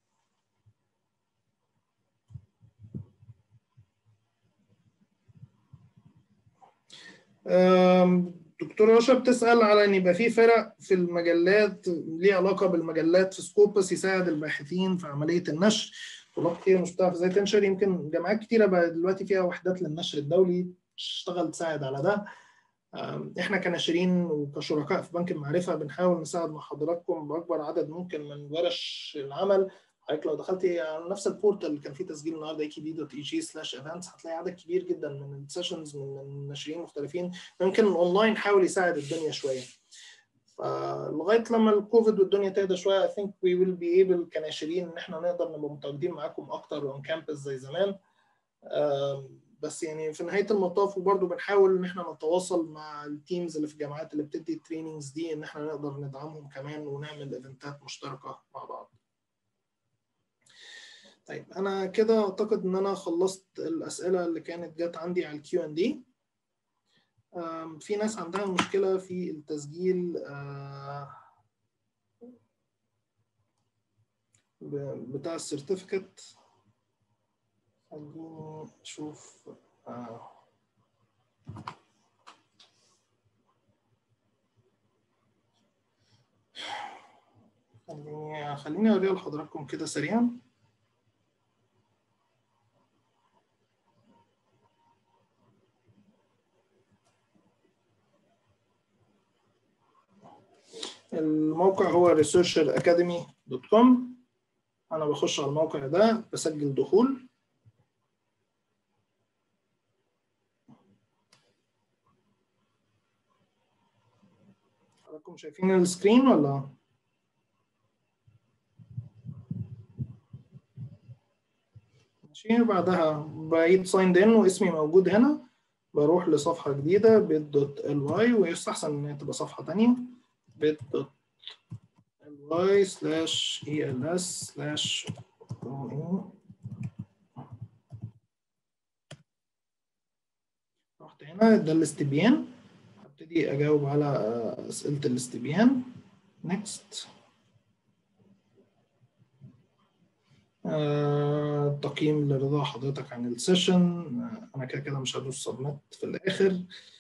دكتور رشا بتسأل على ان يبقى في فرق في المجلات ليه علاقه بالمجلات في سكوبس يساعد الباحثين في عمليه النشر طلاب كتير مش بتعرف ازاي تنشر يمكن جامعات كتيره بقى دلوقتي فيها وحدات للنشر الدولي تشتغل تساعد على ده احنا كناشرين وكشركاء في بنك المعرفه بنحاول نساعد مع حضراتكم باكبر عدد ممكن من ورش العمل حضرتك لو دخلتي على نفس البورتال اللي كان فيه تسجيل النهارده اي بي دوت اي جي سلاش ايفنتس هتلاقي عدد كبير جدا من السيشنز من الناشرين مختلفين يمكن الاونلاين حاول يساعد الدنيا شويه فلغايه لما الكوفيد والدنيا تهدى شويه I think we will be able كناشرين ان احنا نقدر نبقى متواجدين معاكم اكتر اون كامبس زي زمان بس يعني في نهايه المطاف وبرده بنحاول ان احنا نتواصل مع التيمز اللي في الجامعات اللي بتدي التريننجز دي ان احنا نقدر ندعمهم كمان ونعمل ايفنتات مشتركه مع بعض. طيب انا كده اعتقد ان انا خلصت الاسئله اللي كانت جت عندي على الكيو ان دي في ناس عندها مشكله في التسجيل بتاع السيرتيفيكت خليني اشوف خليني خليني اوريها لحضراتكم كده سريعا الموقع هو researcheracademy.com انا بخش على الموقع ده بسجل دخول حضراتكم شايفين السكرين ولا ماشي بعدها بعيد سايند ان واسمي موجود هنا بروح لصفحة جديدة بيت دوت ال واي ويستحسن ان هي تبقى صفحة تانية بيت دوت ال واي سلاش اي ال اس سلاش رحت هنا ده الاستبيان هبتدي اجاوب على اسئلة الاستبيان نيكست آه، تقييم لرضا حضرتك عن السيشن آه، انا كده كده مش هدوس سبميت في الاخر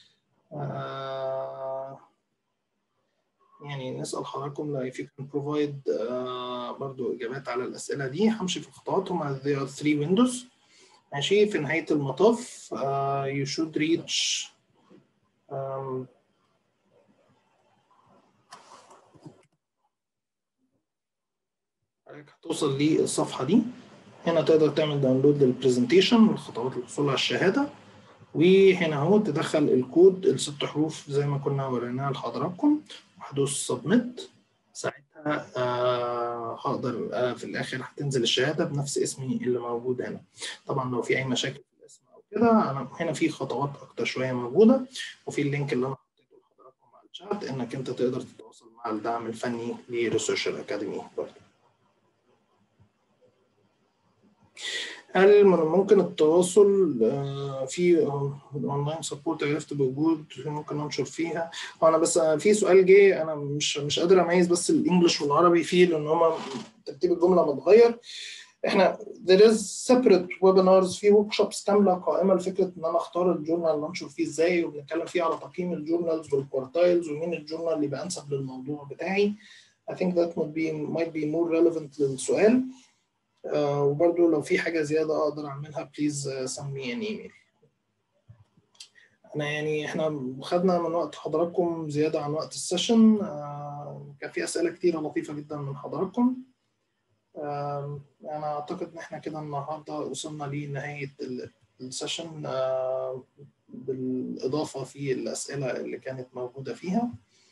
آه، يعني نسال حضراتكم لو if you can provide برضو اجابات على الاسئله دي همشي في خطواتهم there are three windows ماشي في نهايه المطاف you should reach um, هتوصل للصفحة دي هنا تقدر تعمل داونلود للبرزنتيشن والخطوات للحصول على الشهادة وهنا اهو تدخل الكود الست حروف زي ما كنا وريناها لحضراتكم وهدوس سبميت ساعتها آه هقدر آه في الاخر هتنزل الشهادة بنفس اسمي اللي موجود هنا طبعا لو في اي مشاكل في الاسم او كده انا هنا في خطوات اكتر شوية موجودة وفي اللينك اللي انا حطيته لحضراتكم على الشات انك انت تقدر تتواصل مع الدعم الفني لريسيرشر اكاديمي برضه هل ممكن التواصل في اونلاين سبورت عرفت بوجود ممكن ننشر فيها وانا بس في سؤال جه انا مش مش قادر اميز بس الانجليش والعربي فيه لان هما ترتيب الجمله متغير احنا there is separate webinars في ورك شوبس كامله قائمه لفكره ان انا اختار الجورنال ننشر فيه ازاي وبنتكلم فيه على تقييم الجورنالز والكوارتايلز ومين الجورنال اللي يبقى انسب للموضوع بتاعي I think that might be might be more relevant للسؤال Uh, وبرضو لو في حاجة زيادة أقدر أعملها بليز سمي ان ايميل أنا يعني إحنا خدنا من وقت حضراتكم زيادة عن وقت السيشن uh, كان في أسئلة كتيرة لطيفة جدا من حضراتكم uh, أنا أعتقد إن إحنا كده النهاردة وصلنا لنهاية السيشن بالإضافة في الأسئلة اللي كانت موجودة فيها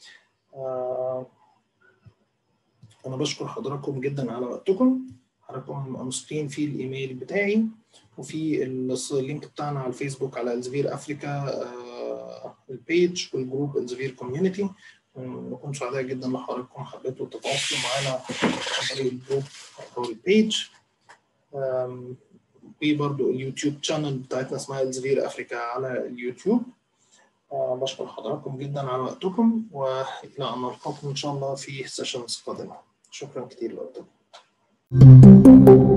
أنا بشكر حضراتكم جدا على وقتكم حضراتكم مسكين في الايميل بتاعي وفي اللينك بتاعنا على الفيسبوك على الزفير افريكا البيج والجروب الزفير كوميونتي نكون سعداء جدا لو حضراتكم حبيتوا تتواصلوا معانا عن طريق الجروب او البيج في برضو اليوتيوب شانل بتاعتنا اسمها الزفير افريكا على اليوتيوب بشكر حضراتكم جدا على وقتكم والى ان نلقاكم ان شاء الله في سيشنز قادمه شكرا كثير لوقتكم Thank you.